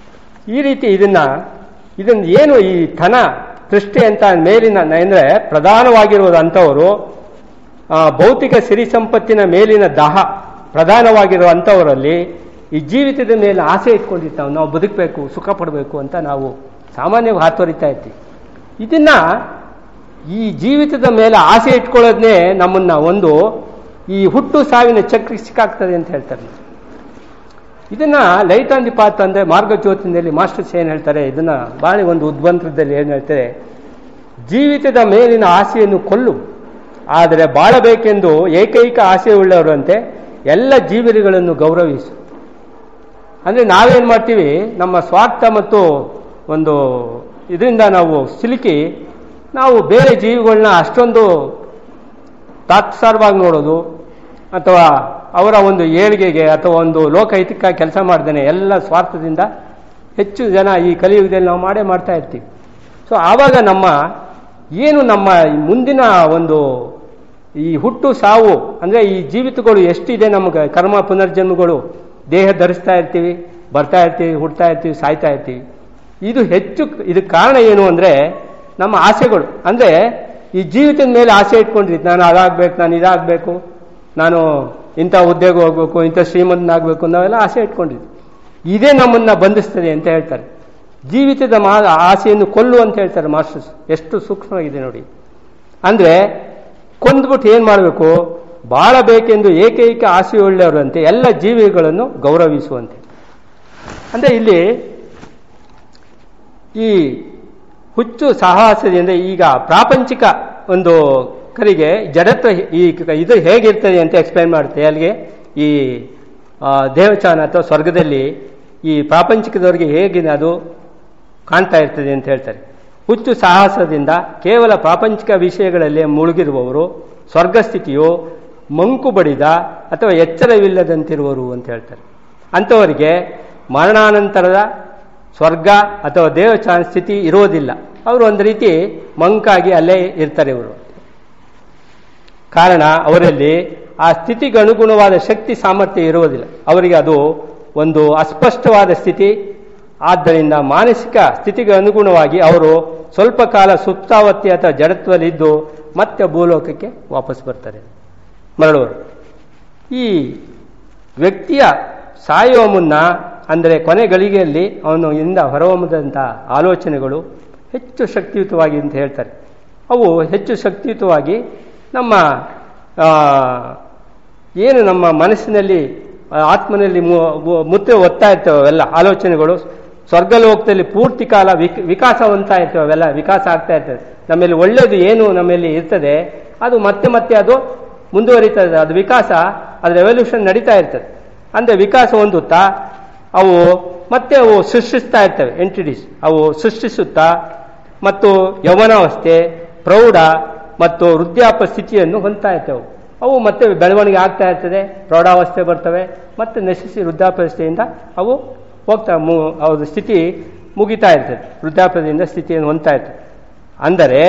ಈ ರೀತಿ ಇದನ್ನ ಇದನ್ನ ಏನು ಈ ಧನ ಸೃಷ್ಟಿ ಅಂತ ಮೇಲಿನ ಅಂದರೆ ಪ್ರಧಾನವಾಗಿರುವುದು ಅಂಥವರು ಆ, ಭೌತಿಕ ಸಿರಿ ಸಂಪತ್ತಿನ ಮೇಲಿನ ದಾಹ ಪ್ರಧಾನವಾಗಿರೋ ಅಂಥವರಲ್ಲಿ ಈ ಜೀವಿತದ ಮೇಲೆ ಆಸೆ ಇಟ್ಕೊಂಡಿರ್ತಾವೆ ನಾವು ಬದುಕಬೇಕು ಸುಖ ಪಡಬೇಕು ಅಂತ ನಾವು ಸಾಮಾನ್ಯವಾಗಿ ಹಾತೊರಿತಾ ಇರ್ತೀವಿ ಇದನ್ನ ಈ ಜೀವಿತದ ಮೇಲೆ ಆಸೆ ಇಟ್ಕೊಳ್ಳೋದನ್ನೇ ನಮ್ಮನ್ನ ಒಂದು ಈ ಹುಟ್ಟು ಸಾವಿನ ಚಕ್ರ ಸಿಕ್ಕಾಗ್ತದೆ ಅಂತ ಹೇಳ್ತಾರೆ ಇದನ್ನ ಲೈಟ್ ಆನ್ ದಿ ಪಾತ್ ಅಂದ್ರೆ ಮಾರ್ಗಜ್ಯೋತಿನಲ್ಲಿ ಮಾಸ್ಟರ್ಸ್ ಏನು ಹೇಳ್ತಾರೆ ಇದನ್ನ ಬಹಳ ಒಂದು ಉದ್ವಂತ್ರದಲ್ಲಿ ಏನು ಹೇಳ್ತಾರೆ ಜೀವಿತದ ಮೇಲಿನ ಆಸೆಯನ್ನು ಕೊಲ್ಲು ಆದರೆ ಬಾಳಬೇಕೆಂದು ಏಕೈಕ ಆಸೆ ಉಳ್ಳವರಂತೆ ಎಲ್ಲ ಜೀವಿಗಳನ್ನು ಗೌರವಿಸು ಅಂದ್ರೆ ನಾವೇನ್ ಮಾಡ್ತೀವಿ ನಮ್ಮ ಸ್ವಾರ್ಥ ಮತ್ತು ಒಂದು ಇದರಿಂದ ನಾವು ಸಿಲುಕಿ ನಾವು ಬೇರೆ ಜೀವಿಗಳನ್ನ ಅಷ್ಟೊಂದು ತಾತ್ಸಾರವಾಗಿ ನೋಡೋದು ಅಥವಾ ಅವರ ಒಂದು ಏಳಿಗೆಗೆ ಅಥವಾ ಒಂದು ಲೋಕಹಿತಕ್ಕಾಗಿ ಕೆಲಸ ಮಾಡ್ದೇನೆ ಎಲ್ಲ ಸ್ವಾರ್ಥದಿಂದ ಹೆಚ್ಚು ಜನ ಈ ಕಲಿಯುಗದಲ್ಲಿ ನಾವು ಮಾಡೇ ಮಾಡ್ತಾ ಇರ್ತೀವಿ ಸೊ ಆವಾಗ ನಮ್ಮ ಏನು ನಮ್ಮ ಈ ಮುಂದಿನ ಒಂದು ಈ ಹುಟ್ಟು ಸಾವು ಅಂದ್ರೆ ಈ ಜೀವಿತಗಳು ಎಷ್ಟಿದೆ ನಮಗೆ ಕರ್ಮ ಪುನರ್ಜನ್ಮಗಳು ದೇಹ ಧರಿಸ್ತಾ ಇರ್ತೀವಿ ಬರ್ತಾ ಇರ್ತೀವಿ ಹುಡ್ತಾ ಇರ್ತೀವಿ ಸಾಯ್ತಾ ಇರ್ತೀವಿ ಇದು ಹೆಚ್ಚು ಇದಕ್ಕೆ ಕಾರಣ ಏನು ಅಂದ್ರೆ ನಮ್ಮ ಆಸೆಗಳು ಅಂದ್ರೆ ಈ ಜೀವಿತದ ಮೇಲೆ ಆಸೆ ಇಟ್ಕೊಂಡಿದ್ದು ನಾನು ಅದಾಗಬೇಕು ನಾನು ಇದಾಗಬೇಕು ನಾನು ಇಂಥ ಉದ್ಯೋಗ ಹೋಗ್ಬೇಕು ಇಂಥ ಶ್ರೀಮಂತನಾಗಬೇಕು ನಾವೆಲ್ಲ ಆಸೆ ಇಟ್ಕೊಂಡಿದ್ವಿ ಇದೇ ನಮ್ಮನ್ನ ಬಂಧಿಸ್ತದೆ ಅಂತ ಹೇಳ್ತಾರೆ ಜೀವಿತದ ಮಾ ಆಸೆಯನ್ನು ಕೊಲ್ಲು ಅಂತ ಹೇಳ್ತಾರೆ ಮಾಸ್ಟರ್ಸ್ ಎಷ್ಟು ಸೂಕ್ಷ್ಮವಾಗಿದೆ ನೋಡಿ ಅಂದ್ರೆ ಕೊಂದ್ಬಿಟ್ಟು ಏನ್ ಮಾಡಬೇಕು ಬಾಳಬೇಕೆಂದು ಏಕೈಕ ಆಸೆಯುಳ್ಳವರಂತೆ ಎಲ್ಲ ಜೀವಿಗಳನ್ನು ಗೌರವಿಸುವಂತೆ ಅಂದ್ರೆ ಇಲ್ಲಿ ಈ ಹುಚ್ಚು ಸಾಹಸದಿಂದ ಈಗ ಪ್ರಾಪಂಚಿಕ ಒಂದು ಕರಿಗೆ ಜಡತ್ವ ಈ ಇದು ಹೇಗಿರ್ತದೆ ಅಂತ ಎಕ್ಸ್ಪ್ಲೈನ್ ಮಾಡುತ್ತೆ ಅಲ್ಲಿಗೆ ಈ ಆ, ದೇವಚಾನ ಅಥವಾ ಸ್ವರ್ಗದಲ್ಲಿ ಈ ಪ್ರಾಪಂಚಿಕದವರಿಗೆ ಹೇಗೆ ಅದು ಕಾಣ್ತಾ ಇರ್ತದೆ ಅಂತ ಹೇಳ್ತಾರೆ ಹುಚ್ಚು ಸಾಹಸದಿಂದ ಕೇವಲ ಪ್ರಾಪಂಚಿಕ ವಿಷಯಗಳಲ್ಲಿ ಮುಳುಗಿರುವವರು ಸ್ವರ್ಗಸ್ಥಿತಿಯು ಮಂಕು ಬಡಿದ ಅಥವಾ ಎಚ್ಚರವಿಲ್ಲದಂತಿರುವರು ಅಂತ ಹೇಳ್ತಾರೆ ಅಂಥವರಿಗೆ ಮರಣಾನಂತರದ ಸ್ವರ್ಗ ಅಥವಾ ದೇವಚಾನ ಸ್ಥಿತಿ ಇರೋದಿಲ್ಲ ಅವರು ಒಂದು ರೀತಿ ಮಂಕಾಗಿ ಅಲ್ಲೇ ಇರ್ತಾರೆ ಇವರು ಕಾರಣ ಅವರಲ್ಲಿ ಆ ಸ್ಥಿತಿಗೆ ಅನುಗುಣವಾದ ಶಕ್ತಿ ಸಾಮರ್ಥ್ಯ ಇರುವುದಿಲ್ಲ ಅವರಿಗೆ ಅದು ಒಂದು ಅಸ್ಪಷ್ಟವಾದ ಸ್ಥಿತಿ ಆದ್ದರಿಂದ ಮಾನಸಿಕ ಸ್ಥಿತಿಗೆ ಅನುಗುಣವಾಗಿ ಅವರು ಸ್ವಲ್ಪ ಕಾಲ ಸುಪ್ತಾವತ್ತಿ ಅಥವಾ ಜಡತ್ವದಲ್ಲಿದ್ದು ಮತ್ತೆ ಭೂಲೋಕಕ್ಕೆ ವಾಪಸ್ ಬರ್ತಾರೆ ಮರಳುವರು ಈ ವ್ಯಕ್ತಿಯ ಸಾಯುವ ಮುನ್ನ ಅಂದರೆ ಕೊನೆ ಗಳಿಗೆಯಲ್ಲಿ ಅವನು ಇಂದ ಹೊರಹೊಮ್ಮದಂಥ ಆಲೋಚನೆಗಳು ಹೆಚ್ಚು ಶಕ್ತಿಯುತವಾಗಿ ಅಂತ ಹೇಳ್ತಾರೆ ಅವು ಹೆಚ್ಚು ಶಕ್ತಿಯುತವಾಗಿ ನಮ್ಮ ಆ, ಏನು ನಮ್ಮ ಮನಸ್ಸಿನಲ್ಲಿ ಆ, ಆತ್ಮನಲ್ಲಿ ಮು- ಮು- ಮುದ್ರೆ ಒತ್ತಾ ಇರ್ತವೆ ಅವೆಲ್ಲ ಆಲೋಚನೆಗಳು ಸ್ವರ್ಗಲೋಕದಲ್ಲಿ ಪೂರ್ತಿ ಕಾಲ ವಿಕ್ ವಿಕಾಸ ಹೊಂದ್ತಾ ಇರ್ತವೆ ಅವೆಲ್ಲ ವಿಕಾಸ ಆಗ್ತಾ ಇರ್ತದೆ ನಮ್ಮಲ್ಲಿ ಒಳ್ಳೆಯದು ಏನು ನಮ್ಮಲ್ಲಿ ಇರ್ತದೆ ಅದು ಮತ್ತೆ ಮತ್ತೆ ಅದು ಮುಂದುವರಿತದೆ ಅದು ವಿಕಾಸ ಅದರ ರೆವಲ್ಯೂಷನ್ ನಡೀತಾ ಇರ್ತದೆ ಅಂದರೆ ವಿಕಾಸ ಹೊಂದುತ್ತಾ ಅವು ಮತ್ತೆ ಅವು ಸೃಷ್ಟಿಸ್ತಾ ಇರ್ತವೆ ಎಂಟಿಟೀಸ್ ಅವು ಸೃಷ್ಟಿಸುತ್ತಾ ಮತ್ತು ಯೌವನಾವಸ್ಥೆ ಪ್ರೌಢ ಮತ್ತು ವೃದ್ಧಾಪ ಸ್ಥಿತಿಯನ್ನು ಹೊಂದ್ತಾ ಇರ್ತವೆ ಅವು ಮತ್ತೆ ಬೆಳವಣಿಗೆ ಆಗ್ತಾ ಇರ್ತದೆ ಪ್ರೌಢಾವಸ್ಥೆ ಬರ್ತವೆ ಮತ್ತೆ ನಶಿಸಿ ವೃದ್ಧಾಪ್ಯವಸ್ಥೆಯಿಂದ ಅವು ಹೋಗ್ತಾ ಮು ಅವ್ರ ಸ್ಥಿತಿ ಮುಗಿತಾ ಇರ್ತದೆ ವೃದ್ಧಾಪ್ಯದಿಂದ ಸ್ಥಿತಿಯನ್ನು ಹೊಂದ್ತಾ ಇರ್ತದೆ ಅಂದರೆ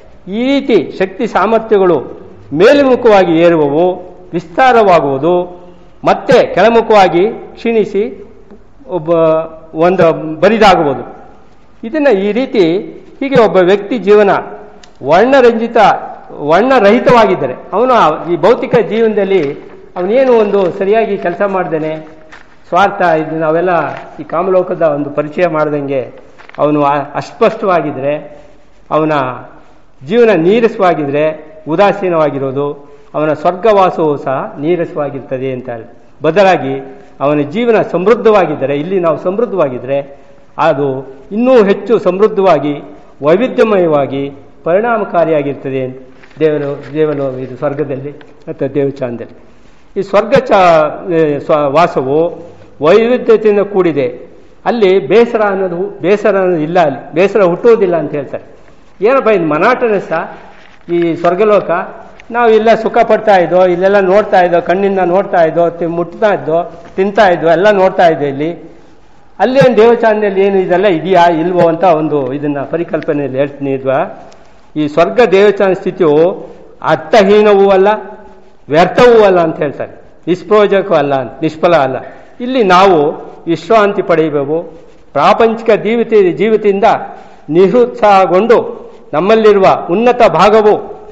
ಈ ರೀತಿ ಶಕ್ತಿ ಸಾಮರ್ಥ್ಯಗಳು ಮೇಲ್ಮುಖವಾಗಿ ಏರುವವು ವಿಸ್ತಾರವಾಗುವುದು ಮತ್ತೆ ಕೆಳಮುಖವಾಗಿ ಕ್ಷೀಣಿಸಿ ಒಬ್ಬ ಒಂದು ಬರಿದಾಗುವುದು ಇದನ್ನು ಈ ರೀತಿ ಹೀಗೆ ಒಬ್ಬ ವ್ಯಕ್ತಿ ಜೀವನ ವರ್ಣರಂಜಿತ ವರ್ಣರಹಿತವಾಗಿದ್ದರೆ ಅವನು ಆ- ಈ ಭೌತಿಕ ಜೀವನದಲ್ಲಿ ಅವನೇನು ಒಂದು ಸರಿಯಾಗಿ ಕೆಲಸ ಮಾಡ್ದೇನೆ ಸ್ವಾರ್ಥ ಇದು ನಾವೆಲ್ಲ ಈ ಕಾಮಲೋಕದ ಒಂದು ಪರಿಚಯ ಮಾಡ್ದಂಗೆ ಅವನು ಆ- ಅಸ್ಪಷ್ಟವಾಗಿದ್ದರೆ ಅವನ ಜೀವನ ನೀರಸವಾಗಿದ್ರೆ ಉದಾಸೀನವಾಗಿರೋದು ಅವನ ಸ್ವರ್ಗವಾಸವೂ ಸಹ ನೀರಸವಾಗಿರ್ತದೆ ಅಂತ ಹೇಳಿ ಬದಲಾಗಿ ಅವನ ಜೀವನ ಸಮೃದ್ಧವಾಗಿದ್ದರೆ ಇಲ್ಲಿ ನಾವು ಸಮೃದ್ಧವಾಗಿದ್ದರೆ ಅದು ಇನ್ನೂ ಹೆಚ್ಚು ಸಮೃದ್ಧವಾಗಿ ವೈವಿಧ್ಯಮಯವಾಗಿ ಪರಿಣಾಮಕಾರಿಯಾಗಿರ್ತದೆ ಅಂತ ದೇವರು ದೇವನು ಇದು ಸ್ವರ್ಗದಲ್ಲಿ ಮತ್ತು ದೇವಚಾಂದಲ್ಲಿ ಈ ಸ್ವರ್ಗ ಚ ಏ, ಸ್ವ- ವಾಸವು ವೈವಿಧ್ಯತೆಯಿಂದ ಕೂಡಿದೆ ಅಲ್ಲಿ ಬೇಸರ ಅನ್ನೋದು ಬೇಸರ ಅನ್ನೋದು ಇಲ್ಲ ಅಲ್ಲಿ ಬೇಸರ ಹುಟ್ಟುವುದಿಲ್ಲ ಅಂತ ಹೇಳ್ತಾರೆ ಏನಪ್ಪ ಇದು ಮನಾಟನಸ ಈ ಸ್ವರ್ಗಲೋಕ ನಾವು ಇಲ್ಲ ಸುಖ ಪಡ್ತಾ ಇದ್ದೋ ಇಲ್ಲೆಲ್ಲ ನೋಡ್ತಾ ಇದ್ದೋ ಕಣ್ಣಿಂದ ನೋಡ್ತಾ ಇದ್ದೋ ತಿ- ಮುಟ್ತಾ ಇದ್ದೋ ತಿಂತಾ ಇದ್ದೋ ಎಲ್ಲ ನೋಡ್ತಾ ಇದ್ದೋ ಇಲ್ಲಿ ಅಲ್ಲಿ ಏನು ದೇವಚಾಂದಲ್ಲಿ ಏನು ಇದೆಲ್ಲ ಇದೆಯಾ ಇಲ್ವೋ ಅಂತ ಒಂದು ಇದನ್ನ ಪರಿಕಲ್ಪನೆಯಲ್ಲಿ ಹೇಳ್ತೀನಿ ಇದ್ವಾ ಈ ಸ್ವರ್ಗ ದೇವಚಾನ ಸ್ಥಿತಿಯು ಅರ್ಥಹೀನವೂ ಅಲ್ಲ ವ್ಯರ್ಥವೂ ಅಲ್ಲ ಅಂತ ಹೇಳ್ತಾರೆ ನಿಷ್ಪ್ರಯೋಜಕವೂ ಅಲ್ಲ ನಿಷ್ಫಲ ಅಲ್ಲ ಇಲ್ಲಿ ನಾವು ವಿಶ್ರಾಂತಿ ಪಡೆಯಬೇಕು ಪ್ರಾಪಂಚಿಕ ಜೀವಿತ ಜೀವಿತದಿಂದ ನಿರುತ್ಸಾಹಗೊಂಡು ನಮ್ಮಲ್ಲಿರುವ ಉನ್ನತ ಭಾಗವು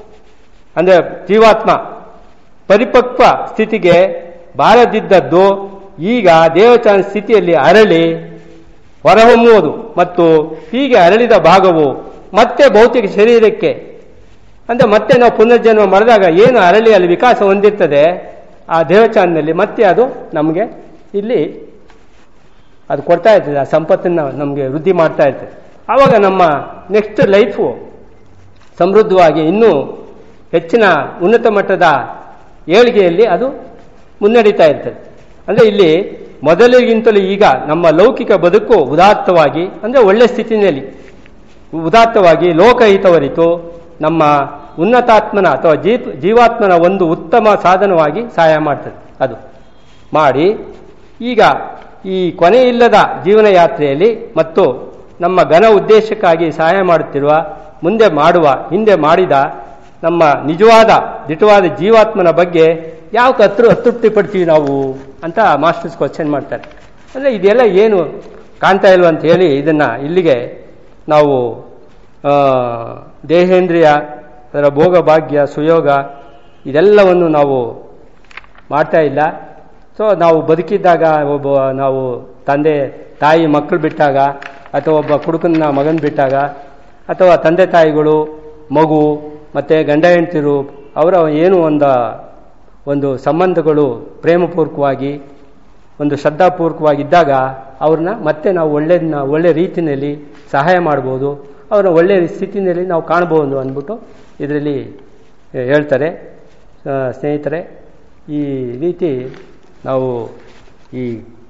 ಅಂದರೆ ಜೀವಾತ್ಮ ಪರಿಪಕ್ವ ಸ್ಥಿತಿಗೆ ಬಾರದಿದ್ದದ್ದು ಈಗ ದೇವಚಾನ ಸ್ಥಿತಿಯಲ್ಲಿ ಅರಳಿ ಹೊರಹೊಮ್ಮುವುದು ಮತ್ತು ಹೀಗೆ ಅರಳಿದ ಭಾಗವು ಮತ್ತೆ ಭೌತಿಕ ಶರೀರಕ್ಕೆ ಅಂದರೆ ಮತ್ತೆ ನಾವು ಪುನರ್ಜನ್ಮ ಮಾಡಿದಾಗ ಏನು ಅರಳಿ ಅಲ್ಲಿ ವಿಕಾಸ ಹೊಂದಿರ್ತದೆ ಆ ದೇವಚಾನ್ನಲ್ಲಿ ಮತ್ತೆ ಅದು ನಮಗೆ ಇಲ್ಲಿ ಅದು ಕೊಡ್ತಾ ಇರ್ತದೆ ಆ ಸಂಪತ್ತನ್ನು ನಮಗೆ ವೃದ್ಧಿ ಮಾಡ್ತಾ ಇರ್ತದೆ ಆವಾಗ ನಮ್ಮ ನೆಕ್ಸ್ಟ್ ಲೈಫು ಸಮೃದ್ಧವಾಗಿ ಇನ್ನೂ ಹೆಚ್ಚಿನ ಉನ್ನತ ಮಟ್ಟದ ಏಳಿಗೆಯಲ್ಲಿ ಅದು ಮುನ್ನಡೀತಾ ಇರ್ತದೆ ಅಂದರೆ ಇಲ್ಲಿ ಮೊದಲಿಗಿಂತಲೂ ಈಗ ನಮ್ಮ ಲೌಕಿಕ ಬದುಕು ಉದಾತ್ತವಾಗಿ ಅಂದರೆ ಒಳ್ಳೆ ಸ್ಥಿತಿಯಲ್ಲಿ ಉದಾತ್ತವಾಗಿ ಲೋಕಹಿತವರಿತು ನಮ್ಮ ಉನ್ನತಾತ್ಮನ ಅಥವಾ ಜೀಪ್ ಜೀವಾತ್ಮನ ಒಂದು ಉತ್ತಮ ಸಾಧನವಾಗಿ ಸಹಾಯ ಮಾಡ್ತದೆ ಅದು ಮಾಡಿ ಈಗ ಈ ಕೊನೆಯಿಲ್ಲದ ಜೀವನ ಯಾತ್ರೆಯಲ್ಲಿ ಮತ್ತು ನಮ್ಮ ಘನ ಉದ್ದೇಶಕ್ಕಾಗಿ ಸಹಾಯ ಮಾಡುತ್ತಿರುವ ಮುಂದೆ ಮಾಡುವ ಹಿಂದೆ ಮಾಡಿದ ನಮ್ಮ ನಿಜವಾದ ದಿಟವಾದ ಜೀವಾತ್ಮನ ಬಗ್ಗೆ ಯಾವ ಕತ್ರು ಅತೃಪ್ತಿ ಪಡ್ತೀವಿ ನಾವು ಅಂತ ಮಾಸ್ಟರ್ಸ್ ಕ್ವಶನ್ ಮಾಡ್ತಾರೆ ಅಂದರೆ ಇದೆಲ್ಲ ಏನು ಕಾಣ್ತಾ ಇಲ್ವ ಅಂತ ಹೇಳಿ ಇದನ್ನು ಇಲ್ಲಿಗೆ ನಾವು ಆ, ದೇಹೇಂದ್ರಿಯ ಅದರ ಭೋಗ ಭಾಗ್ಯ ಸುಯೋಗ ಇದೆಲ್ಲವನ್ನು ನಾವು ಮಾಡ್ತಾ ಇಲ್ಲ ಸೊ ನಾವು ಬದುಕಿದ್ದಾಗ ಒಬ್ಬ ನಾವು ತಂದೆ ತಾಯಿ ಮಕ್ಕಳು ಬಿಟ್ಟಾಗ ಅಥವಾ ಒಬ್ಬ ಕುಡುಕನ ಮಗನ ಬಿಟ್ಟಾಗ ಅಥವಾ ತಂದೆ ತಾಯಿಗಳು ಮಗು ಮತ್ತು ಗಂಡ ಹೆಂಡ್ತಿರು ಅವರ ಏನು ಒಂದು ಒಂದು ಸಂಬಂಧಗಳು ಪ್ರೇಮಪೂರ್ವಕವಾಗಿ ಒಂದು ಶ್ರದ್ಧಾಪೂರ್ವಕವಾಗಿದ್ದಾಗ ಅವ್ರನ್ನ ಮತ್ತೆ ನಾವು ಒಳ್ಳೆಯದನ್ನ ಒಳ್ಳೆ ರೀತಿಯಲ್ಲಿ ಸಹಾಯ ಮಾಡ್ಬೋದು ಅವ್ರನ್ನ ಒಳ್ಳೆಯ ಸ್ಥಿತಿಯಲ್ಲಿ ನಾವು ಕಾಣ್ಬೋದು ಅಂದ್ಬಿಟ್ಟು ಇದರಲ್ಲಿ ಹೇಳ್ತಾರೆ ಆ, ಸ್ನೇಹಿತರೆ ಈ ರೀತಿ ನಾವು ಈ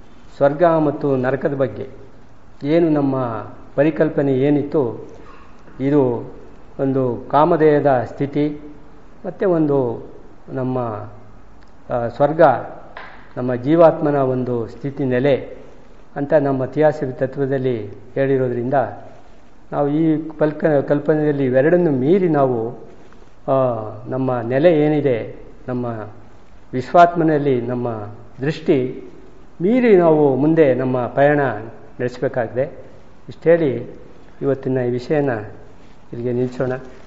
ಸ್ವರ್ಗ ಮತ್ತು ನರಕದ ಬಗ್ಗೆ ಏನು ನಮ್ಮ ಪರಿಕಲ್ಪನೆ ಏನಿತ್ತು ಇದು ಒಂದು ಕಾಮದೇಹದ ಸ್ಥಿತಿ ಮತ್ತು ಒಂದು ನಮ್ಮ ಆ, ಸ್ವರ್ಗ ನಮ್ಮ ಜೀವಾತ್ಮನ ಒಂದು ಸ್ಥಿತಿ ನೆಲೆ ಅಂತ ನಮ್ಮ ತಿಯಾಸರಿ ತತ್ವದಲ್ಲಿ ಹೇಳಿರೋದ್ರಿಂದ ನಾವು ಈ ಕಲ್ಕ ಕಲ್ಪನೆಯಲ್ಲಿ ಇವೆರಡನ್ನು ಮೀರಿ ನಾವು ಆ, ನಮ್ಮ ನೆಲೆ ಏನಿದೆ ನಮ್ಮ ವಿಶ್ವಾತ್ಮನಲ್ಲಿ ನಮ್ಮ ದೃಷ್ಟಿ ಮೀರಿ ನಾವು ಮುಂದೆ ನಮ್ಮ ಪಯಣ ನಡೆಸಬೇಕಾಗಿದೆ ಇಷ್ಟು ಹೇಳಿ ಇವತ್ತಿನ ಈ ವಿಷಯನ ಇಲ್ಲಿಗೆ ನಿಲ್ಲಿಸೋಣ